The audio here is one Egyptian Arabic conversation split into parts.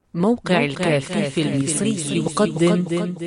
موقع الكافي المصري يقدم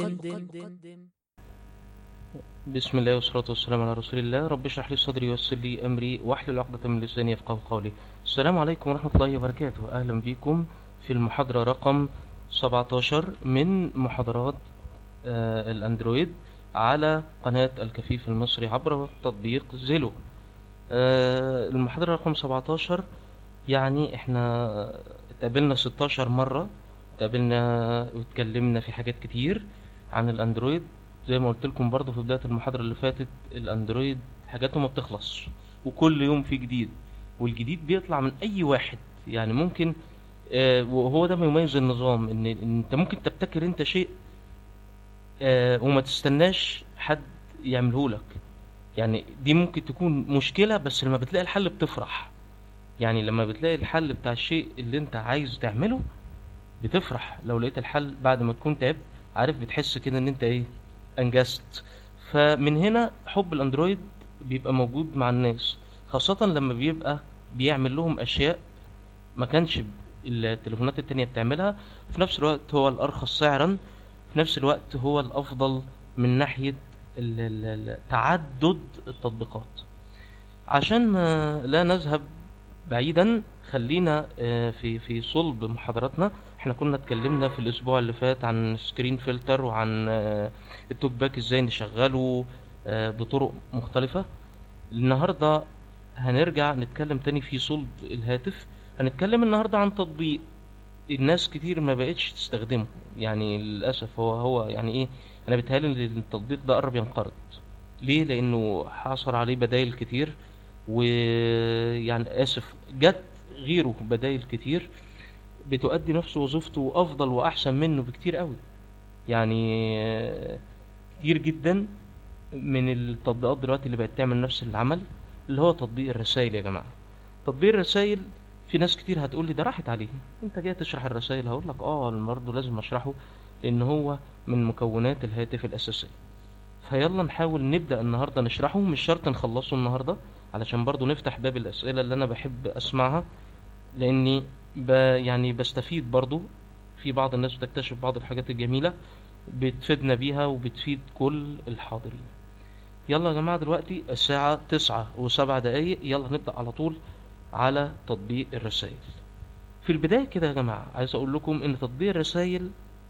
بسم الله والصلاة والسلام على رسول الله رب اشرح لي صدري ويسر لي أمري واحلل عقدة من لساني يفقهوا قولي السلام عليكم ورحمة الله وبركاته أهلا بكم في المحاضرة رقم 17 من محاضرات آه الأندرويد على قناة الكفيف المصري عبر تطبيق زيلو آه المحاضرة رقم 17 يعني احنا اتقابلنا 16 مرة اتقابلنا واتكلمنا في حاجات كتير عن الاندرويد زي ما قلت لكم برضه في بداية المحاضرة اللي فاتت الاندرويد حاجاته ما بتخلص وكل يوم في جديد والجديد بيطلع من اي واحد يعني ممكن آه وهو ده ما يميز النظام ان, إن انت ممكن تبتكر انت شيء آه وما تستناش حد يعمله لك يعني دي ممكن تكون مشكلة بس لما بتلاقي الحل بتفرح يعني لما بتلاقي الحل بتاع الشيء اللي انت عايز تعمله بتفرح لو لقيت الحل بعد ما تكون تعبت عارف بتحس كده ان انت ايه انجزت فمن هنا حب الاندرويد بيبقى موجود مع الناس خاصة لما بيبقى بيعمل لهم اشياء ما كانش التليفونات التانية بتعملها في نفس الوقت هو الارخص سعرا في نفس الوقت هو الافضل من ناحية تعدد التطبيقات عشان لا نذهب بعيدا خلينا في في صلب محاضراتنا احنا كنا اتكلمنا في الاسبوع اللي فات عن سكرين فلتر وعن التوك باك ازاي نشغله بطرق مختلفة النهاردة هنرجع نتكلم تاني في صلب الهاتف هنتكلم النهاردة عن تطبيق الناس كتير ما بقتش تستخدمه يعني للأسف هو هو يعني ايه انا بيتهيألي ان التطبيق ده قرب ينقرض ليه لانه حصل عليه بدايل كتير ويعني اسف جت غيره بدايل كتير بتؤدي نفس وظيفته افضل واحسن منه بكتير قوي يعني كتير جدا من التطبيقات دلوقتي اللي بقت تعمل نفس العمل اللي هو تطبيق الرسائل يا جماعه تطبيق الرسائل في ناس كتير هتقول لي ده راحت عليه انت جاي تشرح الرسائل هقول لك اه برضه لازم اشرحه لان هو من مكونات الهاتف الاساسيه فيلا نحاول نبدا النهارده نشرحه مش شرط نخلصه النهارده علشان برضو نفتح باب الأسئلة اللي أنا بحب أسمعها لأني ب يعني بستفيد برضو في بعض الناس بتكتشف بعض الحاجات الجميلة بتفيدنا بيها وبتفيد كل الحاضرين يلا يا جماعة دلوقتي الساعة تسعة وسبع دقايق يلا نبدأ على طول على تطبيق الرسائل في البداية كده يا جماعة عايز أقول لكم إن تطبيق الرسائل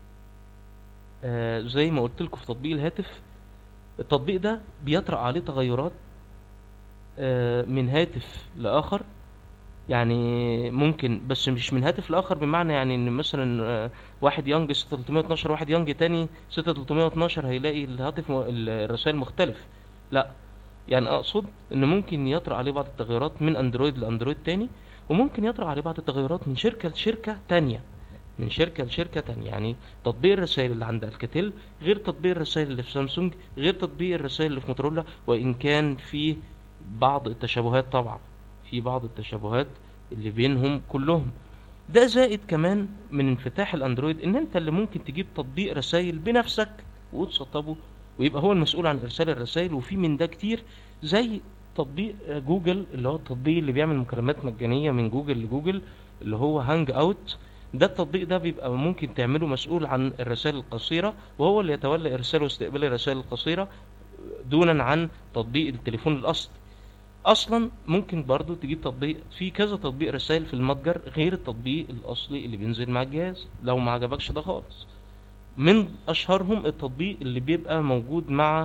آه زي ما قلت لكم في تطبيق الهاتف التطبيق ده بيطرأ عليه تغيرات من هاتف لآخر يعني ممكن بس مش من هاتف لآخر بمعنى يعني ان مثلا واحد يانج 6312 واحد يانج تاني 6312 هيلاقي الهاتف الرسائل مختلف لا يعني اقصد ان ممكن يطرأ عليه بعض التغيرات من اندرويد لاندرويد تاني وممكن يطرأ عليه بعض التغيرات من شركة لشركة تانية من شركة لشركة تانية يعني تطبيق الرسائل اللي عند الكتل غير تطبيق الرسائل اللي في سامسونج غير تطبيق الرسائل اللي في موتورولا وان كان فيه بعض التشابهات طبعا في بعض التشابهات اللي بينهم كلهم ده زائد كمان من انفتاح الاندرويد ان انت اللي ممكن تجيب تطبيق رسائل بنفسك وتسطبه ويبقى هو المسؤول عن ارسال الرسائل وفي من ده كتير زي تطبيق جوجل اللي هو التطبيق اللي بيعمل مكالمات مجانية من جوجل لجوجل اللي هو هانج اوت ده التطبيق ده بيبقى ممكن تعمله مسؤول عن الرسائل القصيرة وهو اللي يتولى ارسال واستقبال الرسائل القصيرة دونا عن تطبيق التليفون الاصلي اصلا ممكن برضو تجيب تطبيق في كذا تطبيق رسائل في المتجر غير التطبيق الاصلي اللي بينزل مع الجهاز لو ما عجبكش ده خالص من اشهرهم التطبيق اللي بيبقى موجود مع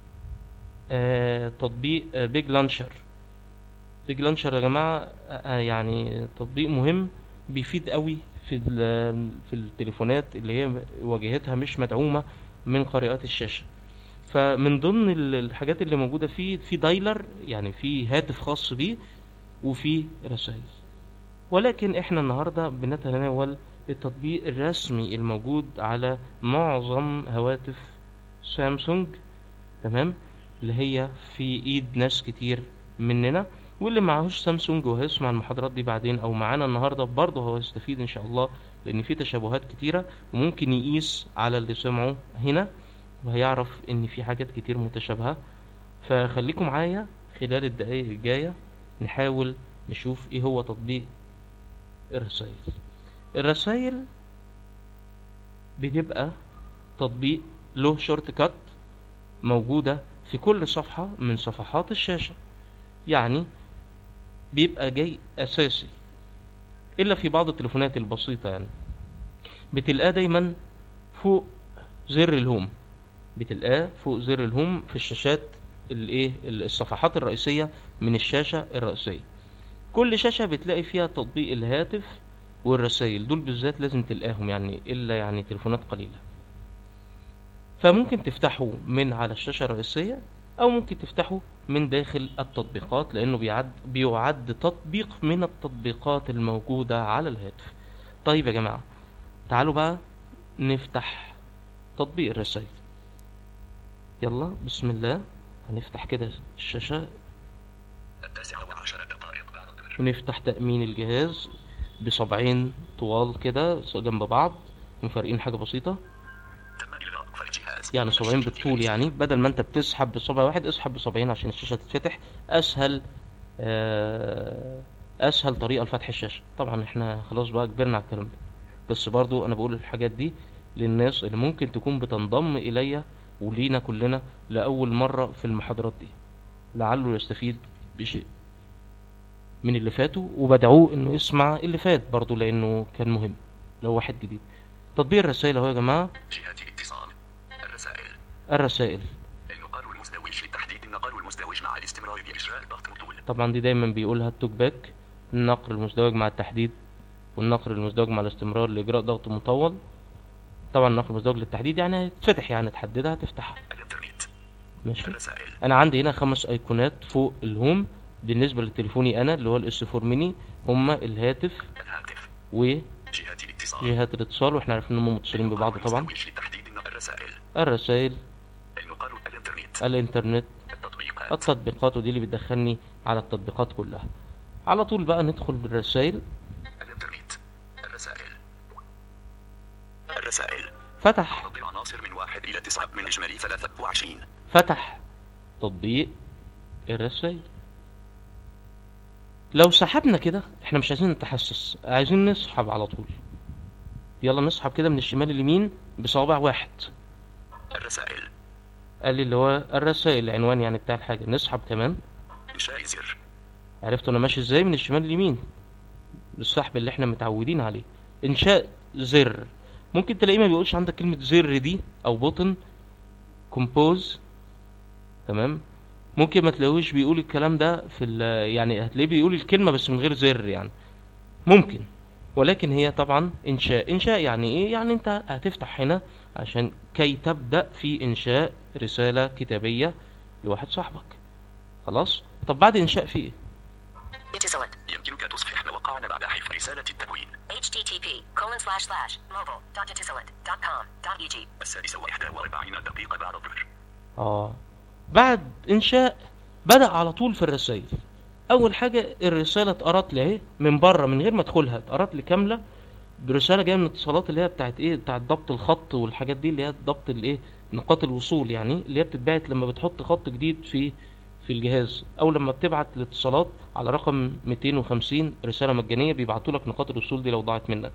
آه تطبيق آه بيج لانشر بيج لانشر يا جماعه آه يعني تطبيق مهم بيفيد قوي في في التليفونات اللي هي واجهتها مش مدعومه من قارئات الشاشه فمن ضمن الحاجات اللي موجودة فيه في دايلر يعني في هاتف خاص بيه وفي رسائل ولكن احنا النهاردة بنتناول التطبيق الرسمي الموجود على معظم هواتف سامسونج تمام اللي هي في ايد ناس كتير مننا واللي معهوش سامسونج وهيسمع المحاضرات دي بعدين او معانا النهارده برضه هو يستفيد ان شاء الله لان في تشابهات كتيره وممكن يقيس على اللي سمعه هنا وهيعرف ان في حاجات كتير متشابهة فخليكم معايا خلال الدقايق الجاية نحاول نشوف ايه هو تطبيق الرسائل الرسائل بتبقى تطبيق له شورت كات موجودة في كل صفحة من صفحات الشاشة يعني بيبقى جاي أساسي إلا في بعض التليفونات البسيطة يعني بتلقاه دايما فوق زر الهوم بتلقاه فوق زر الهوم في الشاشات الايه الصفحات الرئيسية من الشاشة الرئيسية كل شاشة بتلاقي فيها تطبيق الهاتف والرسائل دول بالذات لازم تلقاهم يعني إلا يعني تليفونات قليلة فممكن تفتحه من على الشاشة الرئيسية أو ممكن تفتحه من داخل التطبيقات لأنه بيعد, بيعد تطبيق من التطبيقات الموجودة على الهاتف طيب يا جماعة تعالوا بقى نفتح تطبيق الرسائل يلا بسم الله هنفتح كده الشاشة التاسعة وعشر دقائق بعد الظهر ونفتح تأمين الجهاز بصبعين طوال كده جنب بعض مفارقين حاجة بسيطة تم إلغاء الجهاز يعني صبعين بالطول يعني بدل ما انت بتسحب بصبع واحد اسحب بصبعين عشان الشاشة تتفتح اسهل آه، اسهل طريقة لفتح الشاشة طبعا احنا خلاص بقى كبرنا على الكلام ده بس برضو انا بقول الحاجات دي للناس اللي ممكن تكون بتنضم اليا ولينا كلنا لأول مرة في المحاضرات دي لعله يستفيد بشيء من اللي فاتوا وبدعوه انه يسمع اللي فات برضو لانه كان مهم لو واحد جديد تطبيق الرسائل اهو يا جماعة جهات الاتصال الرسائل الرسائل النقال المزدوج للتحديد النقال المزدوج مع الاستمرار بإجراء ضغط مطول طبعا دي دايما بيقولها التوك باك النقر المزدوج مع التحديد والنقر المزدوج مع الاستمرار لإجراء ضغط مطول طبعا النقر المزدوج للتحديد يعني هتفتح يعني تحددها تفتحها الإنترنت ماشي الرسائل انا عندي هنا خمس ايقونات فوق الهوم بالنسبة لتليفوني انا اللي هو الاس 4 ميني هما الهاتف الهاتف وجهات جهات الاتصال الاتصال واحنا عارفين انهم متصلين ببعض طبعا المزدوج لتحديد النق- الرسائل الرسائل النقال الإنترنت الانترنت التطبيقات التطبيقات ودي اللي بتدخلني على التطبيقات كلها على طول بقى ندخل بالرسائل الإنترنت الرسائل الرسائل فتح عدد العناصر من واحد إلى تسعة من إجمالي 23 فتح تطبيق الرسائل لو سحبنا كده احنا مش عايزين نتحسس عايزين نسحب على طول يلا نسحب كده من الشمال اليمين بصابع واحد الرسائل قال لي اللي هو الرسائل العنوان يعني بتاع الحاجة نسحب كمان إنشاء زر عرفت انا ماشي ازاي من الشمال اليمين السحب اللي احنا متعودين عليه انشاء زر ممكن تلاقيه ما بيقولش عندك كلمة زر دي او بوتن كومبوز تمام ممكن ما تلاقوش بيقول الكلام ده في ال- يعني هتلاقيه بيقول الكلمة بس من غير زر يعني ممكن ولكن هي طبعا انشاء انشاء يعني ايه يعني انت هتفتح هنا عشان كي تبدأ في انشاء رسالة كتابية لواحد صاحبك خلاص طب بعد انشاء في ايه Etisalat. يمكنك تصحيح ما وقعنا بعد حفظ رسالة التكوين http colon slash slash mobile dot etisalat dot com dot eg. السادسة وإحدى وأربعين دقيقة بعد الظهر اه بعد انشاء بدأ على طول في الرسائل اول حاجة الرسالة اتقرت لي اهي من بره من غير ما ادخلها اتقرت لي كاملة برسالة جاية من الاتصالات اللي هي بتاعت ايه بتاعت ضبط الخط والحاجات دي اللي هي ضبط الايه نقاط الوصول يعني اللي هي بتتبعت لما بتحط خط جديد في في الجهاز او لما بتبعت الاتصالات على رقم 250 رسالة مجانية بيبعتوا لك نقاط الوصول دي لو ضاعت منك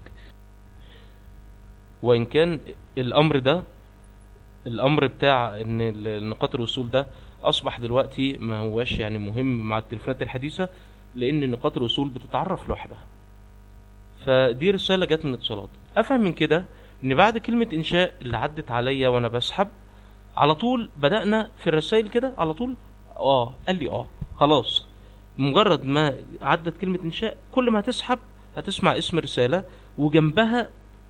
وان كان الامر ده الامر بتاع ان ال- نقاط الوصول ده اصبح دلوقتي ما هواش يعني مهم مع التليفونات الحديثة لان نقاط الوصول بتتعرف لوحدها فدي رسالة جت من اتصالات افهم من كده ان بعد كلمة انشاء اللي عدت عليا وانا بسحب على طول بدأنا في الرسائل كده على طول اه قال لي اه خلاص مجرد ما عدت كلمة انشاء كل ما هتسحب هتسمع اسم رسالة وجنبها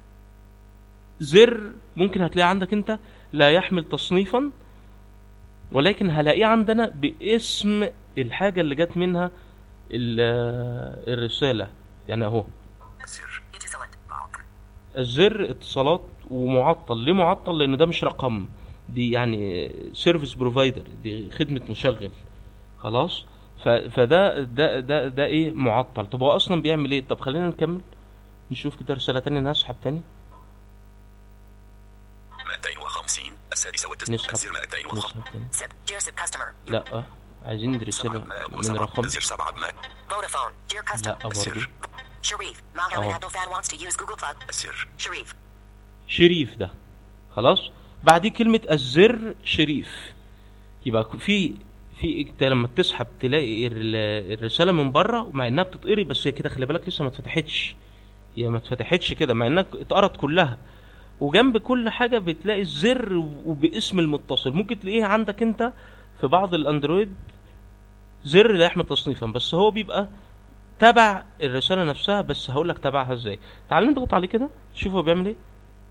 زر ممكن هتلاقيه عندك انت لا يحمل تصنيفا ولكن هلاقيه عندنا باسم الحاجة اللي جت منها ال- الرسالة يعني اهو زر Etisalat. معطل الزر اتصالات ومعطل ليه معطل لان ده مش رقم دي يعني سيرفيس بروفايدر دي خدمة مشغل خلاص ف- فده ده ده ده ايه معطل طب هو اصلا بيعمل ايه طب خلينا نكمل نشوف كده رسالة تانية نسحب تاني 250 السادسة والتسعين نسحب الزر 250 نسحب تاني Zip. Dear Zip customer. لا عايزين رسالة من رقم زر سبعة ما Vodafone. Dear لا customer. برضه السر Sharif. Malcolm Oh. Abdul Fan wants to use Google Plug. السر Sharif. شريف ده خلاص بعديه كلمة الزر شريف يبقى في في انت لما تسحب تلاقي ال- الرسالة من بره مع انها بتتقري بس هي كده خلي بالك لسه ما اتفتحتش هي ما اتفتحتش كده مع انها اتقرت كلها وجنب كل حاجة بتلاقي الزر وباسم المتصل ممكن تلاقيها عندك انت في بعض الاندرويد زر لا يحمل تصنيفا بس هو بيبقى تبع الرسالة نفسها بس هقول لك تبعها ازاي تعال نضغط عليه كده شوف هو بيعمل ايه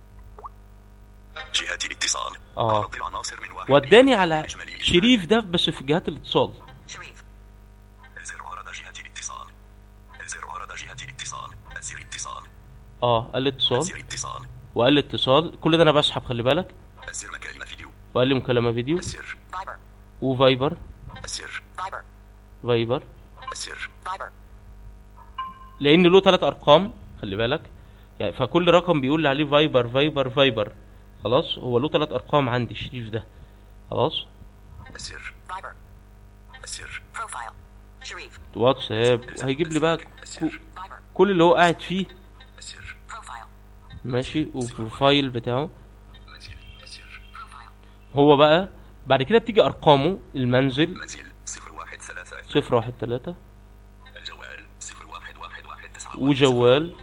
جهات الاتصال اه عرض العناصر من واحد وداني على إجمالي. شريف ده بس في جهات الاتصال Sharif. الزر عرض جهة الاتصال الزر عرض جهة الاتصال الزر اتصال اه قال لي اتصال الزر اتصال وقال لي اتصال كل ده انا بسحب خلي بالك الزر مكالمة فيديو وقال لي مكالمة فيديو الزر Viber. وفايبر الزر Viber. فايبر الزر Viber. لان له ثلاث ارقام خلي بالك يعني فكل رقم بيقول لي عليه فايبر فايبر فايبر خلاص هو له ثلاث ارقام عندي شريف ده خلاص الزر Viber. الزر Profile. Sharif. واتساب هيجيب لي بقى كو- الزر Viber. كل اللي هو قاعد فيه الزر Profile. ماشي والبروفايل بتاعه منزل الزر Profile. هو بقى بعد كده بتيجي ارقامه المنزل منزل صفر واحد ثلاثة صفر واحد تلاتة الجوال صفر واحد واحد واحد تسعة وجوال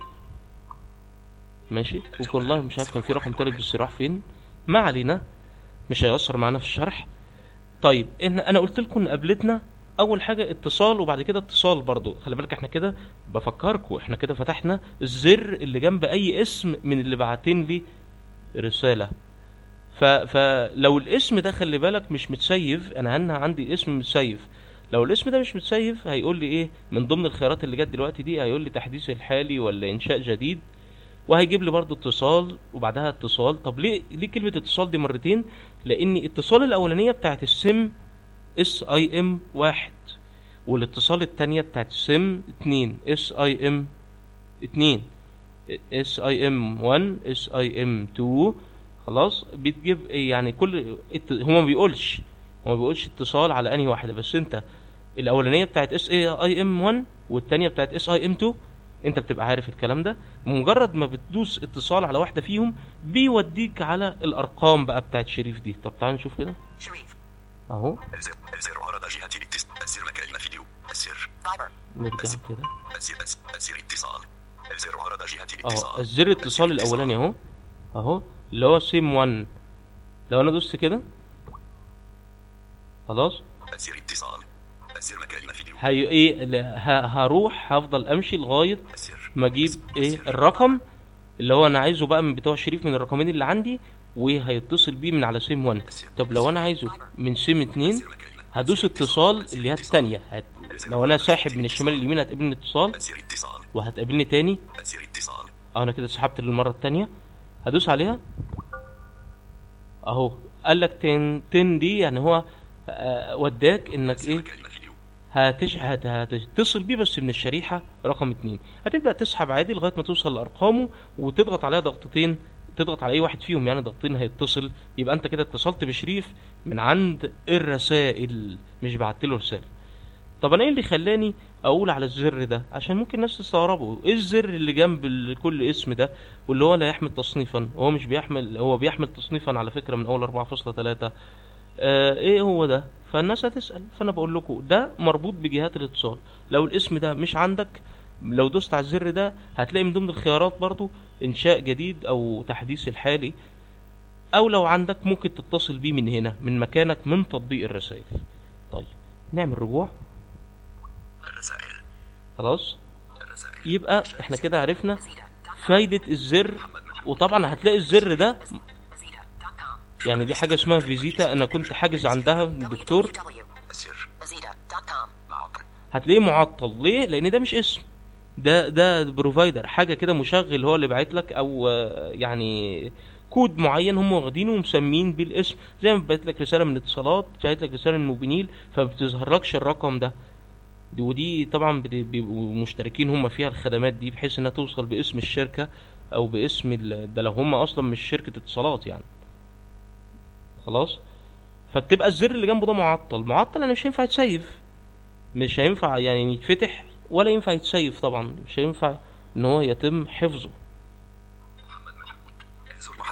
ماشي والله مش عارف كان في رقم تالت بس راح فين ما علينا مش هيأثر معانا في الشرح طيب إن انا قلت لكم ان قابلتنا اول حاجه اتصال وبعد كده اتصال برضو خلي بالك احنا كده بفكركم احنا كده فتحنا الزر اللي جنب اي اسم من اللي بعتين لي رساله ف... فلو الاسم ده خلي بالك مش متسيف انا هنا عندي اسم متسيف لو الاسم ده مش متسيف هيقول لي ايه من ضمن الخيارات اللي جت دلوقتي دي هيقول لي تحديث الحالي ولا انشاء جديد وهيجيب لي برضو اتصال وبعدها اتصال طب ليه ليه كلمه اتصال دي مرتين لان اتصال الاولانيه بتاعت السم اس اي ام واحد والاتصال التانية بتاعت السم اتنين اس اي ام اتنين اس اي ام 1 اس اي ام 2 خلاص بتجيب إيه يعني كل ات- هو ما بيقولش هو ما بيقولش اتصال على انهي واحده بس انت الاولانيه بتاعت اس اي اي ام 1 والتانية بتاعت اس اي ام 2 انت بتبقى عارف الكلام ده مجرد ما بتدوس اتصال على واحده فيهم بيوديك على الارقام بقى بتاعت شريف دي طب تعال نشوف كده Sharif. اهو الزر الزر عرض جهة الاتصال الزر مكالمة فيديو الزر Viber. نرجع كده الزر الزر اتصال الزر عرض جهة اهو الاتصال الزر الاتصال الاولاني اهو اهو اللي هو سيم 1 لو انا دوست كده خلاص الزر اتصال الزر مكالمة فيديو هي ايه ل- ه- هروح هفضل امشي لغايه الزر ما اجيب ايه الرقم اللي هو انا عايزه بقى من بتوع شريف من الرقمين اللي عندي وهيتصل بيه من على سيم 1 طب لو انا عايزه من سيم 2 الزر مكالمة هدوس اتصال اللي هي الثانيه هت... لو انا ساحب من الشمال لليمين هتقابلني اتصال الزر اتصال وهتقابلني تاني الزر اتصال اه انا كده سحبت للمره التانية هدوس عليها اهو قال لك تن تن دي يعني هو آه، وداك انك الزر ايه مكالمة فيديو هتش... هت... هتتصل بيه بس من الشريحه رقم اتنين هتبدا تسحب عادي لغايه ما توصل لارقامه وتضغط عليها ضغطتين تضغط على اي واحد فيهم يعني ضغطتين هيتصل يبقى انت كده اتصلت بشريف من عند الرسائل مش بعت له رساله طب انا ايه اللي خلاني اقول على الزر ده عشان ممكن الناس تستغربوا ايه الزر اللي جنب ال- كل اسم ده واللي هو لا يحمل تصنيفا هو مش بيحمل هو بيحمل تصنيفا على فكره من اول 4.3 آه ايه هو ده فالناس هتسال فانا بقول لكم ده مربوط بجهات الاتصال لو الاسم ده مش عندك لو دوست على الزر ده هتلاقي من ضمن الخيارات برضو انشاء جديد او تحديث الحالي او لو عندك ممكن تتصل بيه من هنا من مكانك من تطبيق الرسائل طيب نعمل رجوع الرسائل خلاص الرسائل يبقى احنا كده عرفنا Zeta. فايدة الزر وطبعا هتلاقي الزر ده Zeta.com. يعني دي حاجة اسمها فيزيتا انا كنت حاجز عندها من الدكتور www. الزر Zeta.com. معطل هتلاقيه معطل ليه لان ده مش اسم ده ده بروفايدر حاجه كده مشغل هو اللي باعت لك او آه، يعني كود معين هم واخدينه ومسمين بيه الاسم زي ما باعت لك رساله من اتصالات باعت لك رساله من موبينيل فبتظهرلكش الرقم ده دي ودي طبعا بت- بيبقوا مشتركين هم فيها الخدمات دي بحيث انها توصل باسم الشركه او باسم ال- ده لو هم اصلا مش شركه اتصالات يعني خلاص فبتبقى الزر اللي جنبه ده معطل معطل انا مش هينفع يتسيف مش هينفع يعني يتفتح ولا ينفع يتسيف طبعا مش هينفع ان هو يتم حفظه محمد محمود زر محمد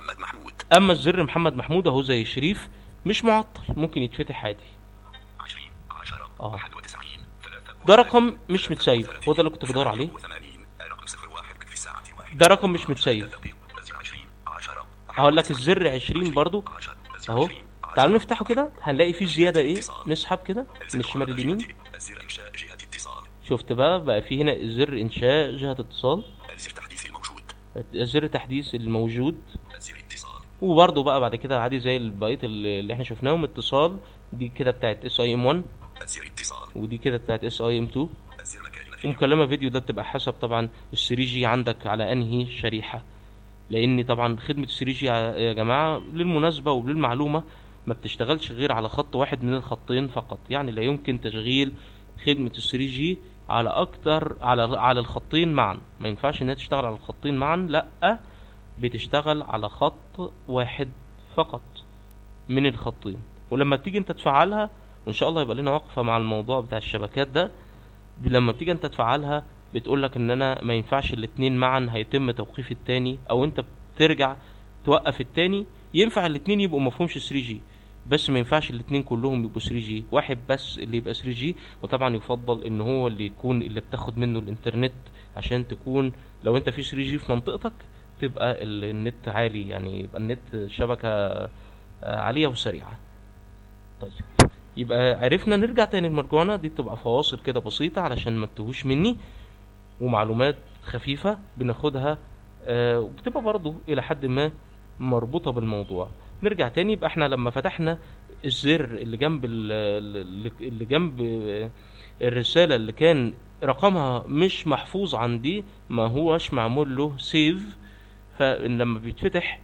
اما الزر محمد محمود اهو زي شريف مش معطل ممكن يتفتح عادي 20 10 آه. 91 ده رقم مش متسيب هو ده اللي كنت بدور عليه 80 رقم 01 في الساعة واحد ده رقم مش متسيب دقيق. أزر 20 10 هقول لك الزر 20 برضو 10 أزر اهو 20 تعالوا نفتحه كده هنلاقي فيه زياده ايه نسحب كده من الشمال لليمين الزر إنشاء جهة اتصال شفت بقى بقى في هنا زر انشاء جهه اتصال الزر تحديث الموجود زر تحديث الموجود الزر اتصال وبرضه بقى بعد كده عادي زي البقيه اللي اللي احنا شفناهم اتصال دي كده بتاعت اس اي ام 1 الزر اتصال ودي كده بتاعت اس اي ام 2 الزر مكان فيديو ومكالمه فيديو ده بتبقى حسب طبعا ال 3 جي عندك على انهي شريحه لان طبعا خدمه ال 3 جي يا جماعه للمناسبه وللمعلومه ما بتشتغلش غير على خط واحد من الخطين فقط يعني لا يمكن تشغيل خدمه ال 3 جي على اكتر على على الخطين معا ما ينفعش انها تشتغل على الخطين معا لا بتشتغل على خط واحد فقط من الخطين ولما بتيجي انت تفعلها وان شاء الله يبقى لنا وقفه مع الموضوع بتاع الشبكات ده لما بتيجي انت تفعلها بتقول لك ان انا ما ينفعش الاتنين معا هيتم توقيف التاني او انت بترجع توقف التاني ينفع الاتنين يبقوا مفهومش 3 جي بس ما ينفعش الاتنين كلهم يبقوا 3 جي واحد بس اللي يبقى 3 جي وطبعا يفضل ان هو اللي يكون اللي بتاخد منه الانترنت عشان تكون لو انت في 3 جي في منطقتك تبقى ال- النت عالي يعني يبقى النت شبكة آه، عالية وسريعة طيب يبقى عرفنا نرجع تاني لمرجوعنا دي بتبقى فواصل كده بسيطة علشان ما تتوهوش مني ومعلومات خفيفة بناخدها آه، وبتبقى برضو إلى حد ما مربوطة بالموضوع نرجع تاني يبقى احنا لما فتحنا الزر اللي جنب ال- ال- اللي جنب آه، الرسالة اللي كان رقمها مش محفوظ عندي ما هوش معمول له سيف فلما بيتفتح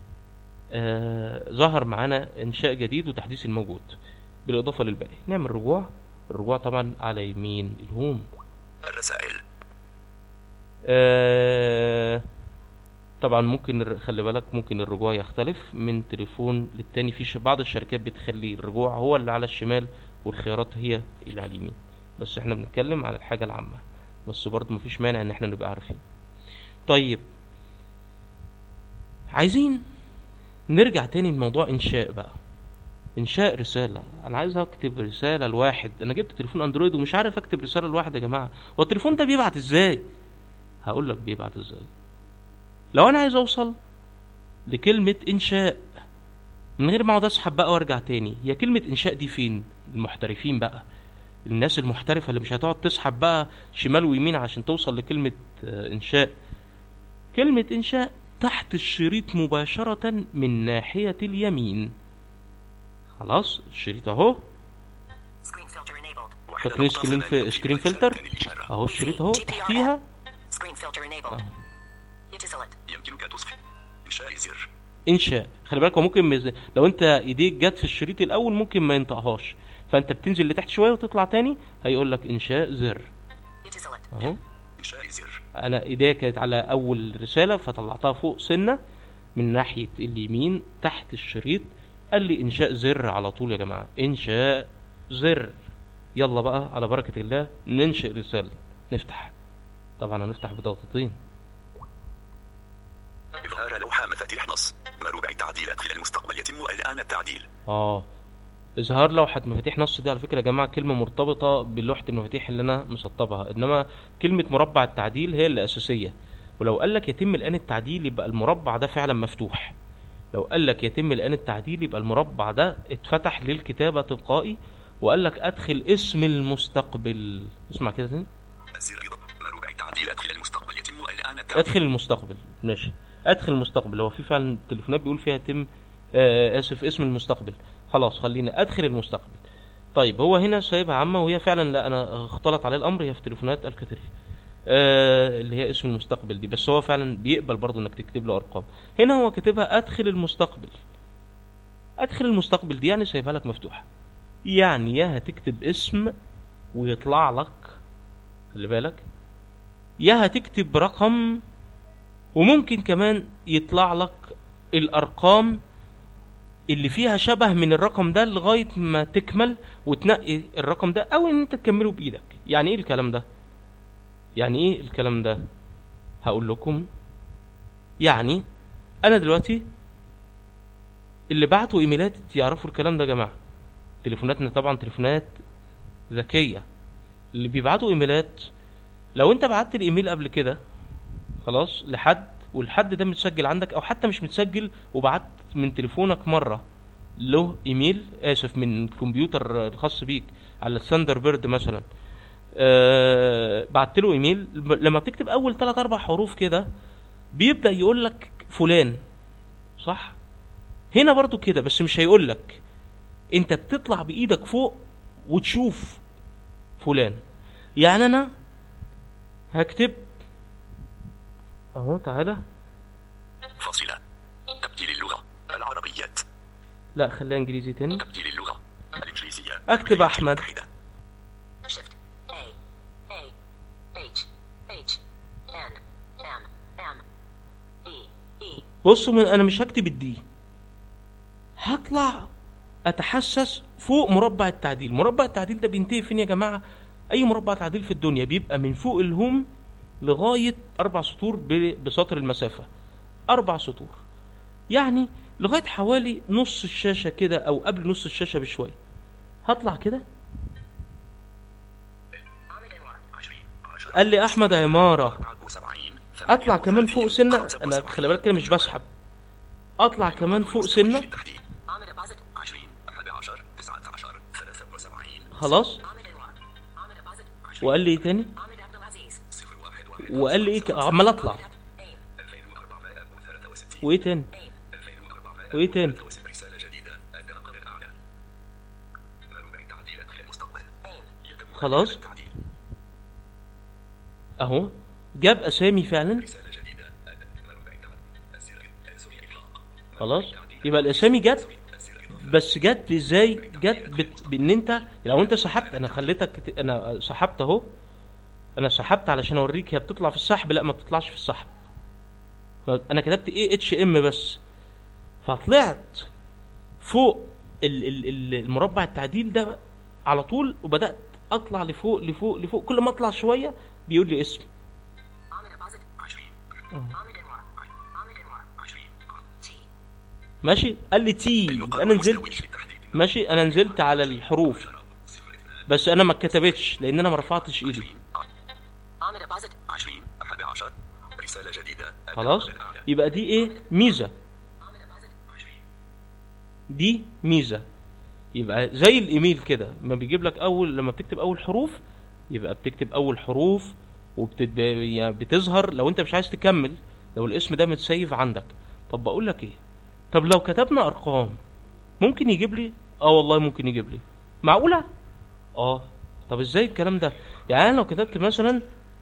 آه ظهر معانا انشاء جديد وتحديث الموجود بالاضافه للباقي نعمل رجوع الرجوع طبعا على يمين الهوم الرسائل آه طبعا ممكن الر- خلي بالك ممكن الرجوع يختلف من تليفون للتاني في ش- بعض الشركات بتخلي الرجوع هو اللي على الشمال والخيارات هي اللي على اليمين بس احنا بنتكلم على الحاجة العامة بس برضه مفيش مانع ان احنا نبقى عارفين طيب عايزين نرجع تاني لموضوع انشاء بقى انشاء رسالة انا عايز اكتب رسالة لواحد انا جبت تليفون اندرويد ومش عارف اكتب رسالة لواحد يا جماعة هو التليفون ده بيبعت ازاي هقول لك بيبعت ازاي لو انا عايز اوصل لكلمة انشاء من غير ما اقعد اسحب بقى وارجع تاني هي كلمة انشاء دي فين المحترفين بقى الناس المحترفة اللي مش هتقعد تسحب بقى شمال ويمين عشان توصل لكلمة آه، انشاء كلمة انشاء تحت الشريط مباشرة من ناحية اليمين خلاص الشريط اهو Screen filter enabled. وحدة فاكرين نقطة سكرين ثلاثة في سكرين فلتر ثاني الإشارة. اهو الشريط اهو تحتيها Screen filter enabled. Utility. يمكنك تصفح إنشاء زر انشاء خلي بالك هو ممكن مز... لو انت ايديك جت في الشريط الاول ممكن ما ينطقهاش فانت بتنزل لتحت شويه وتطلع تاني هيقول لك انشاء زر Utility. اهو إنشاء زر انا ايديا كانت على اول رساله فطلعتها فوق سنه من ناحيه اليمين تحت الشريط قال لي انشاء زر على طول يا جماعه انشاء زر يلا بقى على بركه الله ننشئ رساله نفتح طبعا هنفتح بضغطتين إظهار لوحة مفاتيح نص مربع التعديل أدخل المستقبل يتم الآن التعديل اه اظهار لوحة مفاتيح نص دي على فكرة يا جماعة كلمة مرتبطة بلوحة المفاتيح اللي انا مسطبها انما كلمة مربع التعديل هي الاساسية ولو قال لك يتم الان التعديل يبقى المربع ده فعلا مفتوح لو قال لك يتم الان التعديل يبقى المربع ده اتفتح للكتابة تلقائي وقال لك ادخل اسم المستقبل اسمع كده تاني الزر إضافة مربع التعديل أدخل المستقبل يتم الآن التعديل ادخل المستقبل ماشي ادخل المستقبل هو في فعلا تليفونات بيقول فيها يتم آه اسف اسم المستقبل خلاص خلينا ادخل المستقبل طيب هو هنا سايبها عامة وهي فعلا لا انا اختلط عليه الامر هي في تليفونات الكاتري آه اللي هي اسم المستقبل دي بس هو فعلا بيقبل برضه انك تكتب له ارقام هنا هو كاتبها ادخل المستقبل ادخل المستقبل دي يعني سايبها لك مفتوحة يعني يا هتكتب اسم ويطلع لك خلي بالك يا هتكتب رقم وممكن كمان يطلع لك الارقام اللي فيها شبه من الرقم ده لغايه ما تكمل وتنقي الرقم ده او ان انت تكمله بايدك يعني ايه الكلام ده يعني ايه الكلام ده هقول لكم يعني انا دلوقتي اللي بعتوا ايميلات يعرفوا الكلام ده يا جماعه تليفوناتنا طبعا تليفونات ذكيه اللي بيبعتوا ايميلات لو انت بعت الايميل قبل كده خلاص لحد والحد ده متسجل عندك او حتى مش متسجل وبعت من تليفونك مره له ايميل اسف من الكمبيوتر الخاص بيك على الثاندر بيرد مثلا آه بعت له ايميل لما بتكتب اول 3 4 حروف كده بيبدا يقول لك فلان صح هنا برضو كده بس مش هيقول لك انت بتطلع بايدك فوق وتشوف فلان يعني انا هكتب اهو تعالى فاصلة تبديل اللغة العربيات لا خليها انجليزي تاني تبديل اللغة الإنجليزية اكتب احمد المتحدة. Shift A A H H N M M E E بصوا من انا مش هكتب الدي هطلع اتحسس فوق مربع التعديل مربع التعديل ده بينتهي فين يا جماعه اي مربع تعديل في الدنيا بيبقى من فوق الهوم لغايه اربع سطور ب- بسطر المسافه اربع سطور يعني لغايه حوالي نص الشاشه كده او قبل نص الشاشه بشويه هطلع كده Ahmed Anwar عشرين عشرة قال لي احمد عماره أربعة وسبعين اطلع كمان فوق سنه خمسة انا وسبعين. خلي بالك كده مش بسحب اطلع كمان فوق سنه بالتحديد. Ahmed Abazit عشرين أحد عشر تسعة عشر ثلاثة وسبعين خلاص Ahmed Anwar Ahmed Abazit وقال لي ايه تاني Ahmed Abdulaziz صفر واحد واحد وقال لي ايه ك- عمال اطلع Aim ألفين وأربعمائة وثلاثة وستين وايه تاني ألفين وأربعمائة وإيه تاني؟ وثلاثة وستين. رسالة جديدة الرقم الأعلى مربع تعديل أدخل المستقبل يتم خلاص. التعديل. اهو جاب اسامي فعلا رسالة جديدة مربع تعديل الزر الزر إطلاق خلاص يبقى الاسامي جت الزر إضافة بس جت ازاي جت بت... بان انت لو انت سحبت انا خليتك ت- انا سحبت اهو انا سحبت علشان اوريك هي بتطلع في السحب لا ما بتطلعش في السحب انا كتبت ايه اتش ام بس فطلعت فوق ال... ال... ال- المربع التعديل ده على طول وبدات اطلع لفوق لفوق لفوق كل ما اطلع شويه بيقول لي اسم Ahmed Abazit عشرين Ahmed Anwar Ahmed Anwar عشرين T ماشي قال لي تي يبقى انا نزلت بالتحديد ماشي انا نزلت على الحروف صفر اثنان بس انا ما اتكتبتش لان انا ما رفعتش ايدي Ahmed Abazit عشرين أحد عشر رسالة جديدة خلاص الرقم الأعلى. يبقى دي ايه ميزه Ahmed Abazit عشرين دي ميزه يبقى زي الايميل كده ما بيجيب لك اول لما بتكتب اول حروف يبقى بتكتب اول حروف وبتد... يعني بتظهر لو انت مش عايز تكمل لو الاسم ده متسيف عندك طب بقول لك ايه طب لو كتبنا ارقام ممكن يجيب لي اه والله ممكن يجيب لي معقوله اه طب ازاي الكلام ده يعني انا لو كتبت مثلا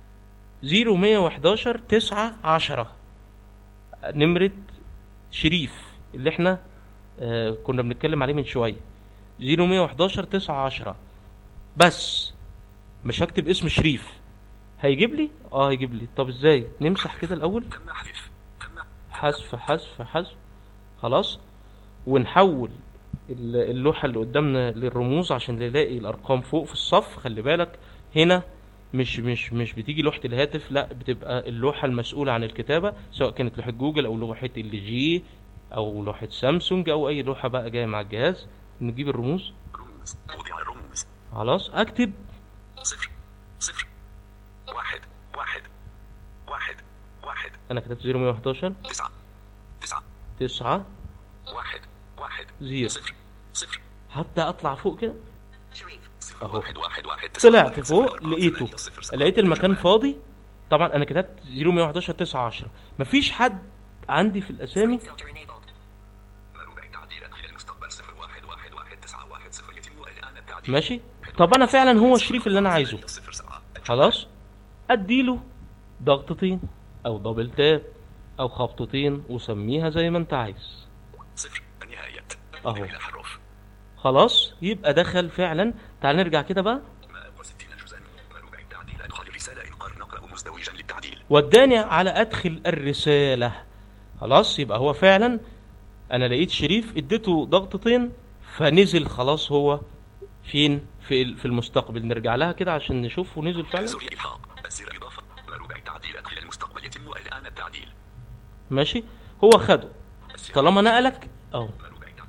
0111 9 10 نمرة شريف اللي احنا آه كنا بنتكلم عليه من شوية 0111 9 10 بس مش هكتب اسم شريف هيجيب لي اه هيجيب لي طب ازاي نمسح كده الاول تم حذف تم حذف حذف حذف خلاص ونحول ال- اللوحة اللي قدامنا للرموز عشان نلاقي الأرقام فوق في الصف خلي بالك هنا مش مش مش بتيجي لوحة الهاتف لا بتبقى اللوحة المسؤولة عن الكتابة سواء كانت لوحة جوجل أو لوحة ال جي أو لوحة سامسونج أو أي لوحة بقى جاية مع الجهاز نجيب الرموز رموز وضع الرموز خلاص أكتب صفر صفر واحد واحد واحد واحد أنا كتبت 0111 تسعة تسعة 9 واحد واحد زيرو صفر صفر هبدأ أطلع فوق كده Sharif صفر أهو. واحد واحد واحد تسعة طلعت واحد فوق صفر أربعة لقيته ثمانية صفر سبعة لقيت المكان فاضي طبعا انا كتبت 0111 9 10 مفيش حد عندي في الاسامي filter enabled. مربع تعديل أدخل المستقبل صفر واحد واحد واحد تسعة واحد صفر يتم الآن التعديل ماشي طب انا فعلا هو الشريف اللي انا عايزه صفر سبعة خلاص اديله ضغطتين او دبل تاب او خبطتين وسميها زي ما انت عايز صفر النهاية أهو. من الحروف خلاص يبقى دخل فعلا تعال نرجع كده بقى 160 جزءا مربع التعديل أدخل رسالة إنقاذ نقرأ مزدوجا للتعديل وداني على ادخل الرسالة خلاص يبقى هو فعلا انا لقيت شريف اديته ضغطتين فنزل خلاص هو فين في ال- في المستقبل نرجع لها كده عشان نشوفه نزل فعلا زر إلحاق الزر إضافة مربع التعديل أدخل المستقبل يتم الآن التعديل ماشي هو خده طالما نقلك اهو مربع التعديل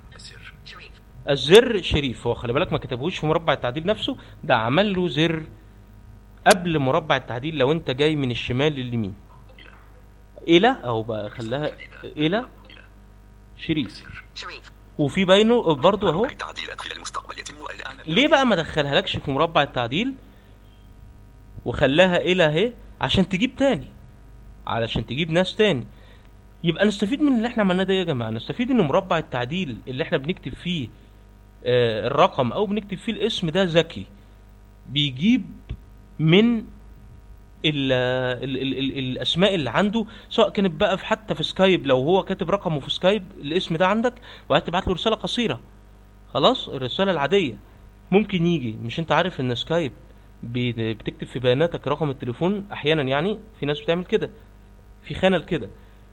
الزر شريف هو خلي بالك ما كتبهوش في مربع التعديل نفسه ده عمل له زر قبل مربع التعديل لو انت جاي من الشمال لليمين الى او بقى خلاها الى شريف Sharif. وفي بينه برضه اهو مربع التعديل أدخل المستقبل يتم الآن ليه بقى ما دخلها لكش في مربع التعديل وخلاها الى اهي عشان تجيب تاني علشان تجيب ناس تاني يبقى نستفيد من اللي احنا عملناه ده يا جماعه نستفيد ان مربع التعديل اللي احنا بنكتب فيه آه الرقم او بنكتب فيه الاسم ده ذكي بيجيب من ال ال ال ال الاسماء اللي عنده سواء كانت بقى في حتى في سكايب لو هو كاتب رقمه في سكايب الاسم ده عندك وهتبعت له رساله قصيره خلاص الرساله العاديه ممكن يجي مش انت عارف ان سكايب بي- بتكتب في بياناتك رقم التليفون احيانا يعني في ناس بتعمل كده في خانه كده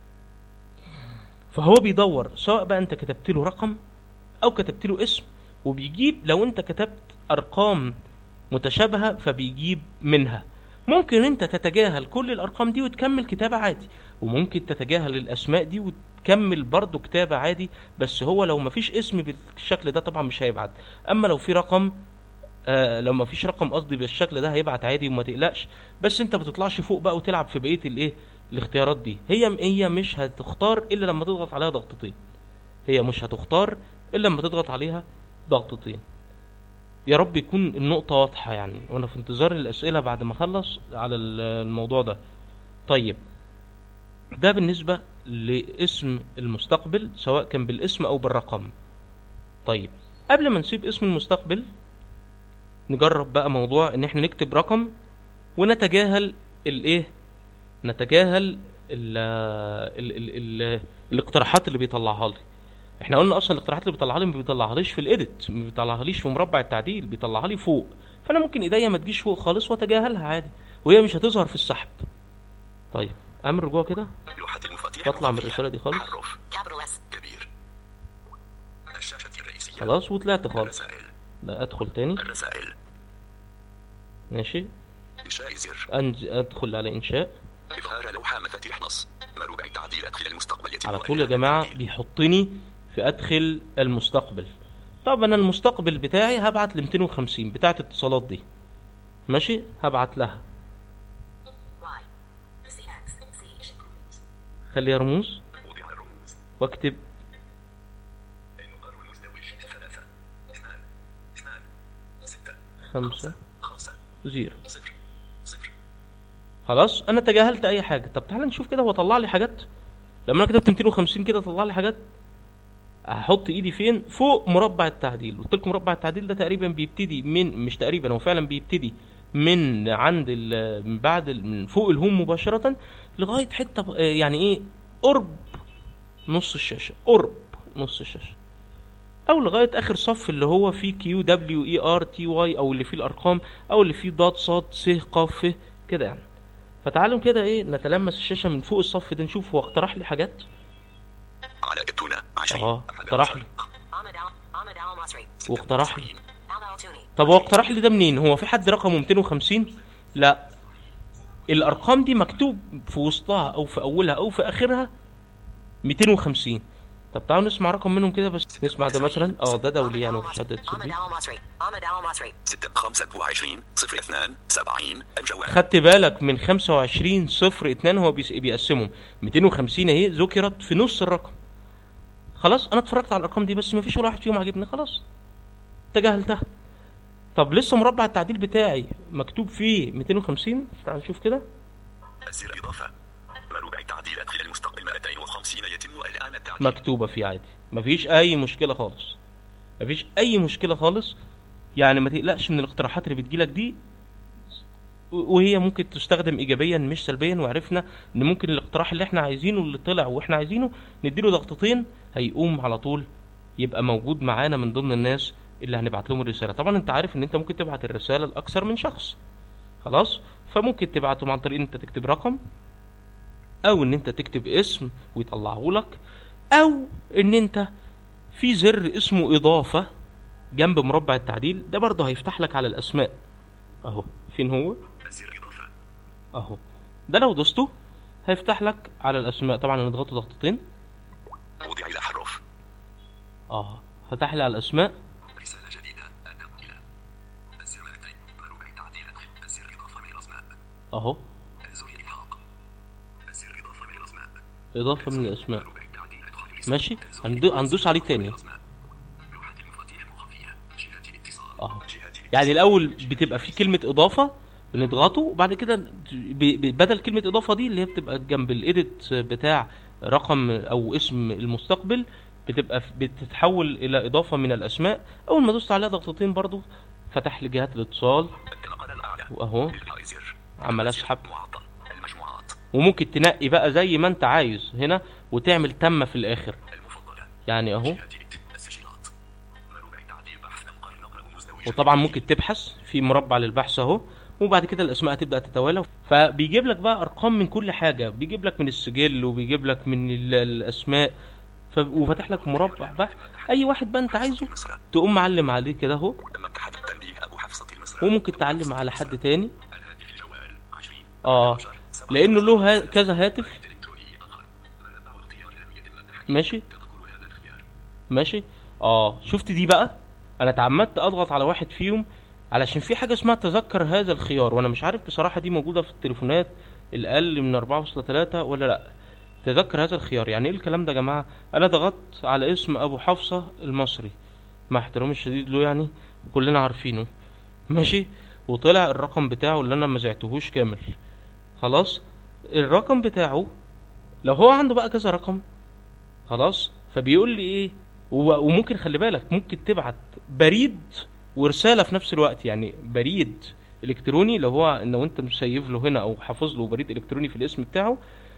فهو بيدور سواء بقى انت كتبت له رقم او كتبت له اسم وبيجيب لو انت كتبت ارقام متشابهه فبيجيب منها ممكن انت تتجاهل كل الارقام دي وتكمل كتابه عادي وممكن تتجاهل الاسماء دي وتكمل برضو كتابه عادي بس هو لو مفيش اسم بالشكل ده طبعا مش هيبعت اما لو في رقم آه لو ما فيش رقم قصدي بالشكل ده هيبعت عادي وما تقلقش بس انت ما تطلعش فوق بقى وتلعب في بقيه الايه الاختيارات دي هي هي مش هتختار الا لما تضغط عليها ضغطتين هي مش هتختار الا لما تضغط عليها ضغطتين يا رب يكون النقطة واضحة يعني وانا في انتظار الاسئلة بعد ما اخلص على ال- الموضوع ده طيب ده بالنسبة لاسم المستقبل سواء كان بالاسم او بالرقم طيب قبل ما نسيب اسم المستقبل نجرب بقى موضوع ان احنا نكتب رقم ونتجاهل الايه نتجاهل ال ال ال ال الاقتراحات اللي بيطلعها لي احنا قلنا اصلا الاقتراحات اللي بيطلعها لي ما بيطلعهاليش في الايديت ما بيطلعهاليش في مربع التعديل بيطلعها لي فوق فانا ممكن ايديا ما تجيش فوق خالص واتجاهلها عادي وهي مش هتظهر في السحب طيب اعمل رجوع كده لوحة المفاتيح بطلع من المخفية. الرسالة دي خالص. حرف Capital S. كبير الشاشة الرئيسية خلاص وطلعت خالص الرسائل لا ادخل تاني الرسائل ماشي إنشاء زر أنج... ادخل على انشاء إظهار لوحة مفاتيح نص مربع التعديل أدخل المستقبل يتم على طول يا الآن. جماعة بيحطني في ادخل المستقبل طب انا المستقبل بتاعي هبعت ل 250 بتاعت اتصالات دي ماشي هبعت لها Y. CX. CH. خليها رموز وضع الرموز واكتب المقر المزدوج ثلاثة اثنان اثنان ستة خمسة خمسة زيرو صفر صفر خلاص انا تجاهلت اي حاجة طب تعال نشوف كده هو طلع لي حاجات لما انا كتبت 250 كده طلع لي حاجات هحط ايدي فين فوق مربع التعديل قلت لكم مربع التعديل ده تقريبا بيبتدي من مش تقريبا هو فعلا بيبتدي من عند ال- من بعد ال- من فوق الهوم مباشرة لغاية حتة ب- يعني ايه قرب نص الشاشة قرب نص الشاشة او لغاية اخر صف اللي هو فيه كيو دبليو اي ار تي واي او اللي فيه الارقام او اللي فيه ضاد صاد س ق ف كده يعني فتعالوا كده ايه نتلمس الشاشة من فوق الصف ده نشوف هو اقترح لي حاجات علاء التونة عشرين اه اقترح لي Ahmed Al. Ahmed Al Masri. واقترح لي Al Al Tuni. طب هو اقترح لي ده منين هو في حد رقمه 250 لا الارقام دي مكتوب في وسطها او في اولها او في اخرها 250 طب تعالوا نسمع رقم منهم كده بس نسمع ده مثلا اه ده دولي يعني مفيش حد Ahmed يتصل بيه Al Masri. Ahmed Al Masri. ستة خمسة وعشرين صفر اثنان سبعين الجوال خدت بالك من 25 صفر 2 هو بيس- بيقسمهم 250 اهي ذكرت في نص الرقم خلاص انا اتفرجت على الارقام دي بس مفيش ولا واحد فيهم عجبني خلاص تجاهلتها طب لسه مربع التعديل بتاعي مكتوب فيه 250 تعال نشوف كده الزر إضافة مربع التعديل أدخل المستقبل 250 يتم الآن التعديل مكتوبة فيه عادي مفيش أي مشكلة خالص مفيش أي مشكلة خالص يعني ما تقلقش من الاقتراحات اللي بتجيلك دي و- وهي ممكن تستخدم إيجابيا مش سلبيا وعرفنا إن ممكن الاقتراح اللي احنا عايزينه اللي طلع واحنا عايزينه نديله ضغطتين هيقوم على طول يبقى موجود معانا من ضمن الناس اللي هنبعت لهم الرسالة طبعا انت عارف ان انت ممكن تبعت الرسالة لأكثر من شخص خلاص فممكن تبعتهم عن طريق ان انت تكتب رقم او ان انت تكتب اسم ويطلعه لك او ان انت في زر اسمه اضافة جنب مربع التعديل ده برضه هيفتح لك على الاسماء اهو فين هو الزر إضافة اهو ده لو دوسته هيفتح لك على الاسماء طبعا هنضغطه ضغطتين وضع الأحرف اه فتح لي على الاسماء رسالة جديدة التقبيل الزر مرتين مربع تعديل الزر إضافة من الأسماء اهو زر إلحاق الزر إضافة من الأسماء اضافه من الاسماء مربع تعديل إدخال الاسم ماشي هندو- هندوس عليه تاني الأسماء لوحة المفاتيح المخفية جهات الاتصال اهو جهات يعني الاول بتبقى في كلمه اضافه بنضغطه وبعد كده ب- ب- بدل كلمه اضافه دي اللي هي بتبقى جنب الايديت بتاع رقم او اسم المستقبل بتبقى ف- بتتحول الى اضافه من الاسماء اول ما دوست عليها ضغطتين برضو فتح لي جهات الاتصال النقل الأعلى واهو إلقاء زر عمال اسحب معطل المجموعات وممكن تنقي بقى زي ما انت عايز هنا وتعمل تمه في الاخر المفضلة يعني اهو جهات التسجيلات مربع تعديل بحث أنقال نقل مزدوجة وطبعا ممكن تبحث في مربع للبحث اهو وبعد كده الاسماء هتبدا تتوالى فبيجيب لك بقى ارقام من كل حاجه بيجيب لك من السجل وبيجيب لك من ال- الاسماء ف... وفتح لك مربع بحث اي واحد بقى انت عايزه مصر تقوم معلم عليه كده اهو تم اتحاد التنبيه أبو حفصة المصري وممكن تعلم على حد تاني الهاتف الجوال 20 اه لانه له ها... كذا هاتف إلكتروني آخر مربع اختيار لم يتم التحديد ماشي تذكر هذا الخيار ماشي اه شفت دي بقى انا اتعمدت اضغط على واحد فيهم علشان في حاجه اسمها تذكر هذا الخيار وانا مش عارف بصراحه دي موجوده في التليفونات الاقل من 4.3 ولا لا تذكر هذا الخيار يعني ايه الكلام ده يا جماعه انا ضغطت على اسم ابو حفصه المصري مع احترامي الشديد له يعني كلنا عارفينه ماشي وطلع الرقم بتاعه اللي انا ما زعتهوش كامل خلاص الرقم بتاعه لو هو عنده بقى كذا رقم خلاص فبيقول لي ايه و- وممكن خلي بالك ممكن تبعت بريد ورساله في نفس الوقت يعني بريد الكتروني لو هو ان انت مسيف له هنا او حافظ له بريد الكتروني في الاسم بتاعه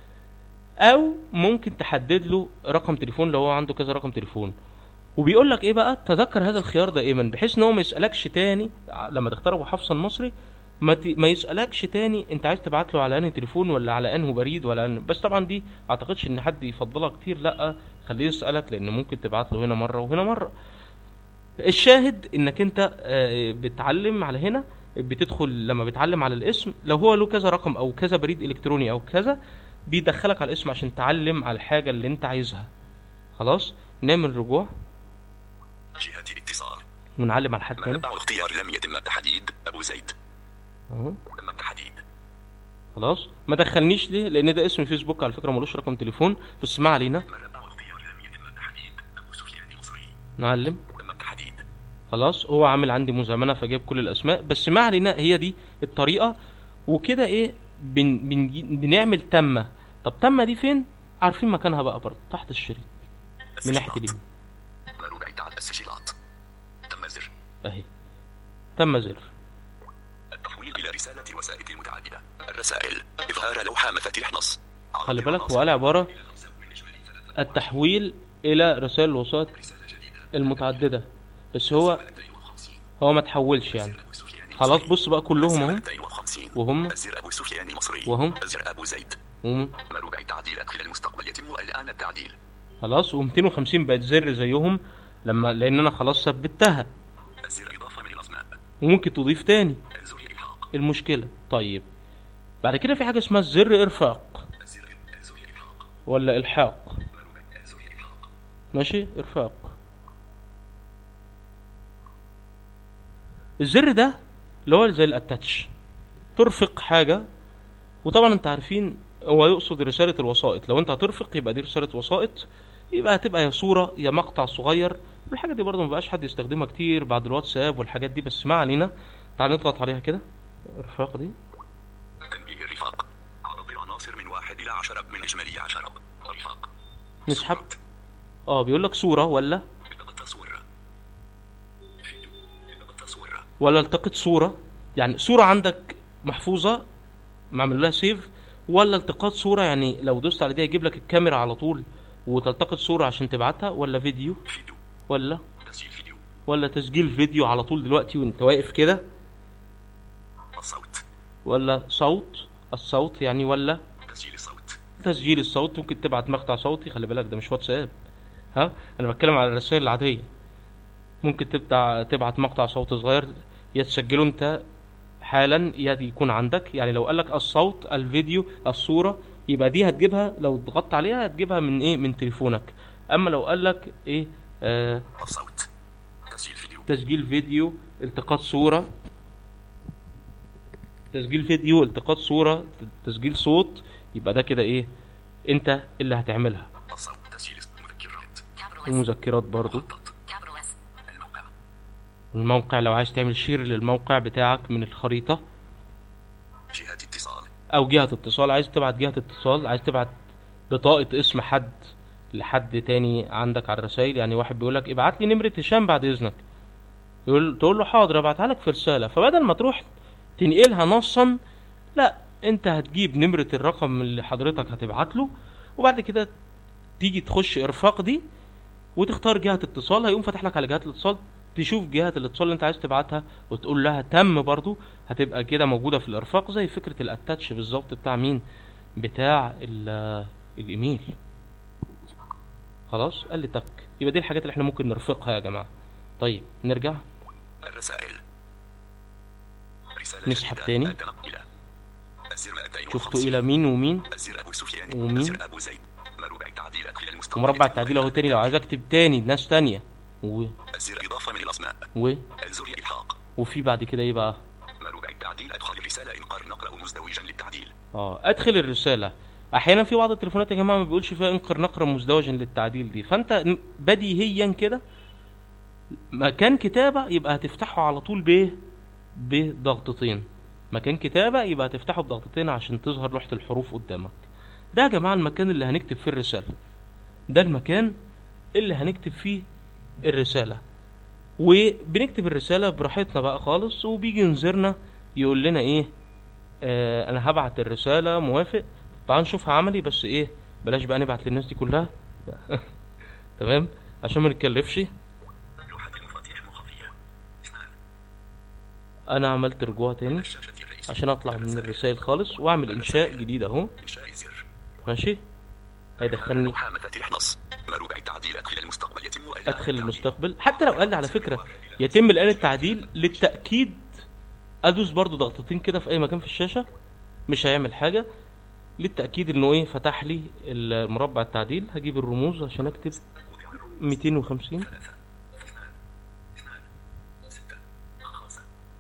او ممكن تحدد له رقم تليفون لو هو عنده كذا رقم تليفون وبيقول لك ايه بقى تذكر هذا الخيار دائما بحيث ان هو ما يسالكش تاني ع- لما تختار ابو حفصه المصري ما, ت... ما يسالكش تاني انت عايز تبعت له على انهي تليفون ولا على انه بريد ولا أنه... بس طبعا دي اعتقدش ان حد يفضلها كتير لا خليه يسالك لان ممكن تبعت له هنا مره وهنا مره الشاهد انك انت آه، بتعلم على هنا بتدخل لما بتعلم على الاسم لو هو له كذا رقم او كذا بريد الكتروني او كذا بيدخلك على الاسم عشان تعلم على الحاجه اللي انت عايزها خلاص نعمل رجوع جهات الاتصال ونعلم على حد تاني مربع اختيار لم يتم التحديد أبو زيد اهو تم التحديد خلاص ما دخلنيش ليه لان ده اسم فيسبوك على فكره ملوش رقم تليفون بس ما علينا مربع اختيار لم يتم التحديد أبو سفيان المصري نعلم تم التحديد خلاص هو عامل عندي مزامنه فجاب كل الاسماء بس ما علينا هي دي الطريقه وكده ايه بن بن بنعمل تمه طب تمه دي فين عارفين مكانها بقى برضه تحت الشريط من ناحيه اليمين مربع تعديل السجلات تم زر اهي تم زر التحويل إلى رسالة الوسائط المتعددة الرسائل إظهار لوحة مفاتيح نص خلي بالك هو قال عباره التحويل الى رسائل الوسائط المتعدده بس هو هو ما تحولش يعني خلاص بص بقى كلهم اهو وهم الزر أبو سفيان المصري وهم الزر أبو زيد وهم مربع تعديل أدخل المستقبل يتم الآن التعديل خلاص و250 بقت زر زيهم لما لان انا خلاص ثبتها الزر إضافة من الأسماء وممكن تضيف تاني الزر إلحاق المشكله طيب بعد كده في حاجه اسمها الزر ارفاق الزر الزر إلحاق ولا الحاق مربع الزر إلحاق ماشي ارفاق الزر ده اللي هو زي الاتاتش ترفق حاجة وطبعا انت عارفين هو يقصد رسالة الوسائط لو انت هترفق يبقى دي رسالة وسائط يبقى هتبقى يا صورة يا مقطع صغير الحاجة دي برضه مبقاش حد يستخدمها كتير بعد الواتساب والحاجات دي بس ما علينا تعال نضغط عليها كده الرفاق دي تنبيه الرفاق عرض العناصر من واحد إلى عشرة من إجمالي عشرة الرفاق نسحب اه بيقول لك صورة ولا التقط تصوير فيديو التقط تصوير ولا التقط صورة يعني صورة عندك محفوظة معمل لها سيف ولا التقاط صورة يعني لو دوست على دي هيجيب لك الكاميرا على طول وتلتقط صورة عشان تبعتها ولا فيديو فيديو ولا تسجيل فيديو ولا تسجيل فيديو على طول دلوقتي وانت واقف كده الصوت ولا صوت الصوت يعني ولا تسجيل الصوت تسجيل الصوت ممكن تبعت مقطع صوتي خلي بالك ده مش واتساب ها انا بتكلم على الرسائل العادية ممكن تبتع تبعت مقطع صوت صغير يا تسجله انت حالا يا يكون عندك يعني لو قالك الصوت الفيديو الصورة يبقى دي هتجيبها لو ضغطت عليها هتجيبها من ايه من تليفونك اما لو قالك ايه آه الصوت تسجيل فيديو التقاط صورة تسجيل فيديو التقاط صورة تسجيل صوت يبقى ده كده ايه انت اللي هتعملها الصوت تسجيل مذكرات Capital S. ومذكرات برضو خطط Capital S. الموقع الموقع لو عايز تعمل شير للموقع بتاعك من الخريطة جهة اتصال او جهة اتصال عايز تبعت جهة اتصال عايز تبعت بطاقة اسم حد لحد تاني عندك على الرسائل يعني واحد بيقول لك ابعت لي نمرة هشام بعد اذنك يقول تقول له حاضر ابعتها لك في رسالة فبدل ما تروح تنقلها نصا لا انت هتجيب نمرة الرقم اللي حضرتك هتبعت له وبعد كده تيجي تخش ارفاق دي وتختار جهة اتصال هيقوم فاتح لك على جهات الاتصال تشوف جهة الاتصال اللي انت عايز تبعتها وتقول لها تم برضو هتبقى كده موجودة في الارفاق زي فكرة الاتاتش بالظبط بتاع مين بتاع ال- الايميل خلاص قال لي تك يبقى دي الحاجات اللي احنا ممكن نرفقها يا جماعة طيب نرجع الرسائل رسالة نسحب جديدة. تاني. التنقل. الزر 250. شفتوا الى مين ومين الزر أبو سفيان ومين؟ الزر أبو زيد مربع التعديل أدخل المستقبل ومربع التعديل اهو تاني لو عايز اكتب تاني ناس تانية و... الزر إضافة من الأسماء و... الزر إلحاق وفي بعد كده ايه بقى مربع التعديل أدخل الرسالة إن قر نقرأ مزدوجا للتعديل اه ادخل الرسالة احيانا في بعض التليفونات يا جماعة ما بيقولش فيها انقر نقرا مزدوجا للتعديل دي فانت م- بديهيا كده مكان كتابة يبقى هتفتحه على طول بايه بضغطتين مكان كتابة يبقى هتفتحه بضغطتين عشان تظهر لوحة الحروف قدامك ده يا جماعة المكان اللي هنكتب فيه الرسالة ده المكان اللي هنكتب فيه الرسالة وبنكتب الرسالة براحتنا بقى خالص وبيجي ينذرنا يقول لنا ايه آه انا هبعت الرسالة موافق تعال نشوفها عملي بس ايه بلاش بقى نبعت للناس دي كلها تمام عشان ما نتكلفش لوحة المفاتيح المخفية اثنان انا عملت رجوع تاني الشاشة الرئيسية عشان اطلع من الرسائل خالص واعمل انشاء جديد اهو إنشاء زر ماشي هيدخلني لوحة مفاتيح نص مربع التعديل أدخل المستقبل يتم إعلان ادخل التعديل. المستقبل حتى لو قال لي على فكرة يتم الان التعديل للتأكيد ادوس برضو ضغطتين كده في اي مكان في الشاشة مش هيعمل حاجة للتأكيد انه ايه فتح لي المربع التعديل هجيب الرموز عشان اكتب 250 ستة خمسة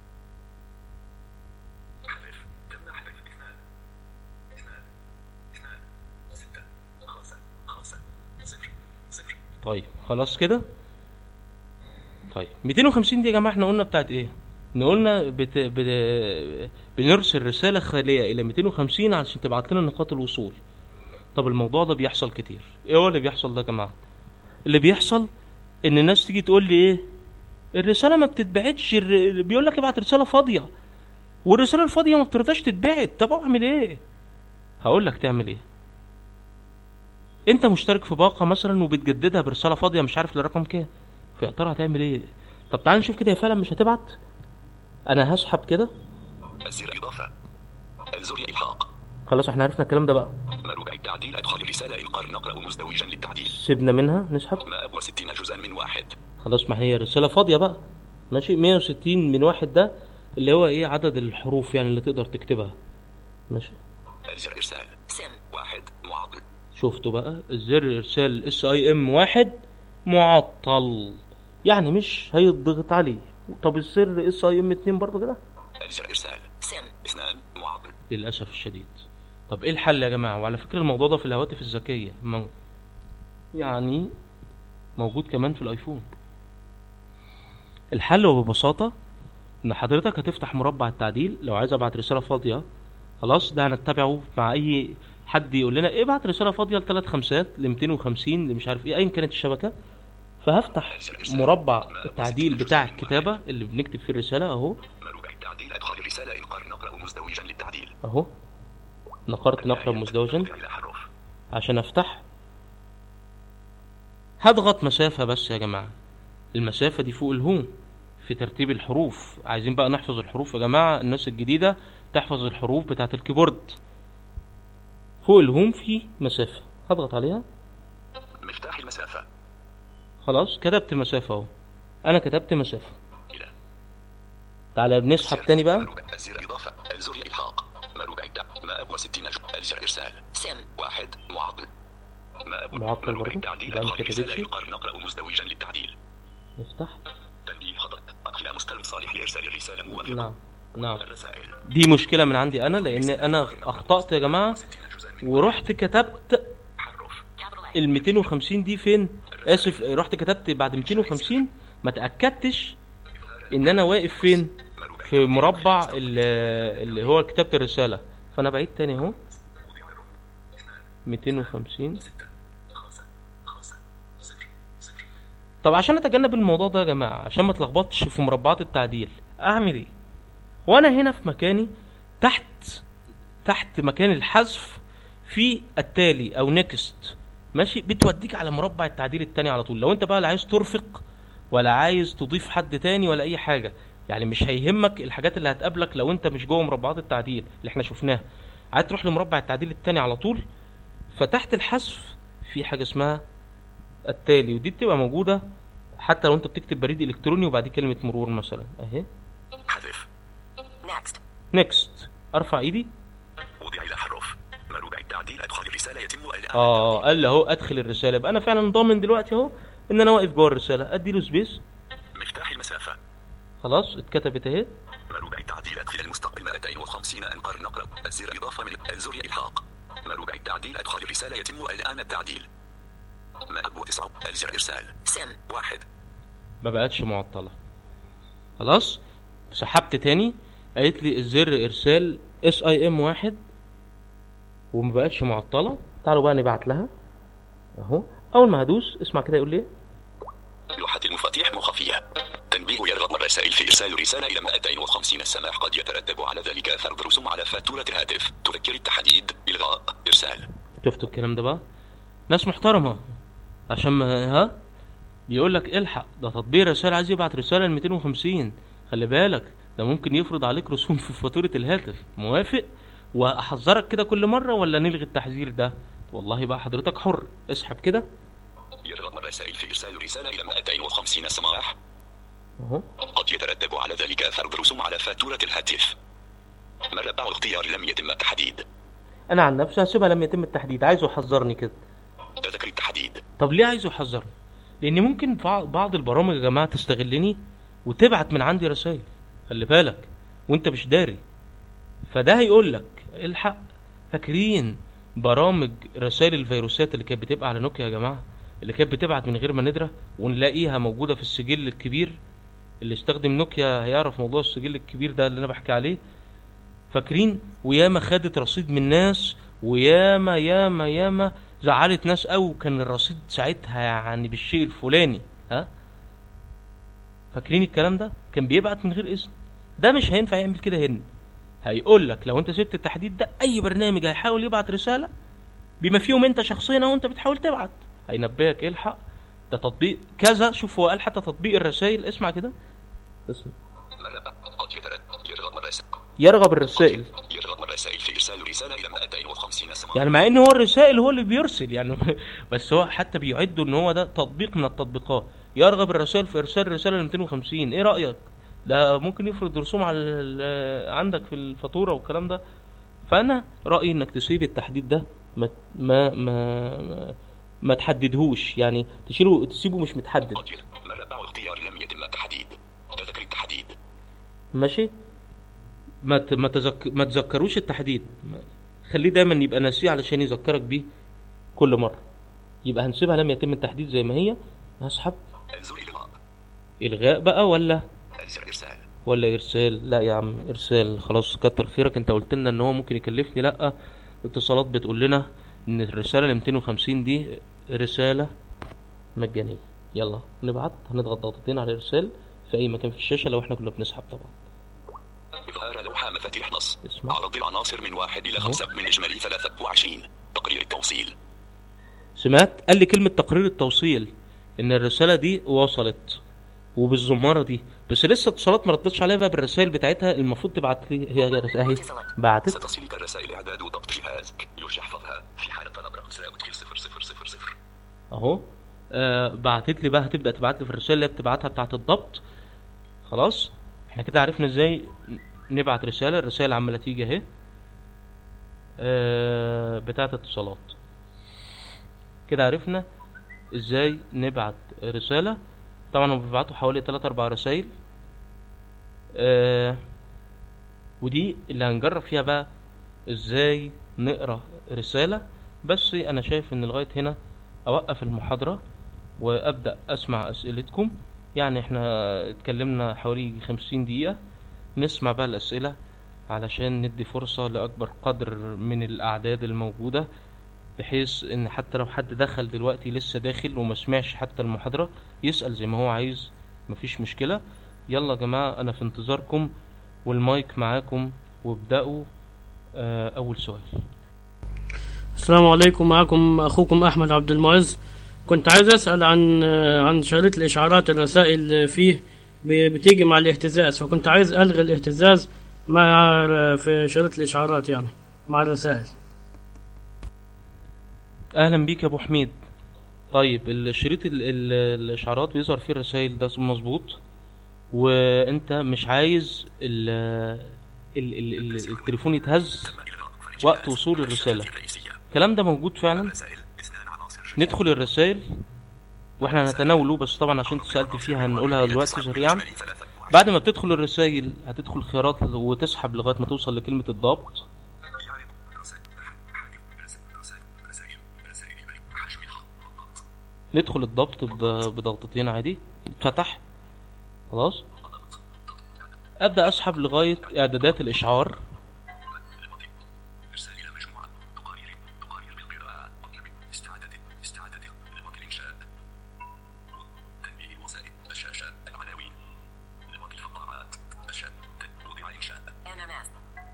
احذف تم احذف اثنان اثنان اثنان ستة خمسة خمسة صفر صفر طيب خلاص كده طيب 250 دي يا جماعه احنا قلنا بتاعت ايه إحنا قلنا بت... بت... بنرسل رساله خاليه الى 250 علشان تبعت لنا نقاط الوصول طب الموضوع ده بيحصل كتير ايه هو اللي بيحصل ده يا جماعه اللي بيحصل ان الناس تيجي تقول لي ايه الرساله ما بتتبعتش الر... بيقول لك ابعت رساله فاضيه والرساله الفاضيه ما بترضاش تتبعت طب اعمل ايه هقول لك تعمل ايه انت مشترك في باقه مثلا وبتجددها برساله فاضيه مش عارف لرقم كام في ترى هتعمل ايه طب تعال نشوف كده هي فعلا مش هتبعت انا هسحب كده الزر إضافة الزر إلحاق خلاص احنا عرفنا الكلام ده بقى مربع التعديل أدخل الرسالة إن قر نقرأ مزدوجا للتعديل سيبنا منها نسحب ما أبوى ستين جزءا من واحد خلاص ما هي رساله فاضيه بقى ماشي 160 من واحد ده اللي هو ايه عدد الحروف يعني اللي تقدر تكتبها ماشي الزر إرسال Sim. واحد معطل شفتوا بقى الزر ارسال اس اي ام واحد معطل يعني مش هيضغط عليه طب السر اس اي ام اتنين برضه كده الزر إرسال Sim. اثنان معطل للأسف الشديد طب ايه الحل يا جماعة وعلى فكرة الموضوع ده في الهواتف الذكية مو... يعني موجود كمان في الايفون الحل وببساطة ان حضرتك هتفتح مربع التعديل لو عايز ابعت رسالة فاضية خلاص ده هنتبعه مع اي حد يقول لنا ابعت رسالة فاضية لثلاث خمسات ل 250 لمش عارف ايه ايا كانت الشبكة فهفتح مربع التعديل بتاع الكتابة اللي بنكتب فيه الرسالة اهو مربع التعديل أدخل الرسالة إن قر نقرأ مزدوجا للتعديل اهو نقرت نقرا مزدوجا إلى حروف عشان افتح هضغط مسافة بس يا جماعة المسافة دي فوق الهوم في ترتيب الحروف عايزين بقى نحفظ الحروف يا جماعة الناس الجديدة تحفظ الحروف بتاعة الكيبورد فوق الهوم في مسافة هضغط عليها مفتاح المسافة خلاص كتبت مسافة اهو انا كتبت مسافة إلى تعالى بنسحب تاني بقى مربع الزر إضافة الزر إلحاق مربع التعديل ما أبوى ستين جزء الزر إرسال Sim. واحد معطل ما أبوى معطل مربع برضه؟ التعديل يبقى ما أدخل الرسالة كتبتش. إن قر نقرأ مزدوجا للتعديل نفتح تنبيه خطأ إرسال الرسالة موافق نعم نعم الرسائل دي مشكلة من عندي انا لان انا اخطأت يا جماعة ورحت كتبت حرف Capital A. ال 250 دي فين اسف رحت كتبت بعد 250 ما تاكدتش ان انا واقف فين في مربع ال- اللي هو كتابه الرساله فانا بعيد تاني اهو 250 طب عشان اتجنب الموضوع ده يا جماعه عشان ما اتلخبطش في مربعات التعديل اعمل ايه وانا هنا في مكاني تحت تحت مكان الحذف في التالي او نيكست ماشي بتوديك على مربع التعديل التاني على طول لو انت بقى لا عايز ترفق ولا عايز تضيف حد تاني ولا اي حاجه يعني مش هيهمك الحاجات اللي هتقابلك لو انت مش جوه مربعات التعديل اللي احنا شفناها عايز تروح لمربع التعديل التاني على طول فتحت الحذف في حاجه اسمها التالي ودي بتبقى موجوده حتى لو انت بتكتب بريد الكتروني وبعديه كلمه مرور مثلا اهي حذف Next. نيكست ارفع ايدي وضع إلى حرف مربع التعديل أدخل الرسالة يتم الآن اه قال لي اهو ادخل الرساله يبقى انا فعلا ضامن دلوقتي اهو ان انا واقف جوه الرساله ادي له سبيس مفتاح المسافة خلاص اتكتبت اهي مربع التعديل أدخل المستقبل 250 أنقر نقرب الزر إضافة من الزر إلحاق مربع التعديل أدخل الرسالة يتم الآن التعديل ما أبو تسعة الزر إرسال Sim. واحد ما بقتش معطله خلاص سحبت تاني قالت لي الزر ارسال اس اي ام واحد وما بقتش معطله تعالوا بقى نبعت لها اهو اول ما هدوس اسمع كده يقول لي إيه؟ لوحة المفاتيح مخفية تنبيه يرغب الرسائل في إرسال رسالة إلى 250 السماح قد يترتب على ذلك فرض رسوم على فاتورة الهاتف تذكر التحديد إلغاء إرسال شفتوا الكلام ده بقى ناس محترمه عشان ما ها بيقول لك الحق ده تطبيق رسالة عايز يبعت رسالة ل 250 خلي بالك ده ممكن يفرض عليك رسوم في فاتورة الهاتف موافق واحذرك كده كل مرة ولا نلغي التحذير ده والله بقى حضرتك حر اسحب كده يرغب الرسائل في إرسال رسالة إلى 250 السماح اهو قد يترتب على ذلك فرض رسوم على فاتورة الهاتف مربع الاختيار لم يتم التحديد انا عن نفسي هسيبها لم يتم التحديد عايزه يحذرني كده تذكر التحديد طب ليه عايزه يحذرني لان ممكن بع- بعض البرامج يا جماعه تستغلني وتبعت من عندي رسائل خلي بالك وانت مش داري فده هيقول لك الحق فاكرين برامج رسائل الفيروسات اللي كانت بتبقى على نوكيا يا جماعه اللي كانت بتبعت من غير ما ندرى ونلاقيها موجوده في السجل الكبير اللي استخدم نوكيا هيعرف موضوع السجل الكبير ده اللي انا بحكي عليه فاكرين وياما خدت رصيد من ناس وياما ياما ياما زعلت ناس قوي وكان الرصيد ساعتها يعني بالشيء الفلاني ها فاكرين الكلام ده كان بيبعت من غير اذن ده مش هينفع يعمل كده هنا هيقول لك لو انت سبت التحديد ده اي برنامج هيحاول يبعت رساله بما فيهم انت شخصيا او انت بتحاول تبعت هينبهك الحق ده تطبيق كذا شوف هو قال حتى تطبيق الرسائل اسمع كده اسمع مربع قد يترتب يرغب الرسائل يرغب الرسائل يرغب الرسائل في إرسال رسالة إلى 250 السماح يعني مع ان هو الرسائل هو اللي بيرسل يعني بس هو حتى بيعدوا ان هو ده تطبيق من التطبيقات يرغب الرسائل في ارسال رساله ل 250 ايه رايك ده ممكن يفرض رسوم على ال- عندك في الفاتوره والكلام ده فانا رايي انك تسيب التحديد ده ما ما ما ما, ما تحددهوش يعني تشيله تسيبه مش متحدد قد يت- مربع الاختيار لم يتم التحديد تذكر التحديد ماشي ما ت- ما تذك... ما تذكروش التحديد ما- خليه دايما يبقى ناسيه علشان يذكرك بيه كل مره يبقى هنسيبها لم يتم التحديد زي ما هي هسحب الزر إلغاء الغاء بقى ولا الزر إرسال ولا ارسال لا يا عم ارسال خلاص كتر خيرك انت قلت لنا ان هو ممكن يكلفني لا اتصالات بتقول لنا ان الرساله ال 250 دي رساله مجانيه يلا نبعت هنضغط ضغطتين على الارسال في اي مكان في الشاشه لو احنا كنا بنسحب طبعا إظهار لوحة مفاتيح نص اسمع. عرض العناصر من واحد إلى خمسة من إجمالي 23 تقرير التوصيل سمعت قال لي كلمة تقرير التوصيل ان الرسالة دي وصلت وبالزمارة دي بس لسه اتصالات ما ردتش عليها بقى بالرسائل بتاعتها المفروض تبعت لي هي رسالة اهي بعتت ستصلك الرسائل إعداد ضبط جهازك يرجى حفظها في حالة طلب رقم سأدخل 0000 اهو آه بعتت لي بقى هتبدأ تبعت لي في الرسالة اللي هي بتبعتها بتاعت الضبط خلاص احنا كده عرفنا ازاي نبعت رسالة الرسائل عمالة تيجي اهي آه بتاعت اتصالات كده عرفنا ازاي نبعت رسالة طبعا هم بيبعتوا حوالي 3 4 رسائل آه ودي اللي هنجرب فيها بقى ازاي نقرا رسالة بس انا شايف ان لغاية هنا اوقف المحاضرة وابدأ اسمع اسئلتكم يعني احنا اتكلمنا حوالي خمسين دقيقة نسمع بقى الاسئلة علشان ندي فرصة لاكبر قدر من الاعداد الموجودة بحيث ان حتى لو حد دخل دلوقتي لسه داخل وما سمعش حتى المحاضرة يسأل زي ما هو عايز مفيش مشكلة يلا يا جماعة انا في انتظاركم والمايك معاكم وابدأوا آه اول سؤال السلام عليكم معكم اخوكم احمد عبد المعز كنت عايز اسال عن عن شريط الاشعارات الرسائل فيه ب- بتيجي مع الاهتزاز فكنت عايز الغي الاهتزاز مع في شريط الاشعارات يعني مع الرسائل اهلا بيك يا ابو حميد طيب الشريط ال ال الاشعارات بيظهر فيه الرسائل ده مظبوط وانت مش عايز ال ال ال ال التليفون يتهز وقت وصول الرسالة الكلام ده موجود فعلا ندخل الرسائل واحنا هنتناوله بس طبعا عشان انت سألت فيها هنقولها دلوقتي سريعا بعد ما بتدخل الرسائل هتدخل خيارات وتسحب لغاية ما توصل لكلمة الضبط ندخل الضبط ب- بضغطتين عادي اتفتح خلاص ابدا اسحب لغايه اعدادات الاشعار MMS.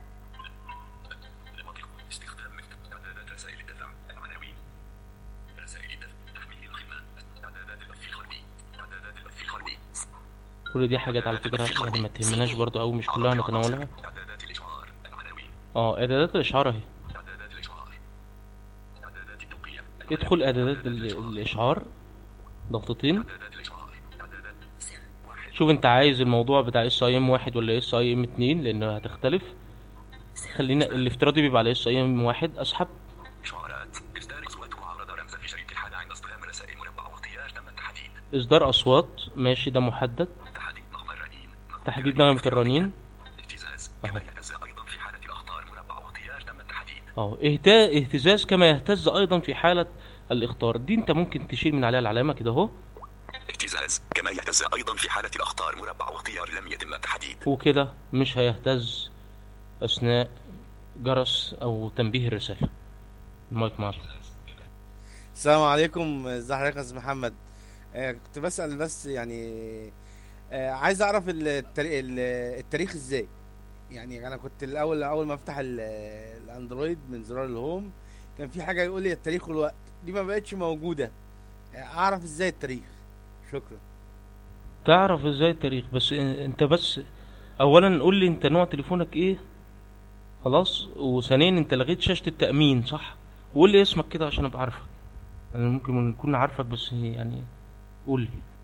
كل دي حاجات على فكره يعني ما تهمناش برضو قوي مش كلها نتناولها اه اعدادات الاشعار اهي ادخل اعدادات ال- الاشعار ضغطتين شوف انت عايز الموضوع بتاع اس اي ام واحد ولا اس اي ام اتنين لانه هتختلف خلينا الافتراضي بيبقى على اس اي ام واحد اسحب إشعارات إصدار أصوات وعرض رمز في شريط الحالة عند استلام رسائل مربع واختيار تم التحديد اصدار اصوات ماشي ده محدد تحديد نغمة الرنين تحديد نغمة الرنين اهتزاز كما يهتز أيضا في حالة الأخطار مربع واختيار تم التحديد اه اهتا- اهتزاز كما يهتز ايضا في حالة الاخطار دي انت ممكن تشيل من عليها العلامة كده اهو اهتزاز كما يهتز أيضا في حالة الأخطار مربع واختيار لم يتم التحديد وكده مش هيهتز اثناء جرس او تنبيه الرسالة المايك معاك السلام عليكم ازي حضرتك يا استاذ محمد آه كنت بسأل بس يعني آه عايز اعرف التاريخ, التاريخ ازاي يعني انا كنت الاول اول ما افتح ال- الاندرويد من زرار الهوم كان في حاجه يقول لي التاريخ والوقت دي ما بقتش موجوده آه اعرف ازاي التاريخ شكرا تعرف ازاي التاريخ بس انت بس اولا قول لي انت نوع تليفونك ايه خلاص وثانيا انت لغيت شاشة التأمين صح وقول لي اسمك كده عشان ابقى عارفك انا ممكن نكون عارفك بس يعني قول لي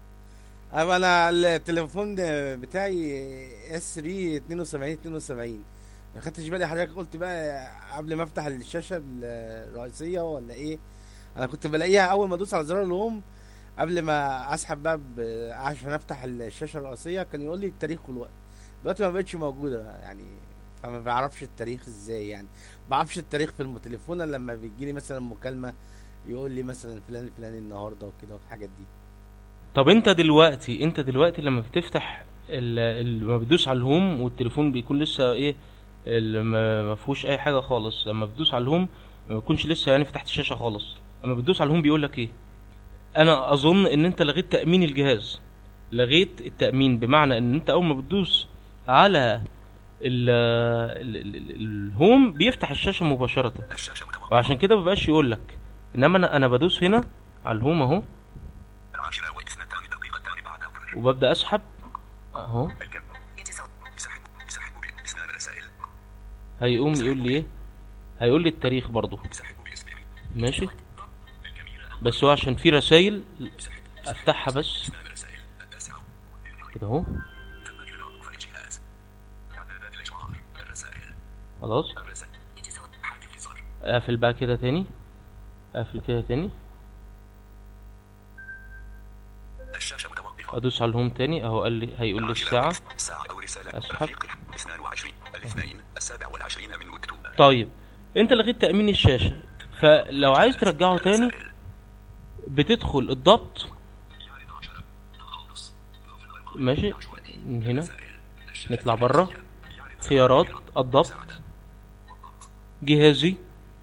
اما انا التليفون ده بتاعي اس 3 72 72 ما خدتش بالي حضرتك قلت بقى قبل ما افتح الشاشه الرئيسيه ولا ايه انا كنت بلاقيها اول ما ادوس على زرار الهوم قبل ما اسحب بقى ب- عشان افتح الشاشه الرئيسيه كان يقول لي التاريخ والوقت دلوقتي ما بقتش موجوده يعني فما بعرفش التاريخ ازاي يعني ما بعرفش التاريخ في التليفون إلا لما بيجيلي مثلا مكالمه يقول لي مثلا فلان الفلاني النهارده وكده والحاجات دي طب انت دلوقتي انت دلوقتي لما بتفتح ال- ال- لما بتدوس على الهوم والتليفون بيكون لسه ايه ال- ما ما فيهوش اي حاجه خالص لما بتدوس على الهوم ما بيكونش لسه يعني فتحت الشاشه خالص لما بتدوس على الهوم بيقول لك ايه انا اظن ان انت لغيت تامين الجهاز لغيت التامين بمعنى ان انت اول ما بتدوس على ال ال ال ال الهوم بيفتح الشاشه مباشره الشاشة متوقفة وعشان كده مبقاش يقول لك انما انا انا بدوس هنا على الهوم اهو العاشرة واثنتان دقيقتان بعد الظهر وببدا اسحب اهو الكم اتصال يسحب يسحب باسنان رسائل هيقوم يقول لي ايه هيقول لي التاريخ برضه يسحب باسمه ماشي الكاميرا بس هو عشان في رسائل افتحها بس اسنان رسائل التاسعة كده اهو تم إغلاق فالجهاز إعدادات الإشعار الرسائل خلاص الرسائل اتصال حد انتظار اقفل بقى كده تاني اقفل كده تاني الشاشة متوقفة ادوس على الهوم تاني اهو قال لي هيقول لي الساعة ساعة أو رسالة أسحب. رفيق 22 الاثنين السابع والعشرين من مكتوب طيب انت لغيت تأمين الشاشة فلو عايز ترجعه تاني بتدخل الضبط ماشي من هنا نطلع بره خيارات الضبط جهازي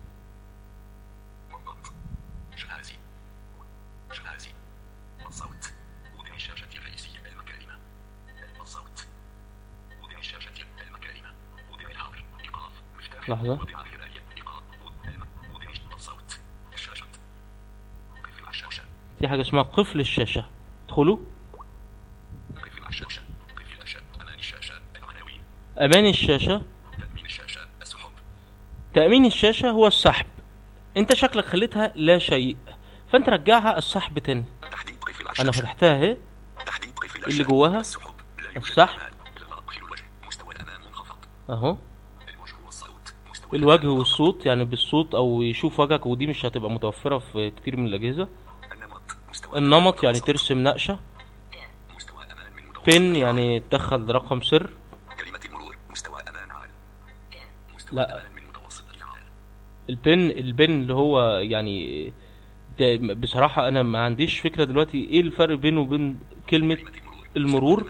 جهازي جهازي الصوت وضع الشاشة الرئيسية المكالمة الصوت وضع الشاشة المكالمة وضع الأمر إيقاف مفتاح لحظة وضع الهلالية إيقاف الم- وضع الصوت الشاشة قفل الشاشة في حاجة اسمها قفل الشاشة ادخلوا قفل الشاشة قفل الشاشة أمان الشاشة العناوين امان الشاشة تأمين الشاشة السحب تأمين الشاشة هو السحب انت شكلك خليتها لا شيء فانت رجعها السحب تاني تحديد قفل الشاشة انا فتحتها اهي تحديد قفل اللي الشاشة جواها السحب لا يوجد السحب. أمان. إلغاء قفل الوجه مستوى الأمان منخفض اهو الوجه والصوت مستوى الوجه والصوت يعني بالصوت او يشوف وجهك ودي مش هتبقى متوفرة في كتير من الاجهزة النمط مستوى النمط يعني ترسم نقشة مستوى أمان من متوسط بن يعني تدخل رقم سر كلمة المرور مستوى أمان عال مستوى لا. أمان من متوسط إلى عال البن البن اللي هو يعني ده بصراحة أنا ما عنديش فكرة دلوقتي إيه الفرق بينه وبين كلمة المرور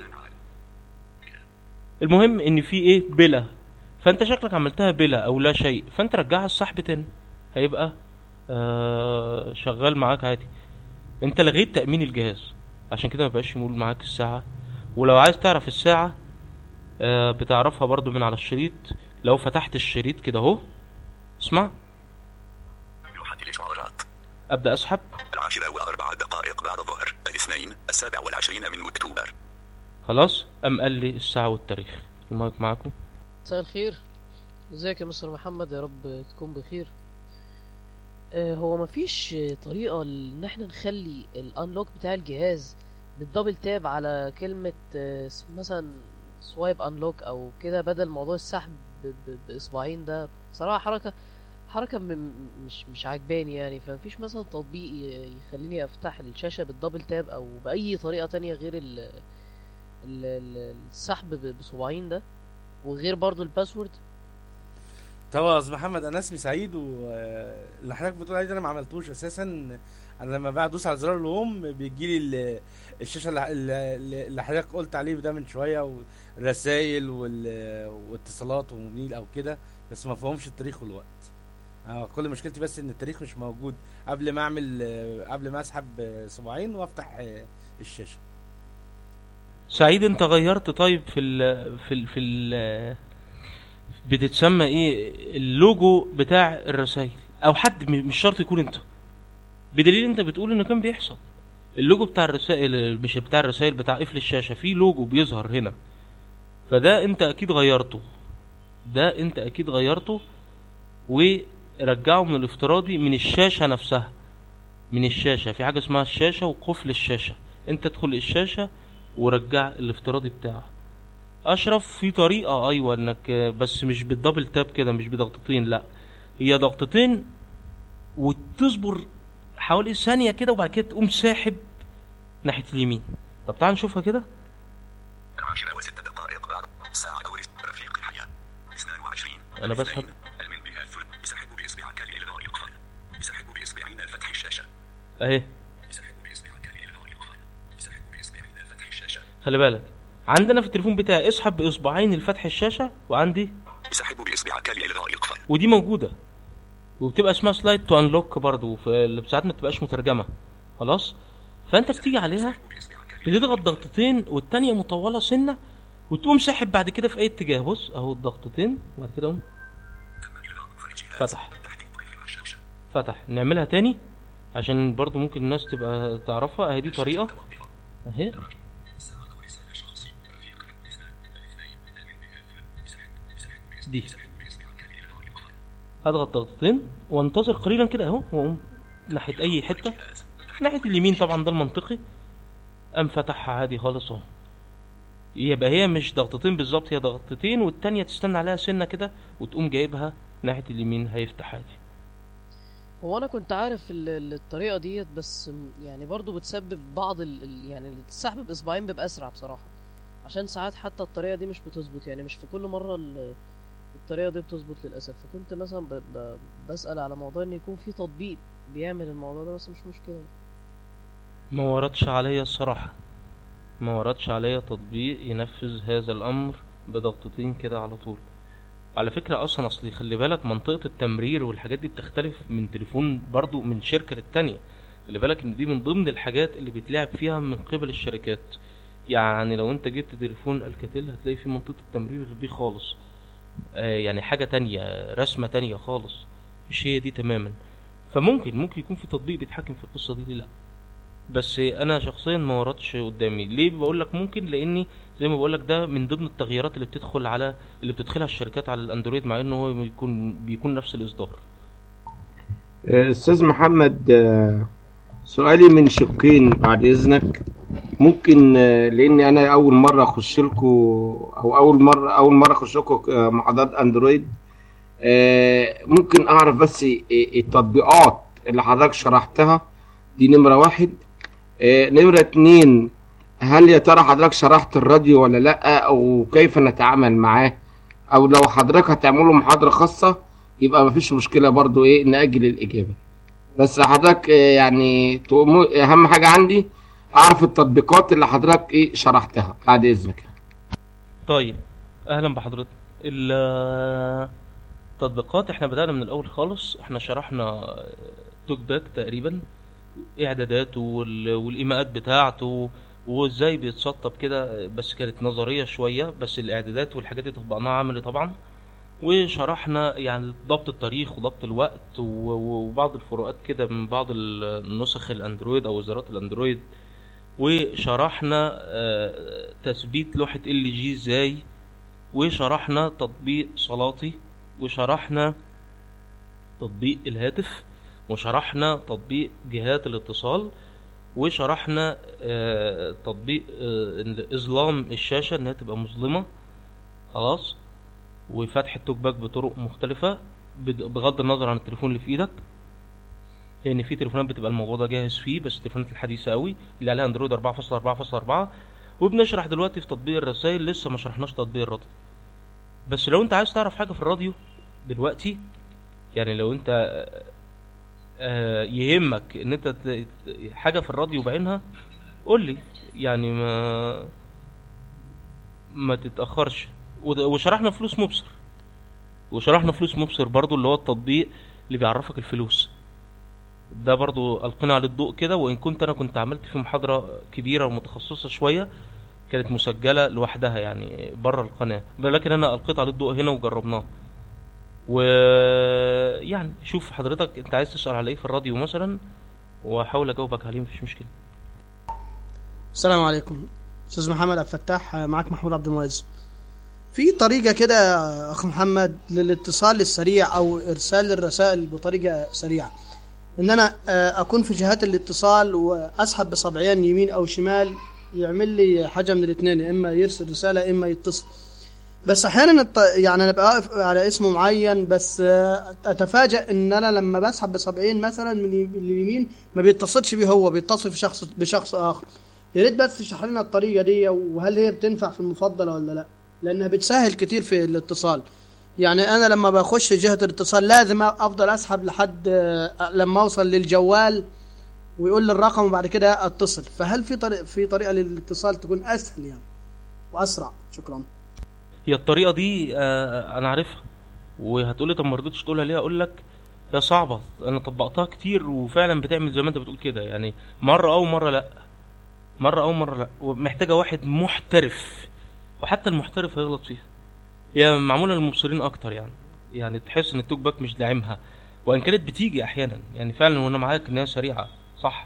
المهم إن في إيه بلا فأنت شكلك عملتها بلا أو لا شيء فأنت رجعها السحب تاني هيبقى آه شغال معاك عادي أنت لغيت تأمين الجهاز عشان كده مبقاش يقول معاك الساعة ولو عايز تعرف الساعة آه بتعرفها برضو من على الشريط لو فتحت الشريط كده أهو اسمع لوحة الإشعارات ابدا اسحب العاشرة وأربع دقائق بعد الظهر الاثنين السابع والعشرين من أكتوبر خلاص ام قال لي الساعه والتاريخ المايك معاكم مساء الخير ازيك يا مستر محمد يا رب تكون بخير آه، هو مفيش آه، طريقة ان احنا نخلي الانلوك بتاع الجهاز بالدبل تاب على كلمة آه، س- مثلا سوايب انلوك او كده بدل موضوع السحب ب- ب- باصبعين ده بصراحة حركة حركة م- م- مش مش عجباني يعني فمفيش مثلا تطبيق ي- يخليني افتح الشاشة بالدبل تاب او بأي طريقة تانية غير ال ال- ال- السحب ب- بصباعين ده وغير برضو الباسورد طبعا يا استاذ محمد انا اسمي سعيد واللي حضرتك بتقول عليه ده انا ما عملتوش اساسا انا لما بدوس على زرار الهوم بيجي لي الشاشه اللي- اللي اللي حضرتك قلت عليه ده من شويه والرسائل واتصالات وموبيل او كده بس ما فهمش التاريخ والوقت آه، كل مشكلتي بس ان التاريخ مش موجود قبل ما اعمل آه، قبل ما اسحب آه، صباعين وافتح آه، الشاشه سعيد انت غيرت طيب في ال في ال في ال بتتسمى ايه اللوجو بتاع الرسائل او حد م- مش شرط يكون انت بدليل انت بتقول انه كان بيحصل اللوجو بتاع الرسائل مش بتاع الرسائل بتاع قفل الشاشة في لوجو بيظهر هنا فده انت اكيد غيرته ده انت اكيد غيرته ورجعه من الافتراضي من الشاشة نفسها من الشاشة في حاجة اسمها الشاشة وقفل الشاشة انت ادخل الشاشة ورجع الافتراضي بتاعه اشرف في طريقة ايوه انك بس مش بالدبل تاب كده مش بضغطتين لا هي ضغطتين وتصبر حوالي ثانية كده وبعد كده تقوم ساحب ناحية اليمين طب تعال نشوفها كده العاشرة وست دقائق بعد ساعة أو رفيق الحياة 22 أنا بسحب. المن بها الثلث يسحب بإصبعك لإلغاء القفل يسحب بإصبعين لفتح الشاشة اهي يسحب بإصبعك لإلغاء القفل يسحب بإصبعين لفتح الشاشة خلي بالك عندنا في التليفون بتاعي اسحب باصبعين لفتح الشاشة وعندي يسحب بإصبعك لإلغاء القفل ودي موجودة وبتبقى اسمها سلايد تو انلوك برضه في اللي ساعات ما بتبقاش مترجمة خلاص فانت بتيجي عليها بتضغط ضغطتين والتانية مطولة سنة وتقوم ساحب بعد كده في اي اتجاه بص اهو الضغطتين وبعد كده اقوم فتح فتح نعملها تاني عشان برضو ممكن الناس تبقى تعرفها اهي دي طريقة اهي دي هضغط ضغطتين وانتظر قليلا كده اهو واقوم ناحية اي حتة ناحية اليمين طبعا ده المنطقي قام فتحها عادي خالص اهو يبقى هي مش ضغطتين بالظبط هي ضغطتين والتانية تستنى عليها سنة كده وتقوم جايبها ناحية اليمين هيفتح عادي هو انا كنت عارف ال- ال- الطريقه ديت بس م- يعني برضو بتسبب بعض ال... ال- يعني السحب باصبعين بيبقى اسرع بصراحه عشان ساعات حتى الطريقه دي مش بتظبط يعني مش في كل مره ال- الطريقه دي بتظبط للاسف فكنت مثلا ب... ب... بسال على موضوع ان يكون في تطبيق بيعمل الموضوع ده بس مش مشكله ما وردش عليا الصراحة ما وردش عليا تطبيق ينفذ هذا الأمر بضغطتين كده على طول على فكرة أصلا أصلي خلي بالك منطقة التمرير والحاجات دي بتختلف من تليفون برضو من شركة للتانية خلي بالك إن دي من ضمن الحاجات اللي بيتلعب فيها من قبل الشركات يعني لو أنت جبت تليفون الكاتيل هتلاقي فيه منطقة التمرير دي خالص آه يعني حاجة تانية رسمة تانية خالص مش هي دي تماما فممكن ممكن يكون في تطبيق بيتحكم في القصة دي ليه لأ بس انا شخصيا ما وردش قدامي ليه بقول لك ممكن لاني زي ما بقول لك ده من ضمن التغييرات اللي بتدخل على اللي بتدخلها الشركات على الاندرويد مع انه هو بيكون بيكون نفس الاصدار آه، استاذ محمد آه، سؤالي من شقين بعد اذنك ممكن آه، لاني انا اول مره اخش لكم او اول مره اول مره اخش لكم آه، محاضرات اندرويد آه، ممكن اعرف بس آه، التطبيقات اللي حضرتك شرحتها دي نمره واحد آه، نمره اتنين هل يا ترى حضرتك شرحت الراديو ولا لا او كيف نتعامل معاه او لو حضرتك هتعملوا محاضره خاصه يبقى مفيش مشكله برضو ايه ناجل الاجابه بس حضرتك آه، يعني تقوم- اهم حاجه عندي اعرف التطبيقات اللي حضرتك ايه شرحتها بعد اذنك طيب اهلا بحضرتك التطبيقات احنا بدأنا من الاول خالص احنا شرحنا توك باك تقريبا اعداداته وال- والايماءات بتاعته وازاي بيتسطب كده بس كانت نظرية شوية بس الاعدادات والحاجات دي طبقناها عملي طبعا وشرحنا يعني ضبط التاريخ وضبط الوقت و- و- وبعض الفروقات كده من بعض النسخ الاندرويد او وزارات الاندرويد وشرحنا آه، تثبيت لوحة ال جي ازاي وشرحنا تطبيق صلاتي وشرحنا تطبيق الهاتف وشرحنا تطبيق جهات الاتصال وشرحنا آه، تطبيق آه، اظلام الشاشة انها تبقى مظلمة خلاص وفتح التوك باك بطرق مختلفة بد- بغض النظر عن التليفون اللي في ايدك لان في تليفونات بتبقى الموضوع ده جاهز فيه بس التليفونات الحديثة قوي اللي عليها اندرويد 4.4.4 وبنشرح دلوقتي في تطبيق الرسائل لسه ما شرحناش تطبيق الراديو بس لو انت عايز تعرف حاجة في الراديو دلوقتي يعني لو انت آه، آه، يهمك ان انت ت- حاجة في الراديو بعينها قول لي يعني ما ما تتأخرش ود- وشرحنا فلوس مبصر وشرحنا فلوس مبصر برضو اللي هو التطبيق اللي بيعرفك الفلوس ده برضو ألقينا عليه الضوء كده وإن كنت أنا كنت عملت فيه محاضرة كبيرة ومتخصصة شوية كانت مسجلة لوحدها يعني بره القناة لكن أنا ألقيت عليه الضوء هنا وجربناه ويعني شوف حضرتك أنت عايز تسأل على إيه في الراديو مثلا وأحاول أجاوبك عليه مفيش مشكلة السلام عليكم استاذ محمد عبد الفتاح معاك محمود عبد المعز في طريقه كده يا اخ محمد للاتصال السريع او ارسال الرسائل بطريقه سريعه ان انا آه، اكون في جهات الاتصال واسحب بصبعين يمين او شمال يعمل لي حاجه من الاثنين يا اما يرسل رساله يا اما يتصل بس احيانا الط- يعني انا ببقى واقف على اسم معين بس آه، اتفاجئ ان انا لما بسحب بصبعين مثلا من ال- من اليمين ما بيتصلش بيه هو بيتصل في شخص بشخص اخر يا ريت بس تشرح لنا الطريقه دي وهل هي بتنفع في المفضله ولا لا لانها بتسهل كتير في الاتصال يعني انا لما بخش جهه الاتصال لازم افضل اسحب لحد آه، لما اوصل للجوال ويقول لي الرقم وبعد كده اتصل فهل في طريقه في طريقه للاتصال تكون اسهل يعني واسرع شكرا هي الطريقة دي آه، أنا عارفها وهتقولي طب ما رضيتش تقولها ليه أقول لك هي صعبة أنا طبقتها كتير وفعلا بتعمل زي ما أنت بتقول كده يعني مرة أو مرة لأ مرة أو مرة لأ ومحتاجة واحد محترف وحتى المحترف هيغلط فيها هي معمولة للمبصرين أكتر يعني يعني تحس إن التوك باك مش داعمها وإن كانت بتيجي أحيانا يعني فعلا وأنا معاك إن هي سريعة صح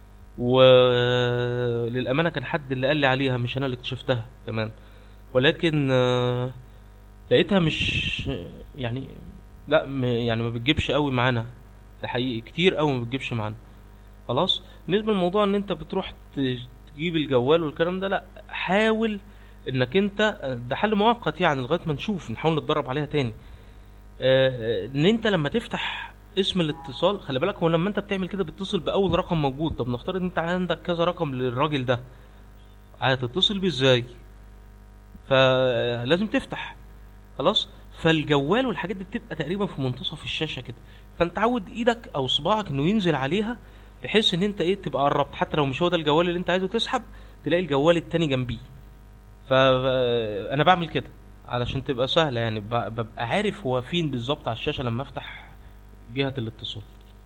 وللأمانة كان حد اللي قال لي عليها مش أنا اللي اكتشفتها كمان ولكن آه، لقيتها مش يعني لا م- يعني ما بتجيبش قوي معانا ده حقيقي كتير قوي ما بتجيبش معانا خلاص بالنسبه للموضوع ان انت بتروح ت- تجيب الجوال والكلام ده لا حاول انك انت ده حل مؤقت يعني لغايه ما نشوف نحاول نتدرب عليها تاني آه، ان انت لما تفتح اسم الاتصال خلي بالك هو لما انت بتعمل كده بتتصل باول رقم موجود طب نفترض ان انت عندك كذا رقم للراجل ده هتتصل بيه ازاي فلازم تفتح خلاص فالجوال والحاجات دي بتبقى تقريبا في منتصف الشاشه كده فانت عود ايدك او صباعك انه ينزل عليها بحيث ان انت ايه تبقى قربت حتى لو مش هو ده الجوال اللي انت عايزه تسحب تلاقي الجوال التاني جنبيه فانا بعمل كده علشان تبقى سهله يعني ب- ببقى عارف هو فين بالظبط على الشاشه لما افتح جهه الاتصال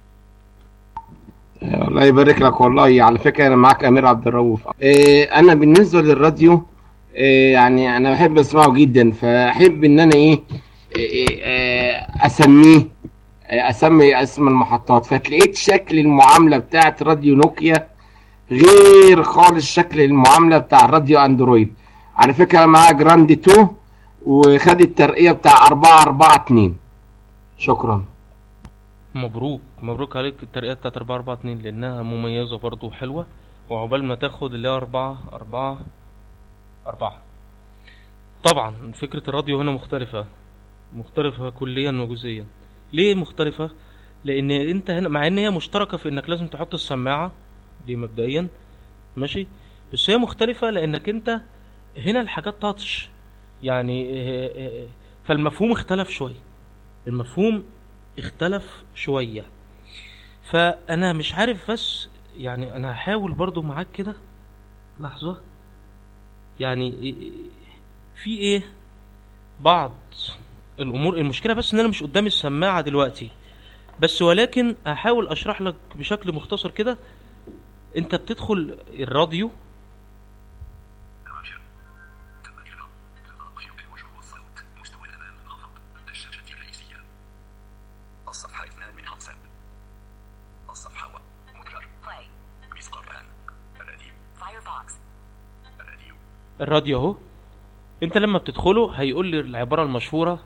الله يبارك لك والله على فكره انا معاك امير عبد الرؤوف إيه انا بالنسبه للراديو إيه يعني انا بحب اسمعه جدا فاحب ان انا ايه, إيه إيه اسميه إيه اسمي اسم المحطات فتلاقيت شكل المعامله بتاعت راديو نوكيا غير خالص شكل المعامله بتاع راديو اندرويد على فكره أنا معايا جراند 2 وخد الترقيه بتاع 442 شكرا مبروك مبروك عليك الترقية بتاعت أربعة أربعة اتنين لأنها مميزة برضو وحلوة وعقبال ما تاخد اللي هي أربعة أربعة أربعة طبعا فكرة الراديو هنا مختلفة مختلفة كليا وجزئيا ليه مختلفة؟ لأن أنت هنا مع إن هي مشتركة في إنك لازم تحط السماعة دي مبدئيا ماشي بس هي مختلفة لأنك أنت هنا الحاجات تاتش يعني آه، آه، فالمفهوم اختلف شوية المفهوم اختلف شوية فأنا مش عارف بس يعني أنا هحاول برضو معاك كده لحظة يعني إيه- في إيه بعض الأمور المشكلة بس إن أنا مش قدامي السماعة دلوقتي بس ولكن هحاول أشرح لك بشكل مختصر كده أنت بتدخل الراديو الصفحة اثنان من خمسة الصفحة و متجر Play. ميس قرآن الراديو Firefox. الراديو الراديو اهو انت لما بتدخله هيقول لي العبارة المشهورة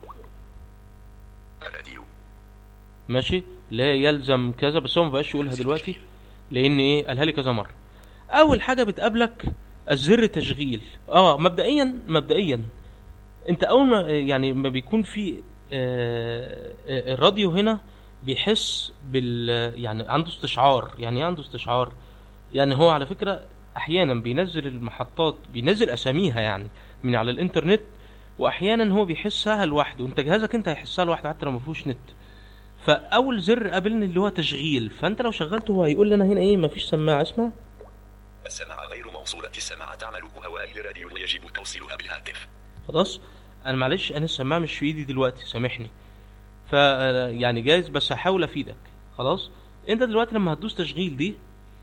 الراديو ماشي اللي هي يلزم كذا بس هو مبقاش يقولها دلوقتي لان ايه قالها لي كذا مرة اول حاجة بتقابلك الزر تشغيل اه مبدئيا مبدئيا انت اول ما يعني ما بيكون في آه آه، الراديو هنا بيحس بال يعني عنده استشعار يعني ايه عنده استشعار يعني هو على فكرة احيانا بينزل المحطات بينزل اساميها يعني من على الانترنت واحيانا هو بيحسها لوحده انت جهازك انت هيحسها لوحده حتى لو ما فيهوش نت فاول زر قابلني اللي هو تشغيل فانت لو شغلته هو هيقول لي انا هنا ايه مفيش سماعه اسمع السماعة غير موصولة السماعة تعمل كهوائل راديو ويجب توصيلها بالهاتف خلاص انا معلش انا السماعه مش في ايدي دلوقتي سامحني ف يعني جايز بس هحاول افيدك خلاص انت دلوقتي لما هتدوس تشغيل دي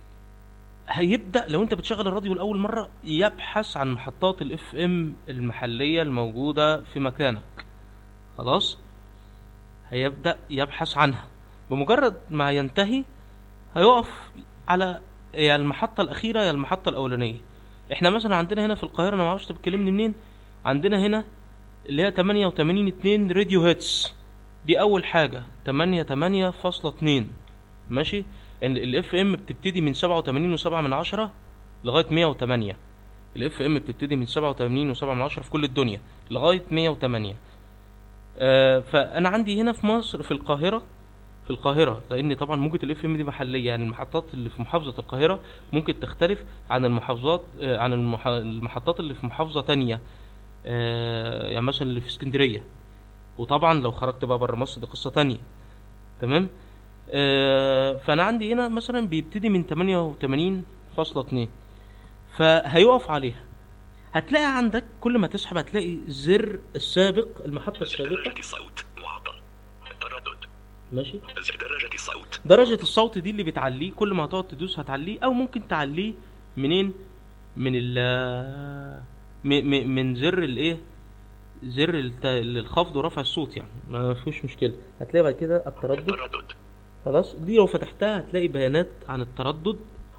هيبدا لو انت بتشغل الراديو لاول مره يبحث عن محطات الاف ام المحليه الموجوده في مكانك خلاص هيبدا يبحث عنها بمجرد ما ينتهي هيقف على يا المحطه الاخيره يا المحطه الاولانيه احنا مثلا عندنا هنا في القاهره انا ما اعرفش انت بتكلمني منين عندنا هنا اللي هي 88 2 راديو هيتس دي اول حاجه 8 8.2 ماشي الاف ام بتبتدي من 87 و7 من عشرة لغايه 108 الاف ام بتبتدي من 87 و7 من عشرة في كل الدنيا لغايه 108 آه فانا عندي هنا في مصر في القاهره في القاهرة لأن طبعا موجة الاف ام دي محلية يعني المحطات اللي في محافظة القاهرة ممكن تختلف عن المحافظات آه، عن المح... المحطات اللي في محافظة تانية آه، يعني مثلا اللي في اسكندرية وطبعا لو خرجت بقى بره مصر دي قصة تانية تمام آه، فأنا عندي هنا مثلا بيبتدي من 88.2 فهيقف عليها هتلاقي عندك كل ما تسحب هتلاقي الزر السابق المحطة زر السابقة درجة الصوت معطل التردد ماشي زر درجة الصوت درجة الصوت دي اللي بتعليه كل ما هتقعد تدوس هتعليه او ممكن تعليه منين من ال م- م- من زر الايه زر الت- الخفض ورفع الصوت يعني ما فيهوش مشكلة هتلاقي بعد كده التردد التردد خلاص دي لو فتحتها هتلاقي بيانات عن التردد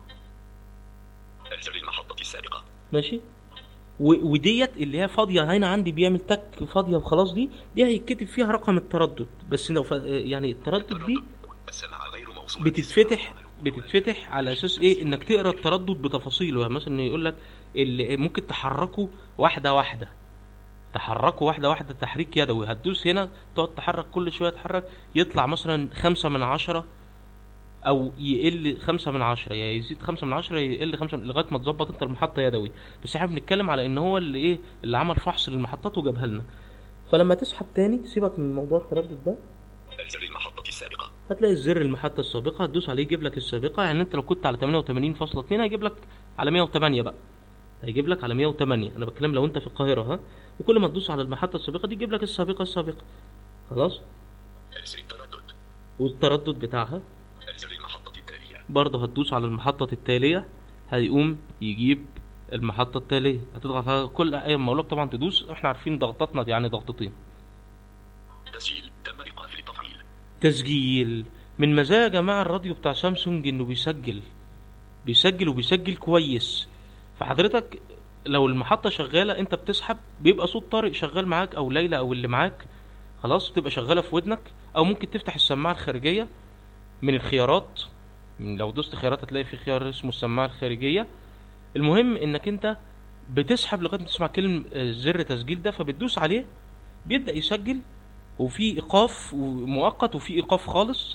زر المحطة السابقة ماشي و- وديت اللي هي فاضيه هنا عندي بيعمل تك فاضيه وخلاص دي دي هيتكتب فيها رقم التردد بس لو ف... يعني التردد دي السماعة غير موصولة بتتفتح بتتفتح على اساس ايه انك تقرا التردد بتفاصيله يعني مثلا يقول لك اللي ممكن تحركه واحده واحده تحركه واحده واحده تحريك يدوي هتدوس هنا تقعد تحرك كل شويه تحرك يطلع مثلا خمسة من عشرة او يقل خمسة من عشرة يا يزيد خمسة من عشرة يا يقل خمسة من... لغايه ما تظبط انت المحطه يدوي بس احنا بنتكلم على ان هو اللي ايه اللي عمل فحص للمحطات وجابها لنا فلما تسحب تاني سيبك من موضوع التردد ده زر المحطة السابقة هتلاقي الزر المحطة السابقة هتدوس عليه يجيب لك السابقة يعني انت لو كنت على 88.2 هيجيب لك على 108 بقى هيجيب لك على 108 انا بتكلم لو انت في القاهرة ها وكل ما تدوس على المحطة السابقة دي يجيب لك السابقة السابقة خلاص زر التردد والتردد بتاعها زر المحطة التالية برضه هتدوس على المحطة التالية هيقوم يجيب المحطة التالية هتضغط على كل اي مولوك طبعا تدوس احنا عارفين ضغطاتنا دي يعني ضغطتين تسجيل تم إيقاف التفعيل تسجيل من مزايا يا جماعة الراديو بتاع سامسونج انه بيسجل بيسجل وبيسجل كويس فحضرتك لو المحطة شغالة انت بتسحب بيبقى صوت طارق شغال معاك او ليلى او اللي معاك خلاص بتبقى شغالة في ودنك او ممكن تفتح السماعة الخارجية من الخيارات من لو دوست خيارات هتلاقي في خيار اسمه السماعة الخارجية المهم انك انت بتسحب لغاية ما تسمع كلمة آه، زر تسجيل ده فبتدوس عليه بيبدأ يسجل وفي ايقاف مؤقت وفي ايقاف خالص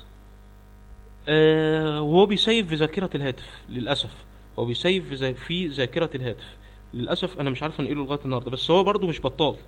آه وهو بيسيف في ذاكرة الهاتف للأسف هو بيسيف في ذا- في ذاكرة الهاتف للأسف أنا مش عارف أنقله لغاية النهاردة بس هو برضو مش بطال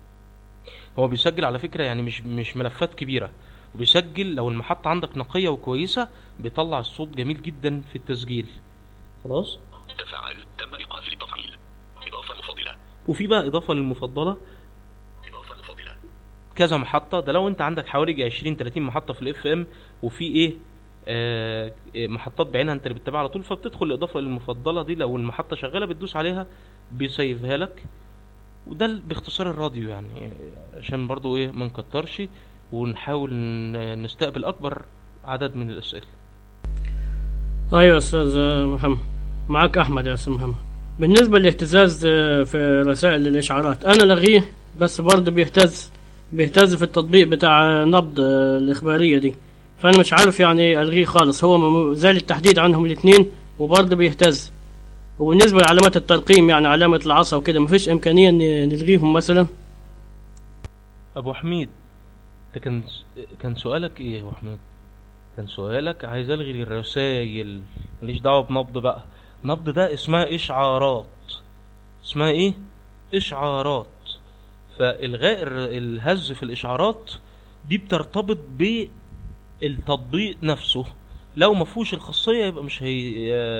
هو بيسجل على فكرة يعني مش مش ملفات كبيرة وبيسجل لو المحطة عندك نقية وكويسة بيطلع الصوت جميل جدا في التسجيل خلاص تفعل تم إيقاف التفعيل إضافة مفضلة وفي بقى إضافة للمفضلة إضافة مفضلة كذا محطة ده لو انت عندك حوالي 20 30 محطة في الاف ام وفي ايه آه آه، محطات بعينها انت اللي بتتابعها على طول فبتدخل الاضافة للمفضلة دي لو المحطة شغالة بتدوس عليها بيسيفها لك وده ال- باختصار الراديو يعني آه، عشان برضو ايه ما نكترش ونحاول ن- نستقبل اكبر عدد من الاسئلة ايوه يا استاذ محمد معاك احمد يا استاذ محمد بالنسبه للاهتزاز آه، في رسائل الاشعارات انا لغيه بس برضه بيهتز بيهتز في التطبيق بتاع نبض آه، الاخباريه دي فانا مش عارف يعني الغيه خالص هو م- زال التحديد عنهم الاثنين وبرضه بيهتز وبالنسبه لعلامات الترقيم يعني علامه العصا وكده مفيش امكانيه ان نلغيهم مثلا ابو حميد ده كان كان سؤالك ايه يا ابو حميد كان سؤالك عايز الغي الرسايل ماليش دعوه بنبض بقى نبض ده اسمها اشعارات اسمها ايه اشعارات فالغاء الر- الهز في الاشعارات دي بترتبط بالتطبيق نفسه لو ما فيهوش الخاصيه يبقى مش هي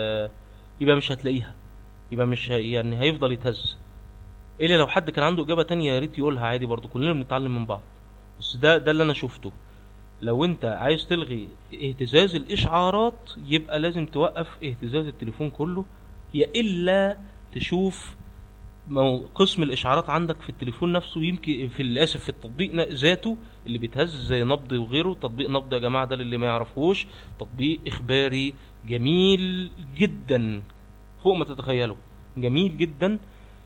يبقى مش هتلاقيها يبقى مش هي... يعني هيفضل يتهز الا لو حد كان عنده اجابه تانية يا ريت يقولها عادي برضو كلنا بنتعلم من بعض بس ده ده اللي انا شفته لو انت عايز تلغي اهتزاز الاشعارات يبقى لازم توقف اهتزاز التليفون كله يا الا تشوف مو- قسم الاشعارات عندك في التليفون نفسه يمكن في الاسف في التطبيق ن- ذاته اللي بيتهز زي نبض وغيره تطبيق نبض يا جماعه ده اللي ما يعرفوش تطبيق اخباري جميل جدا فوق ما تتخيلوا جميل جدا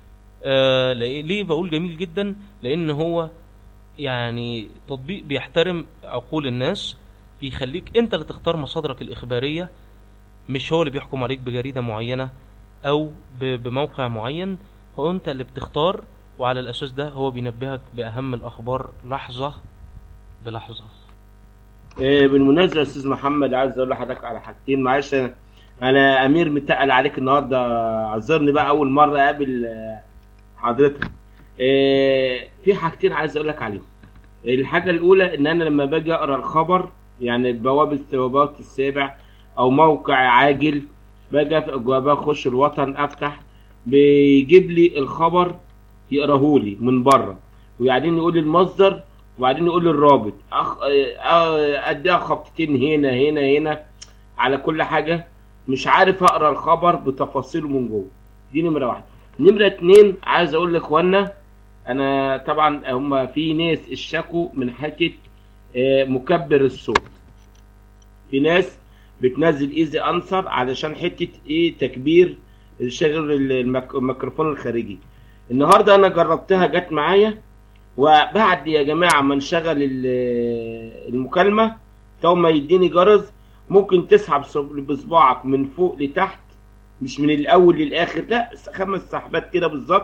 آه ليه ليه بقول جميل جدا لان هو يعني تطبيق بيحترم عقول الناس بيخليك انت اللي تختار مصادرك الاخباريه مش هو اللي بيحكم عليك بجريده معينه او ب- بموقع معين هو انت اللي بتختار وعلى الاساس ده هو بينبهك باهم الاخبار لحظه بلحظه إيه، بالمناسبة يا أستاذ محمد عايز أقول لحضرتك على حاجتين معلش أنا- أنا أمير متقل عليك النهاردة عذرني بقى أول مرة أقابل آه، حضرتك إيه، في حاجتين عايز أقول لك عليهم الحاجة الأولى إن أنا لما باجي أقرأ الخبر يعني بوابة بوابة السابع أو موقع عاجل باجي أف- جوابها أخش الوطن أفتح بيجيب لي الخبر يقراهولي من بره وبعدين يقول لي المصدر وبعدين يقول لي الرابط أخ... آه، اديها خبطتين هنا هنا هنا على كل حاجه مش عارف اقرا الخبر بتفاصيله من جوه دي نمره واحده نمره اتنين عايز اقول لاخوانا انا طبعا هم في ناس اشتكوا من حته آه، مكبر الصوت في ناس بتنزل ايزي انسر علشان حته ايه تكبير شغل المك... الميكروفون الخارجي النهارده انا جربتها جت معايا وبعد يا جماعه ما نشغل ال- المكالمه تو ما يديني جرس ممكن تسحب صب- بصباعك من فوق لتحت مش من الاول للاخر لا خمس سحبات كده بالظبط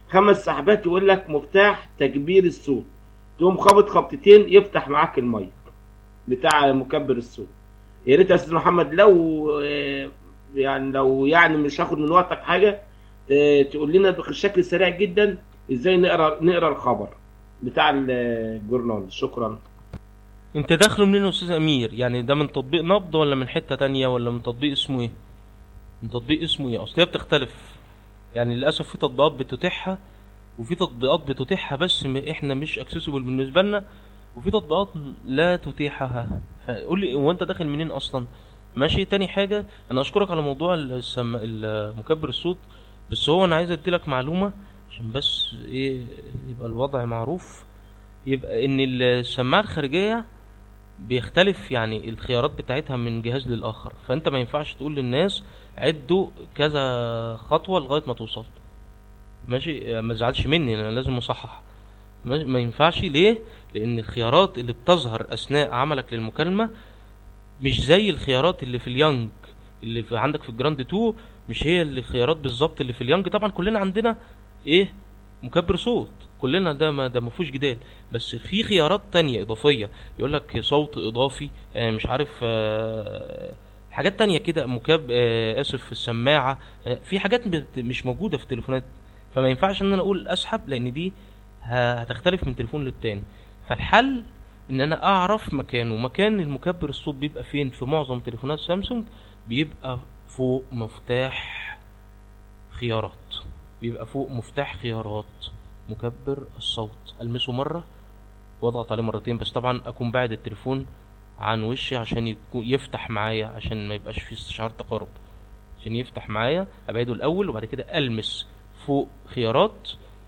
خمس سحبات يقول لك مفتاح تكبير الصوت تقوم خابط خبطتين يفتح معاك المايك بتاع مكبر الصوت يا ريت يا استاذ محمد لو آه، يعني لو يعني مش هاخد من وقتك حاجه آه، تقول لنا بشكل سريع جدا ازاي نقرا نقرا الخبر بتاع الجورنال شكرا انت داخله منين يا استاذ امير يعني ده من تطبيق نبض ولا من حتة تانية ولا من تطبيق اسمه ايه من تطبيق اسمه ايه اصل هي بتختلف يعني للاسف في تطبيقات بتتيحها وفي تطبيقات بتتيحها بس م- احنا مش اكسسبل بالنسبه لنا وفي تطبيقات لا تتيحها قول لي هو انت داخل منين اصلا ماشي تاني حاجه انا اشكرك على موضوع السم... المكبر الصوت بس هو انا عايز اديلك معلومه عشان بس ايه يبقى الوضع معروف يبقى ان السماعه الخارجيه بيختلف يعني الخيارات بتاعتها من جهاز للآخر فأنت ما ينفعش تقول للناس عدوا كذا خطوة لغاية ما توصل ماشي ما تزعلش مني أنا لازم أصحح ما ما ينفعش ليه لأن الخيارات اللي بتظهر أثناء عملك للمكالمة مش زي الخيارات اللي في اليانج اللي في عندك في الجراند 2 مش هي اللي الخيارات بالظبط اللي في اليانج طبعا كلنا عندنا ايه مكبر صوت كلنا ده ما ده ما فيهوش جدال بس في خيارات تانية اضافيه يقول لك صوت اضافي آه، مش عارف آه، حاجات تانية كده مكب آه، اسف في السماعه آه، في حاجات بت- مش موجوده في التليفونات فما ينفعش ان انا اقول اسحب لان دي ه- هتختلف من تليفون للتاني فالحل ان انا اعرف مكانه مكان المكبر الصوت بيبقى فين في معظم تليفونات سامسونج بيبقى فوق مفتاح خيارات بيبقى فوق مفتاح خيارات مكبر الصوت المسه مره واضغط عليه مرتين بس طبعا اكون بعد التليفون عن وشي عشان يكون يفتح معايا عشان ما يبقاش فيه استشعار تقارب عشان يفتح معايا ابعده الاول وبعد كده المس فوق خيارات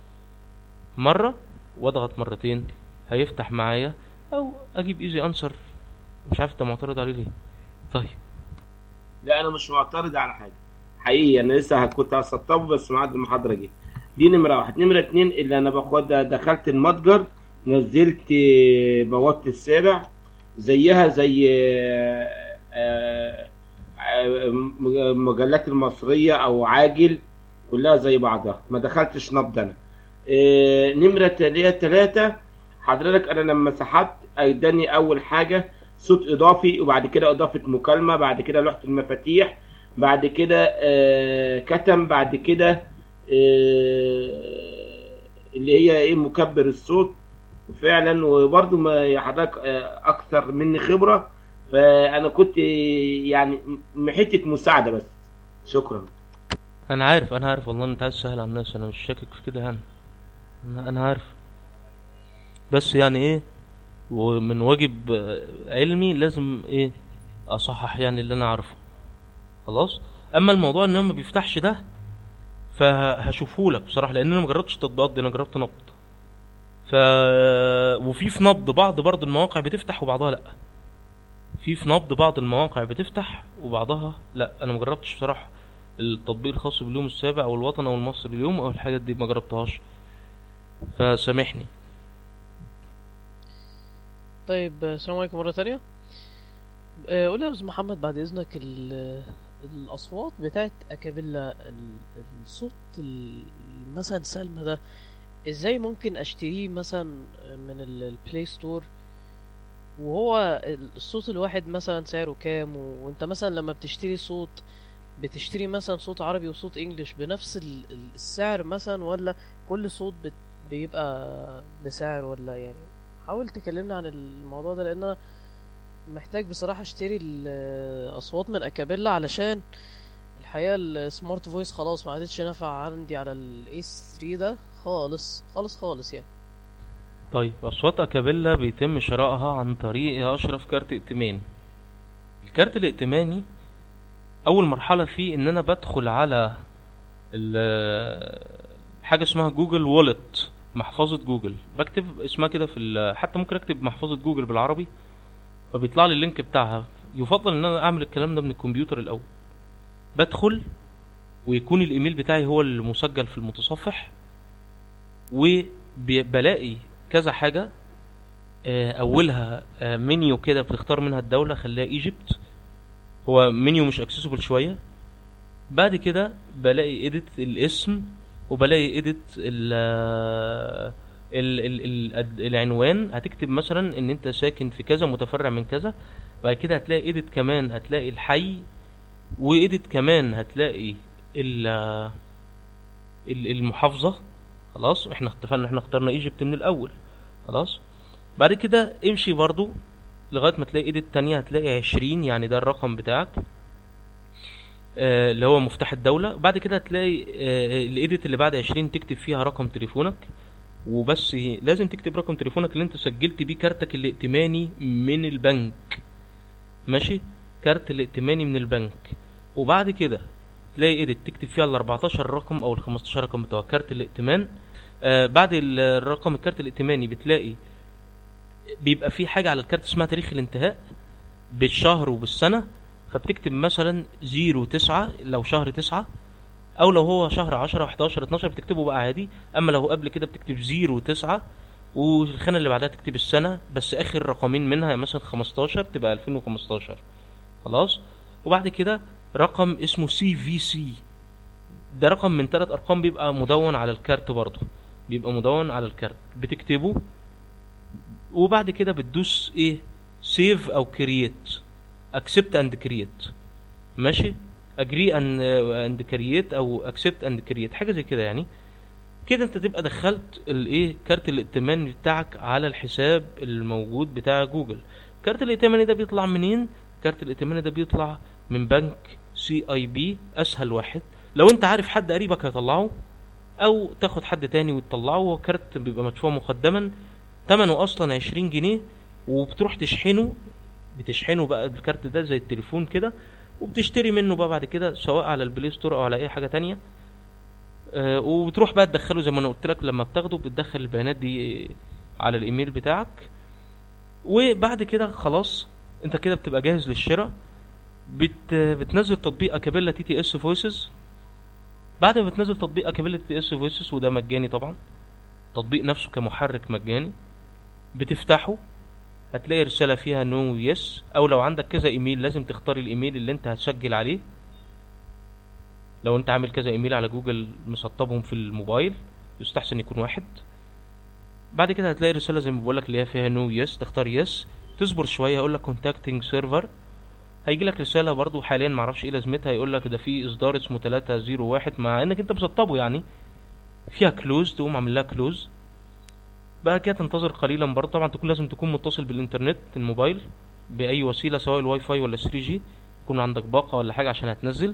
مره واضغط مرتين هيفتح معايا او اجيب ايزي انسر مش عارف انت معترض عليه ليه طيب لا انا مش معترض على حاجه حقيقي انا لسه كنت هسطبه بس ميعاد المحاضره جه دي نمره واحد نمره اتنين اللي انا باخدها دخلت المتجر نزلت بوابه السابع زيها زي آه، آه، آه، مجلات المصريه او عاجل كلها زي بعضها ما دخلتش نبض انا آه، نمره تلاتة تلاتة حضرتك انا لما سحبت اداني اول حاجه صوت اضافي وبعد كده اضافه مكالمه بعد كده لوحه المفاتيح بعد كده آه، كتم بعد كده آه، اللي هي ايه مكبر الصوت فعلا وبرضه ما حضرتك آه، اكثر مني خبره فانا كنت يعني م- حته مساعده بس شكرا انا عارف انا عارف والله انت عايز تسهل على الناس انا مش شاكك في كده يعني انا أنا عارف بس يعني ايه ومن واجب آه، علمي لازم ايه اصحح يعني اللي انا عارفه خلاص اما الموضوع ان هو ما بيفتحش ده فهشوفه لك بصراحه لان انا ما جربتش التطبيقات دي انا جربت نبض ف وفي في نبض بعض برضه المواقع بتفتح وبعضها لا في في نبض بعض المواقع بتفتح وبعضها لا انا ما جربتش بصراحه التطبيق الخاص باليوم السابع او الوطن او المصري اليوم او الحاجات دي ما جربتهاش فسامحني طيب آه، السلام عليكم مرة تانية آه، قول لي يا أستاذ محمد بعد إذنك ال- الأصوات بتاعت أكابيلا ال- الصوت ال- مثلا سلمى ده إزاي ممكن أشتريه مثلا من ال- البلاي ستور وهو الصوت الواحد مثلا سعره كام و- وانت مثلا لما بتشتري صوت بتشتري مثلا صوت عربي وصوت انجليش بنفس ال- ال- السعر مثلا ولا كل صوت بت- بيبقى بسعر ولا يعني حاول تكلمنا عن الموضوع ده لان انا محتاج بصراحة اشتري الاصوات من اكابيلا علشان الحقيقة السمارت فويس خلاص ما عادتش نافع عندي على الايس 3 ده خالص خالص خالص يعني طيب اصوات اكابيلا بيتم شرائها عن طريق يا اشرف كارت ائتمان الكارت الائتماني اول مرحله فيه ان انا بدخل على ال- حاجه اسمها جوجل وولت محفظه جوجل بكتب اسمها كده في ال- حتى ممكن اكتب محفظه جوجل بالعربي فبيطلع لي اللينك بتاعها يفضل ان انا اعمل الكلام ده من الكمبيوتر الاول بدخل ويكون الايميل بتاعي هو المسجل في المتصفح وبلاقي كذا حاجة آه، أولها آه، منيو كده بتختار منها الدولة خليها ايجيبت هو منيو مش اكسسبل شوية بعد كده بلاقي اديت الاسم وبلاقي اديت ال ال ال ال العنوان هتكتب مثلا ان انت ساكن في كذا متفرع من كذا بعد كده هتلاقي اديت كمان هتلاقي الحي واديت كمان هتلاقي ال ال- المحافظة خلاص احنا اتفقنا احنا اخترنا ايجيبت من الاول خلاص بعد كده امشي برضو لغاية ما تلاقي ايديت تانية هتلاقي عشرين يعني ده الرقم بتاعك آه، اللي هو مفتاح الدولة بعد كده هتلاقي آه، الايديت اللي بعد عشرين تكتب فيها رقم تليفونك وبس لازم تكتب رقم تليفونك اللي انت سجلت بيه كارتك الائتماني من البنك ماشي كارت الائتماني من البنك وبعد كده تلاقي ايديت تكتب فيها ال 14 رقم او ال 15 رقم بتوع كارت الائتمان آه بعد ال- الرقم الكارت الائتماني بتلاقي بيبقى في حاجة على الكارت اسمها تاريخ الانتهاء بالشهر وبالسنة فبتكتب مثلا زيرو تسعة لو شهر تسعة او لو هو شهر عشرة 11 12 بتكتبه بقى عادي اما لو قبل كده بتكتب زيرو تسعة والخانة اللي بعدها تكتب السنة بس اخر رقمين منها مثلا 15 تبقى 2015 خلاص وبعد كده رقم اسمه سي في سي ده رقم من ثلاث ارقام بيبقى مدون على الكارت برضه بيبقى مدون على الكارت بتكتبه وبعد كده بتدوس ايه سيف او كرييت اكسبت اند كرييت ماشي اجري اند كرييت او اكسبت اند كرييت حاجه زي كده يعني كده انت تبقى دخلت الايه كارت الائتمان بتاعك على الحساب الموجود بتاع جوجل كارت الائتماني ده بيطلع منين كارت الائتماني ده بيطلع من بنك سي اي بي اسهل واحد لو انت عارف حد قريبك هيطلعه او تاخد حد تاني وتطلعه هو كارت بيبقى مدفوع مقدما تمنه اصلا عشرين جنيه وبتروح تشحنه بتشحنه بقى الكارت ده زي التليفون كده وبتشتري منه بقى بعد كده سواء على البلاي ستور او على اي حاجه تانية آه، وبتروح بقى تدخله زي ما انا قلت لك لما بتاخده بتدخل البيانات دي على الايميل بتاعك وبعد كده خلاص انت كده بتبقى جاهز للشراء بت... بتنزل تطبيق اكابيلا تي تي اس فويسز بعد ما بتنزل تطبيق اكابيلا تي تي اس فويسز وده مجاني طبعا التطبيق نفسه كمحرك مجاني بتفتحه هتلاقي رسالة فيها نو يس او لو عندك كذا ايميل لازم تختار الايميل اللي انت هتسجل عليه لو انت عامل كذا ايميل على جوجل مسطبهم في الموبايل يستحسن يكون واحد بعد كده هتلاقي رسالة زي ما بقولك اللي هي فيها نو يس تختار يس تصبر شوية هيقولك كونتاكتنج سيرفر هيجي لك رسالة برضو حاليا معرفش ايه لازمتها يقول لك ده في اصدار اسمه 301 مع انك انت مسطبه يعني فيها كلوز تقوم عامل لها كلوز بقى كده تنتظر قليلا برضه طبعا تكون لازم تكون متصل بالانترنت الموبايل باي وسيله سواء الواي فاي ولا 3 جي يكون عندك باقه ولا حاجه عشان هتنزل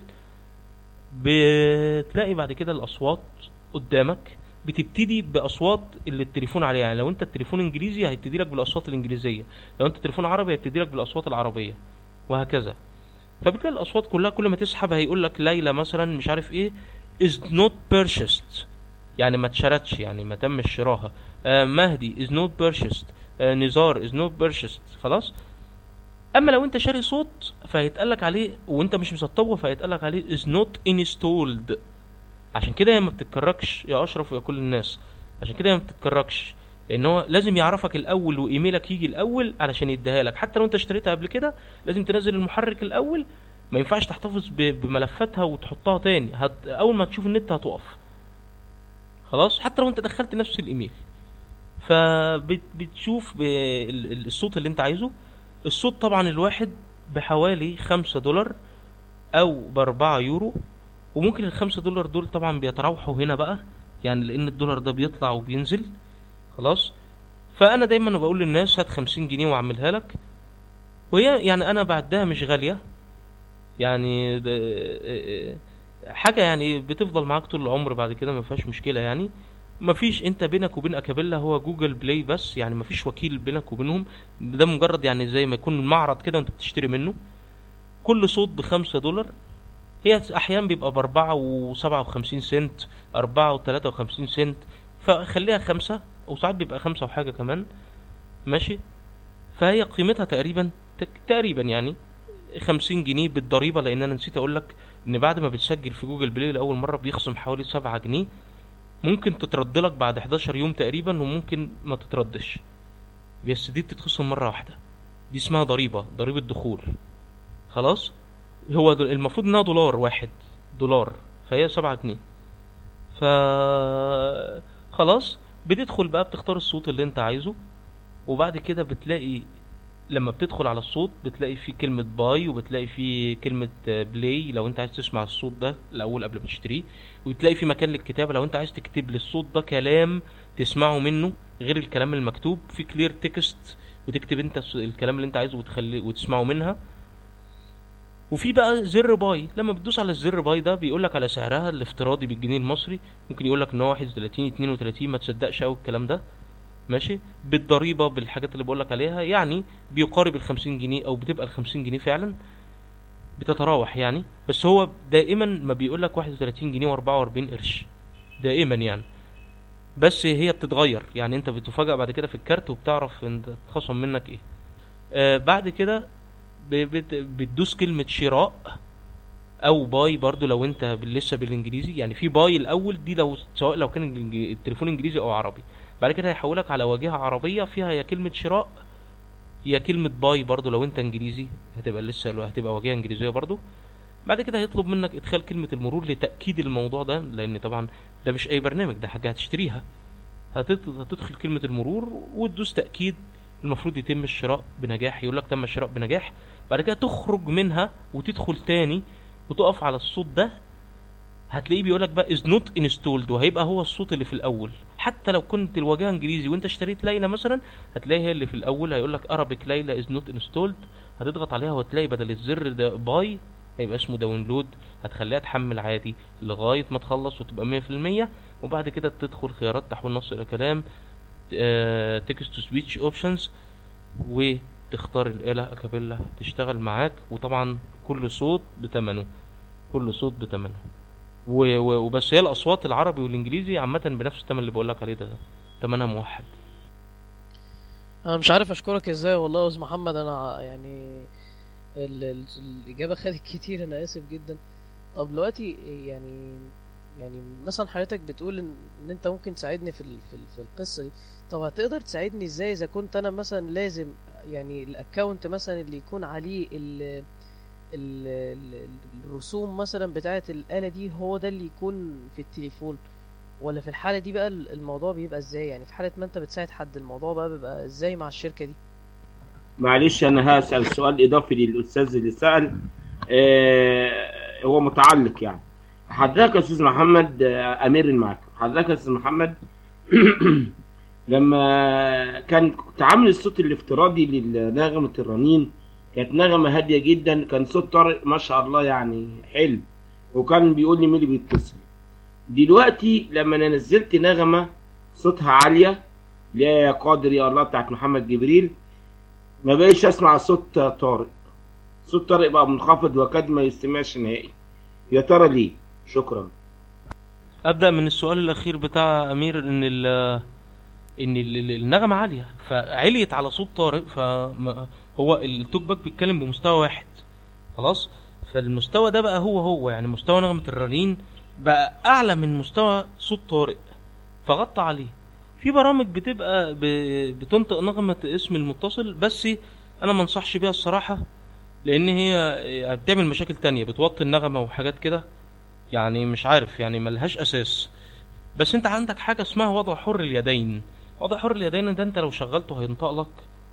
بتلاقي بعد كده الاصوات قدامك بتبتدي باصوات اللي التليفون عليها يعني لو انت التليفون انجليزي هيبتدي لك بالاصوات الانجليزيه لو انت تليفون عربي هيبتدي لك بالاصوات العربيه وهكذا فبتلاقي الاصوات كلها كل ما تسحب هيقول لك ليلى مثلا مش عارف ايه is not purchased يعني ما اتشرتش يعني ما تمش شراها آه مهدي is not purchased آه نزار is not purchased خلاص اما لو انت شاري صوت فهيتقالك عليه وانت مش مسطبه فهيتقالك عليه is not installed عشان كده هي ما بتتكركش يا اشرف ويا كل الناس عشان كده هي ما بتتكركش لان هو لازم يعرفك الاول وايميلك يجي الاول علشان يديها لك حتى لو انت اشتريتها قبل كده لازم تنزل المحرك الاول ما ينفعش تحتفظ ب- بملفاتها وتحطها تاني هت... اول ما تشوف النت هتقف خلاص حتى لو انت دخلت نفس الايميل فبتشوف الصوت اللي انت عايزه الصوت طبعا الواحد بحوالي خمسة دولار او باربعة يورو وممكن الخمسة دولار دول طبعا بيتراوحوا هنا بقى يعني لان الدولار ده بيطلع وبينزل خلاص فانا دايما بقول للناس هات خمسين جنيه واعملها لك وهي يعني انا بعدها مش غالية يعني ده- حاجة يعني بتفضل معاك طول العمر بعد كده ما فيهاش مشكلة يعني مفيش انت بينك وبين اكابيلا هو جوجل بلاي بس يعني مفيش وكيل بينك وبينهم ده مجرد يعني زي ما يكون المعرض كده وانت بتشتري منه كل صوت بخمسة دولار هي احيانا بيبقى باربعة وسبعة وخمسين سنت اربعة وتلاتة وخمسين سنت فخليها خمسة وساعات بيبقى خمسة وحاجة كمان ماشي فهي قيمتها تقريبا تك- تقريبا يعني خمسين جنيه بالضريبة لان انا نسيت اقول لك ان بعد ما بتسجل في جوجل بلاي لاول مرة بيخصم حوالي سبعة جنيه ممكن تترد لك بعد 11 يوم تقريبا وممكن ما تتردش بس دي بتتخصم مرة واحدة دي اسمها ضريبة ضريبة دخول خلاص هو د- المفروض انها دولار واحد دولار فهي سبعة جنيه ف خلاص بتدخل بقى بتختار الصوت اللي انت عايزه وبعد كده بتلاقي لما بتدخل على الصوت بتلاقي فيه كلمة باي وبتلاقي فيه كلمة بلاي لو انت عايز تسمع الصوت ده الأول قبل ما تشتريه وتلاقي فيه مكان للكتابة لو انت عايز تكتب للصوت ده كلام تسمعه منه غير الكلام المكتوب في كلير تكست وتكتب انت الس- الكلام اللي انت عايزه وتخلي وتسمعه منها وفي بقى زر باي لما بتدوس على الزر باي ده بيقول لك على سعرها الافتراضي بالجنيه المصري ممكن يقول لك ان هو 31 32 ما تصدقش قوي الكلام ده ماشي بالضريبه بالحاجات اللي بقول لك عليها يعني بيقارب ال 50 جنيه او بتبقى ال 50 جنيه فعلا بتتراوح يعني بس هو دائما ما بيقول لك 31 جنيه و44 قرش دائما يعني بس هي بتتغير يعني انت بتفاجأ بعد كده في الكارت وبتعرف انت اتخصم منك ايه آه بعد كده ب- بت- بتدوس كلمة شراء او باي برضو لو انت بال- لسه بالانجليزي يعني في باي الاول دي لو سواء لو كان الإنج- التليفون انجليزي او عربي بعد كده هيحولك على واجهة عربية فيها يا كلمة شراء يا كلمة باي برضو لو انت انجليزي هتبقى لسه هتبقى واجهة انجليزية برضو بعد كده هيطلب منك ادخال كلمة المرور لتأكيد الموضوع ده لان طبعا ده مش اي برنامج ده حاجة هتشتريها هتت- هتدخل كلمة المرور وتدوس تأكيد المفروض يتم الشراء بنجاح يقول لك تم الشراء بنجاح بعد كده تخرج منها وتدخل تاني وتقف على الصوت ده هتلاقيه بيقول لك بقى is not installed وهيبقى هو الصوت اللي في الاول حتى لو كنت الواجهه انجليزي وانت اشتريت ليلى مثلا هتلاقي هي اللي في الاول هيقول لك Arabic ليلى is not installed هتضغط عليها وتلاقي بدل الزر ده باي هيبقى اسمه داونلود هتخليها تحمل عادي لغايه ما تخلص وتبقى 100% وبعد كده تدخل خيارات تحويل نص الى كلام تكست تو سبيتش اوبشنز وتختار الآلة أكابيلا تشتغل معاك وطبعا كل صوت بتمنه كل صوت بتمنه و- و- وبس هي الأصوات العربي والإنجليزي عامة بنفس التمن اللي بقولك عليه ده تمنها موحد انا مش عارف اشكرك ازاي والله يا استاذ محمد انا يعني ال ال الاجابه خدت كتير انا اسف جدا طب دلوقتي يعني يعني مثلا حضرتك بتقول ان, إن انت ممكن تساعدني في ال في, ال في القصه دي طب هتقدر تساعدني ازاي اذا كنت انا مثلا لازم يعني الاكونت مثلا اللي يكون عليه ال ال ال الرسوم مثلا بتاعه الآلة دي هو ده اللي يكون في التليفون ولا في الحالة دي بقى ال- الموضوع بيبقى ازاي يعني في حالة ما انت بتساعد حد الموضوع بقى بيبقى ازاي مع الشركة دي معلش انا هسأل سؤال اضافي للاستاذ اللي سأل آه هو متعلق يعني حضرتك يا استاذ محمد آه، امير معاك حضرتك يا استاذ محمد لما كان كنت عامل الصوت الافتراضي لنغمة الرنين كانت نغمة هادية جدا كان صوت طارق ما شاء الله يعني حلو وكان بيقول لي مين اللي بيتصل دلوقتي لما انا نزلت نغمة صوتها عالية اللي هي يا قادر يا الله بتاعت محمد جبريل ما بقيش اسمع صوت طارق صوت طارق بقى منخفض وكاد ما يستمعش نهائي يا ترى ليه شكرا أبدأ من السؤال الأخير بتاع أمير إن ال إن ال- ال- النغمة عالية فعليت على صوت طارق فهو التوك باك بيتكلم بمستوى واحد خلاص فالمستوى ده بقى هو هو يعني مستوى نغمة الرنين بقى أعلى من مستوى صوت طارق فغطى عليه في برامج بتبقى ب- بتنطق نغمة اسم المتصل بس أنا ما انصحش بيها الصراحة لأن هي بتعمل مشاكل تانية بتوطي النغمة وحاجات كده يعني مش عارف يعني ملهاش اساس بس انت عندك حاجه اسمها وضع حر اليدين وضع حر اليدين ده انت لو شغلته هينطق لك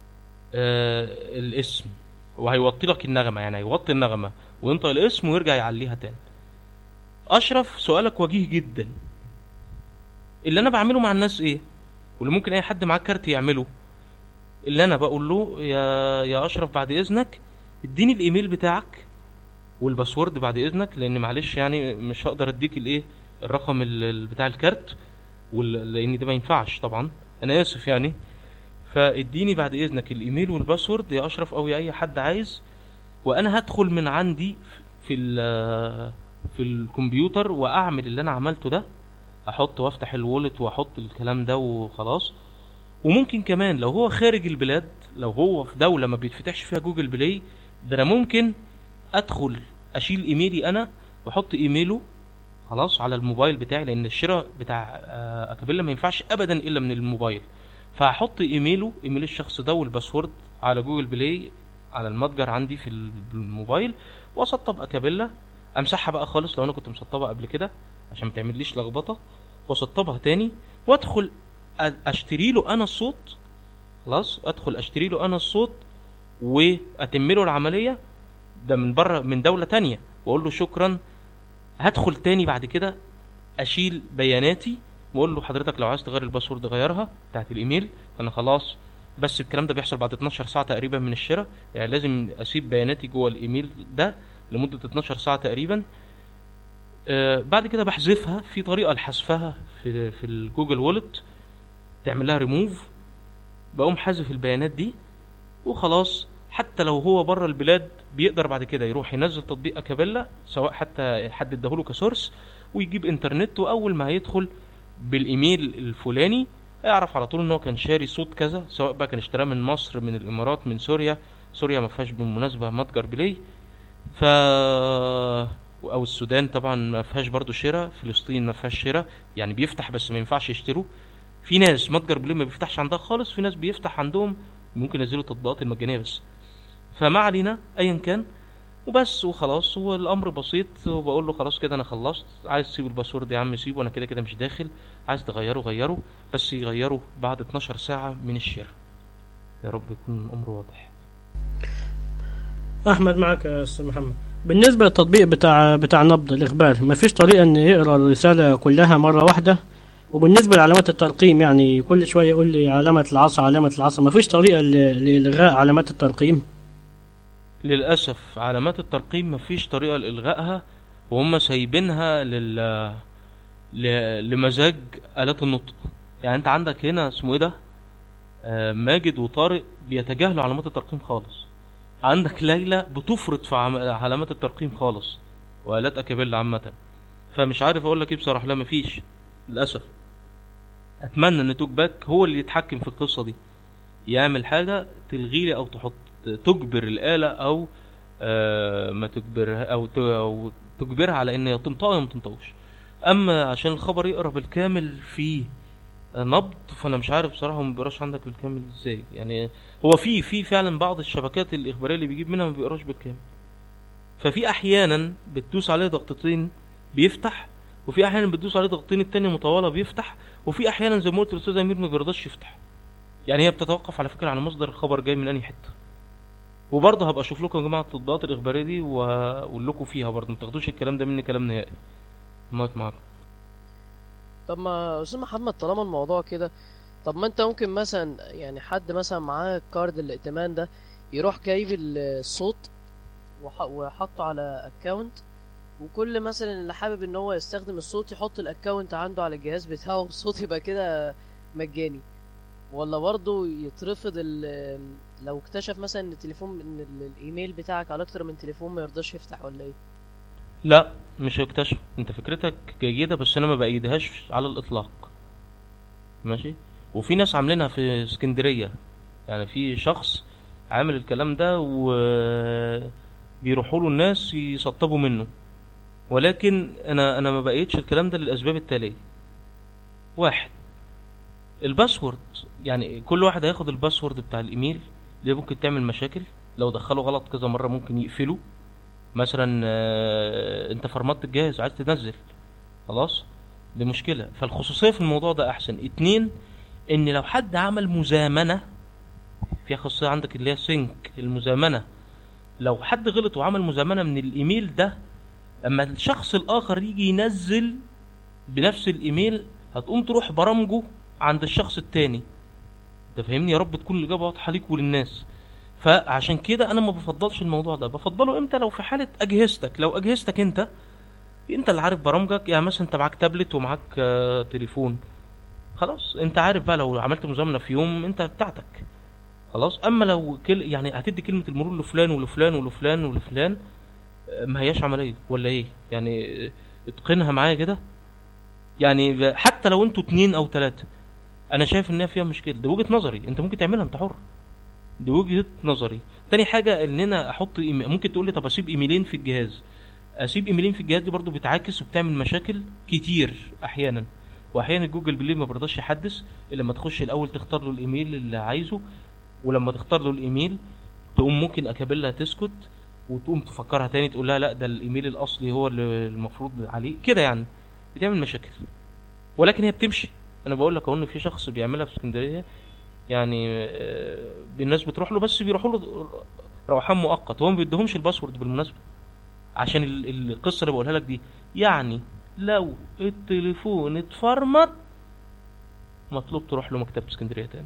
آه الاسم وهيوطي لك النغمه يعني هيوطي النغمه وينطق الاسم ويرجع يعليها تاني اشرف سؤالك وجيه جدا اللي انا بعمله مع الناس ايه واللي ممكن اي حد معاه كارت يعمله اللي انا بقول له يا يا اشرف بعد اذنك اديني الايميل بتاعك والباسورد بعد اذنك لان معلش يعني مش هقدر اديك الايه الرقم ال- ال- بتاع الكارت وال... لان ده ما ينفعش طبعا انا اسف يعني فاديني بعد اذنك الايميل والباسورد يا اشرف او يا اي حد عايز وانا هدخل من عندي في ال في الكمبيوتر واعمل اللي انا عملته ده احط وافتح الوولت واحط الكلام ده وخلاص وممكن كمان لو هو خارج البلاد لو هو في دولة ما بيتفتحش فيها جوجل بلاي ده انا ممكن ادخل اشيل ايميلي انا واحط ايميله خلاص على الموبايل بتاعي لان الشراء بتاع آه، اكابيلا ما ينفعش ابدا الا من الموبايل فهحط ايميله ايميل الشخص ده والباسورد على جوجل بلاي على المتجر عندي في الموبايل واسطب اكابيلا امسحها بقى خالص لو انا كنت مسطبها قبل كده عشان ما تعمليش لخبطه واسطبها تاني وادخل أ- اشتري له انا الصوت خلاص ادخل اشتري له انا الصوت واتم له العمليه ده من بره من دوله تانية واقول له شكرا هدخل تاني بعد كده اشيل بياناتي واقول له حضرتك لو عايز تغير الباسورد غيرها بتاعت الايميل انا خلاص بس الكلام ده بيحصل بعد 12 ساعه تقريبا من الشراء يعني لازم اسيب بياناتي جوه الايميل ده لمده 12 ساعه تقريبا آه بعد كده بحذفها في طريقه لحذفها في في الجوجل وولت تعمل لها ريموف بقوم حذف البيانات دي وخلاص حتى لو هو بره البلاد بيقدر بعد كده يروح ينزل تطبيق اكابيلا سواء حتى حد اداهوله كسورس ويجيب انترنت واول ما هيدخل بالايميل الفلاني اعرف على طول ان هو كان شاري صوت كذا سواء بقى كان اشتراه من مصر من الامارات من سوريا سوريا ما فيهاش بالمناسبه متجر بلاي ف او السودان طبعا ما فيهاش برضو شراء فلسطين ما فيهاش شراء يعني بيفتح بس ما ينفعش يشتروا في ناس متجر بلاي ما بيفتحش عندها خالص في ناس بيفتح عندهم ممكن ينزلوا التطبيقات المجانيه بس فما علينا ايا كان وبس وخلاص هو الامر بسيط وبقول له خلاص كده انا خلصت عايز تسيب الباسورد يا عم سيبه انا كده كده مش داخل عايز تغيره غيره بس يغيره بعد 12 ساعه من الشراء يا رب يكون الامر واضح احمد معك يا استاذ محمد بالنسبه للتطبيق بتاع بتاع نبض الاخبار ما فيش طريقه ان يقرا الرساله كلها مره واحده وبالنسبه لعلامات الترقيم يعني كل شويه يقول لي علامه العصا علامه العصا ما فيش طريقه ل- لالغاء علامات الترقيم للاسف علامات الترقيم مفيش طريقه لالغائها وهم سايبينها لل ل... لمزاج آلات النطق يعني انت عندك هنا اسمه ايه ده آه ماجد وطارق بيتجاهلوا علامات الترقيم خالص عندك ليلى بتفرط في عم... علامات الترقيم خالص وآلات أكابيلا عامة فمش عارف اقول لك ايه بصراحة لا مفيش للأسف اتمنى ان توك باك هو اللي يتحكم في القصة دي يعمل حاجة تلغي لي او تحط تجبر الآلة او آه ما تجبرها او ت- او تجبرها على ان هي تنطق يا ما تنطقش اما عشان الخبر يقرا بالكامل في نبض فانا مش عارف بصراحه هو ما بيقراش عندك بالكامل ازاي يعني هو في في فعلا بعض الشبكات الاخباريه اللي بيجيب منها ما بيقراش بالكامل ففي احيانا بتدوس عليه ضغطتين بيفتح وفي احيانا بتدوس عليه ضغطتين التانية مطوله بيفتح وفي احيانا زي ما قلت الاستاذ امير ما بيرضاش يفتح يعني هي بتتوقف على فكره على مصدر الخبر جاي من انهي حته وبرضه هبقى اشوف لكم يا جماعه التطبيقات الاخباريه دي واقول لكم فيها برضه ما تاخدوش الكلام ده مني كلام نهائي مايك معاكم طب ما استاذ محمد طالما الموضوع كده طب ما انت ممكن مثلا يعني حد مثلا معاه كارد الائتمان ده يروح جايب الصوت وح- وحطه على اكونت وكل مثلا اللي حابب ان هو يستخدم الصوت يحط الاكونت عنده على الجهاز بتاعه والصوت يبقى كده مجاني ولا برضه يترفض ال- لو اكتشف مثلا ان التليفون ان ال- الايميل بتاعك على اكتر من تليفون ما يرضاش يفتح ولا ايه لا مش هيكتشف انت فكرتك جيدة بس انا ما بأيدهاش على الاطلاق ماشي وفي ناس عاملينها في اسكندرية يعني في شخص عامل الكلام ده و بيروحوا له الناس يسطبوا منه ولكن انا انا ما بقيتش الكلام ده للاسباب التالية واحد الباسورد يعني كل واحد هياخد الباسورد بتاع الايميل اللي ممكن تعمل مشاكل لو دخله غلط كذا مرة ممكن يقفله مثلا آه، انت فرمت الجهاز عايز تنزل خلاص دي مشكلة فالخصوصية في الموضوع ده احسن اتنين ان لو حد عمل مزامنة في خاصية عندك اللي هي سينك المزامنة لو حد غلط وعمل مزامنة من الايميل ده اما الشخص الاخر يجي ينزل بنفس الايميل هتقوم تروح برامجه عند الشخص التاني انت فاهمني يا رب تكون الاجابة واضحة ليك وللناس فعشان كده انا ما بفضلش الموضوع ده بفضله امتى لو في حاله اجهزتك لو اجهزتك انت انت اللي عارف برامجك يعني مثلا انت معاك تابلت ومعاك آه، تليفون خلاص انت عارف بقى لو عملت مزامنه في يوم انت بتاعتك خلاص اما لو كل يعني هتدي كلمه المرور لفلان ولفلان ولفلان ولفلان آه، ما هياش عمليه ولا ايه يعني آه، اتقنها معايا كده يعني ب- حتى لو انتوا اتنين او تلاته انا شايف انها فيها مشكله ده وجهه نظري انت ممكن تعملها انت حر دي وجهة نظري تاني حاجة ان انا احط إيميل. ممكن تقول لي طب اسيب ايميلين في الجهاز اسيب ايميلين في الجهاز دي برضو بتعاكس وبتعمل مشاكل كتير احيانا واحيانا جوجل بلاي ما برضاش يحدث الا لما تخش الاول تختار له الايميل اللي عايزه ولما تختار له الايميل تقوم ممكن اكابيلها تسكت وتقوم تفكرها تاني تقول لها لا ده الايميل الاصلي هو اللي المفروض عليه كده يعني بتعمل مشاكل ولكن هي بتمشي انا بقول لك اهو ان في شخص بيعملها في اسكندريه يعني آه، الناس بتروح له بس بيروحوا له روحان مؤقت هو ما بيديهمش الباسورد بالمناسبه عشان ال- القصه اللي بقولها لك دي يعني لو التليفون اتفرمط مطلوب تروح له مكتبه اسكندريه تاني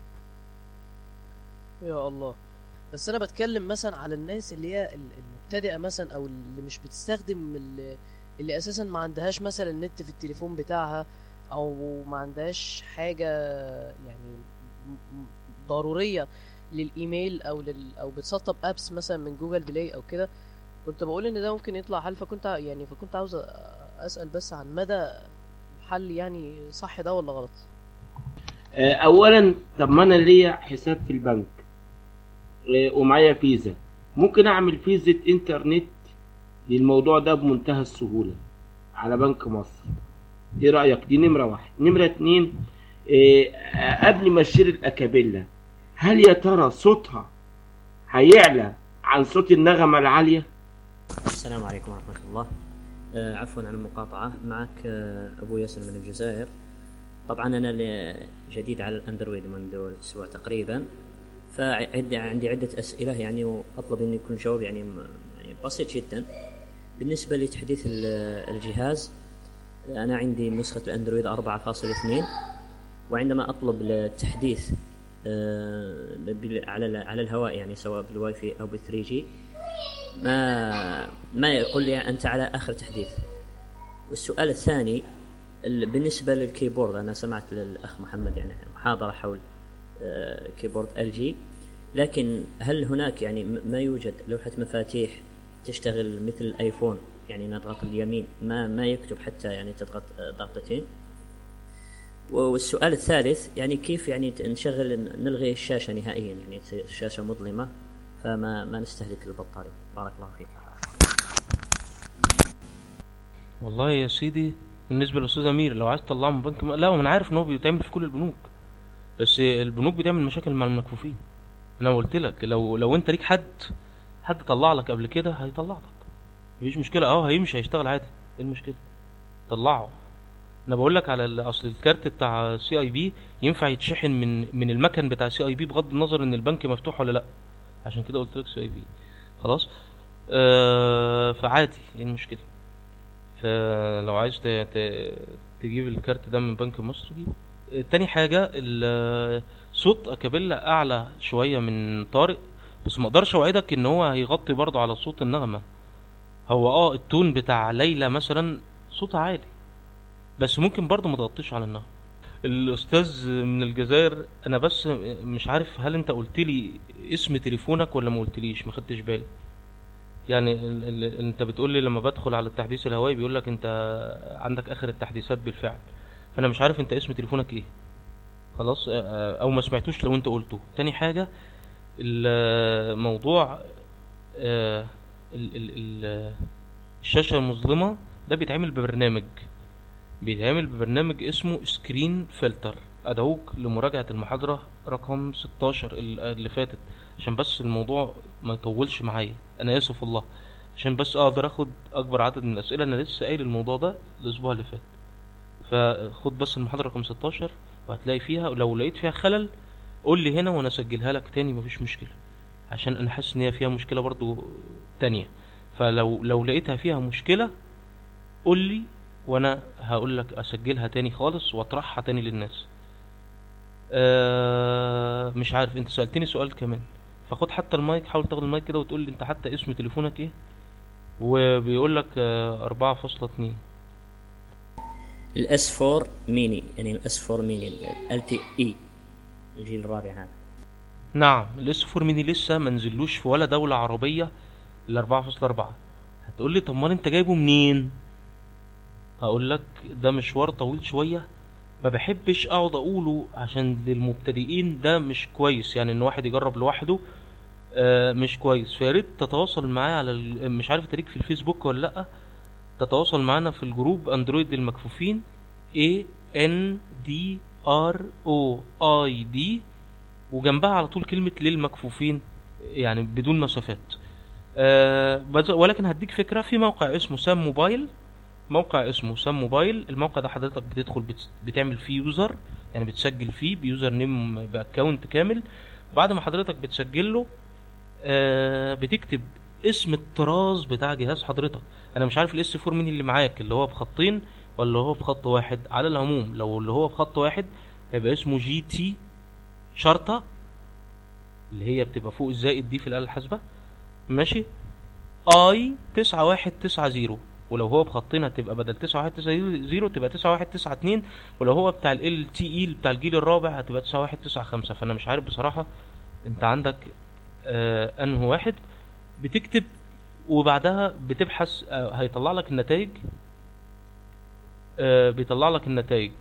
يا الله بس انا بتكلم مثلا على الناس اللي هي ال- المبتدئه مثلا او اللي مش بتستخدم ال- اللي اساسا ما عندهاش مثلا نت في التليفون بتاعها او ما عندهاش حاجه يعني م- م- ضروريه للايميل او لل او بتسطب ابس مثلا من جوجل بلاي او كده كنت بقول ان ده ممكن يطلع حل فكنت ع- يعني فكنت عاوز أ- اسال بس عن مدى حل يعني صح ده ولا غلط آه، اولا طب ما انا ليا حساب في البنك آه، ومعايا فيزا ممكن اعمل فيزا انترنت للموضوع ده بمنتهى السهولة على بنك مصر ايه رأيك دي نمرة واحد نمرة اتنين آه، قبل ما اشتري الاكابيلا هل يا ترى صوتها هيعلى عن صوت النغمة العالية السلام عليكم ورحمة الله آه عفوا عن المقاطعة معك آه أبو ياسر من الجزائر طبعا أنا ل- جديد على الأندرويد منذ أسبوع تقريبا فعندي عندي عدة أسئلة يعني وأطلب أن يكون جواب يعني م- يعني بسيط جدا بالنسبة لتحديث ال- الجهاز أنا عندي نسخة الأندرويد 4.2 وعندما أطلب التحديث آه، بال- على ال- على الهواء يعني سواء بالواي فاي أو بال 3 جي ما ما يقول لي انت على اخر تحديث والسؤال الثاني ال- بالنسبه للكيبورد انا سمعت للاخ محمد يعني محاضره حول آه، كيبورد ال جي لكن هل هناك يعني م- ما يوجد لوحه مفاتيح تشتغل مثل الايفون يعني نضغط اليمين ما ما يكتب حتى يعني تضغط آه، ضغطتين والسؤال الثالث يعني كيف يعني ت- نشغل نلغي الشاشه نهائيا يعني تصير الشاشه مظلمه فما ما نستهلك البطاريه بارك الله فيك والله يا سيدي بالنسبه للاستاذ امير لو عايز تطلعه من بنك م... لا انا عارف ان هو بيتعمل في كل البنوك بس البنوك بتعمل مشاكل مع المكفوفين انا قلت لك لو لو انت ليك حد حد طلع لك قبل كده هيطلع لك مفيش مشكله اه هيمشي هيشتغل عادي ايه المشكله طلعه انا بقول لك على ال- اصل الكارت بتاع سي اي بي ينفع يتشحن من من المكن بتاع سي اي بي بغض النظر ان البنك مفتوح ولا لا عشان كده قلت لك سي اي بي خلاص آه فعادي ايه المشكله فلو عايز ت... ت... تجيب الكارت ده من بنك مصر جيبه آه، تاني حاجة ال- صوت اكابيلا اعلى شوية من طارق بس ما اقدرش اوعدك ان هو هيغطي برضه على صوت النغمة هو اه التون بتاع ليلى مثلا صوتها عالي بس ممكن برضه ما تغطيش على النغمة الاستاذ من الجزائر انا بس مش عارف هل انت قلت لي اسم تليفونك ولا ما قلتليش ما خدتش بالي يعني ال ال انت بتقول لي لما بدخل على التحديث الهوائي بيقول لك انت عندك اخر التحديثات بالفعل فانا مش عارف انت اسم تليفونك ايه خلاص آه، آه، او ما سمعتوش لو انت قلته تاني حاجة الموضوع آه، ال ال ال الشاشة المظلمة ده بيتعمل ببرنامج بيتعمل ببرنامج اسمه سكرين فلتر ادعوك لمراجعة المحاضرة رقم 16 ال- اللي فاتت عشان بس الموضوع ما يطولش معايا انا اسف والله عشان بس اقدر اخد اكبر عدد من الاسئله انا لسه قايل الموضوع ده الاسبوع اللي فات فخد بس المحاضره رقم 16 وهتلاقي فيها لو لقيت فيها خلل قول لي هنا وانا اسجلها لك تاني مفيش مشكله عشان انا حاسس ان هي فيها مشكله برضو تانية فلو لو لقيتها فيها مشكله قول لي وانا هقول لك اسجلها تاني خالص واطرحها تاني للناس آه مش عارف انت سألتني سؤال كمان فخد حتى المايك حاول تاخد المايك كده وتقول لي انت حتى اسم تليفونك ايه وبيقول لك أربعة فاصلة اتنين الاس 4 ميني يعني الاس 4 ميني ال تي اي الجيل الرابع هذا نعم الاس 4 ميني لسه ما نزلوش في ولا دولة عربية ال 4.4 هتقول لي طب ما انت جايبه منين هقول لك ده مشوار طويل شوية ما بحبش اقعد اقوله عشان للمبتدئين ده مش كويس يعني ان واحد يجرب لوحده آه مش كويس فيا ريت تتواصل معايا على ال... مش عارف تاريخ في الفيسبوك ولا لا تتواصل معانا في الجروب اندرويد للمكفوفين A N D R O I D وجنبها على طول كلمة للمكفوفين يعني بدون مسافات آه بز- ولكن هديك فكرة في موقع اسمه سام موبايل موقع اسمه سام موبايل الموقع ده حضرتك بتدخل بت... بتعمل فيه يوزر يعني بتسجل فيه بيوزر نيم باكونت كامل بعد ما حضرتك بتسجل له آه بتكتب اسم الطراز بتاع جهاز حضرتك انا مش عارف الاس 4 مين اللي معاك اللي هو بخطين ولا هو بخط واحد على العموم لو اللي هو بخط واحد هيبقى اسمه جي تي شرطة اللي هي بتبقى فوق الزائد دي في الآلة الحاسبة ماشي اي تسعة واحد تسعة زيرو ولو هو بخطين هتبقى بدل تسعة واحد تسعة زيرو تبقى تسعة واحد تسعة اتنين ولو هو بتاع ال تي اي بتاع الجيل الرابع هتبقى تسعة واحد تسعة خمسة فانا مش عارف بصراحة انت عندك آه انه واحد بتكتب وبعدها بتبحث آه هيطلع لك النتائج آه بيطلع لك النتائج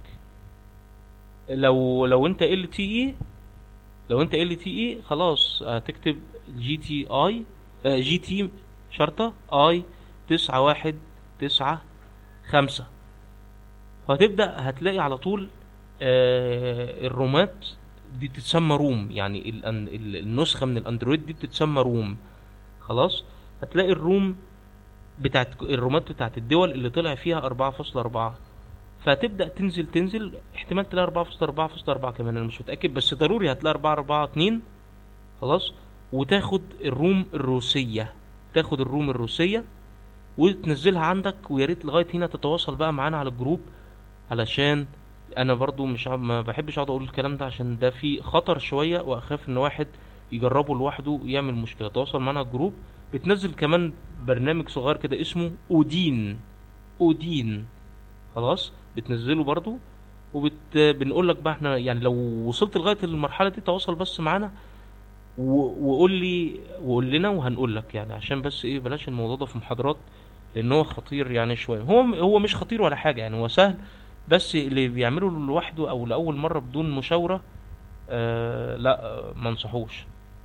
لو لو انت ال تي اي لو انت ال تي اي خلاص هتكتب جي تي اي جي تي شرطة اي تسعة واحد تسعة خمسة فهتبدأ هتلاقي على طول آه الرومات دي بتتسمى روم يعني ال- ال- النسخة من الاندرويد دي بتتسمى روم خلاص هتلاقي الروم بتاعت الرومات بتاعت الدول اللي طلع فيها أربعة فاصلة أربعة فتبدأ تنزل تنزل احتمال تلاقي أربعة فاصلة أربعة فاصلة أربعة كمان أنا مش متأكد بس ضروري هتلاقي أربعة أربعة اتنين خلاص وتاخد الروم الروسية تاخد الروم الروسية وتنزلها عندك ويا ريت لغاية هنا تتواصل بقى معانا على الجروب علشان انا برضو مش ع- ما بحبش اقعد اقول الكلام ده عشان ده فيه خطر شوية واخاف ان واحد يجربه لوحده يعمل مشكلة تواصل معانا على الجروب بتنزل كمان برنامج صغير كده اسمه اودين اودين خلاص بتنزله برضو وبت بنقول لك بقى احنا يعني لو وصلت لغايه المرحله دي تواصل بس معانا و- وقول لي وقول لنا وهنقول لك يعني عشان بس ايه بلاش الموضوع ده في محاضرات لان هو خطير يعني شويه هو هو مش خطير ولا حاجه يعني هو سهل بس اللي بيعمله لوحده او لاول مره بدون مشاوره آه لا آه، ما انصحوش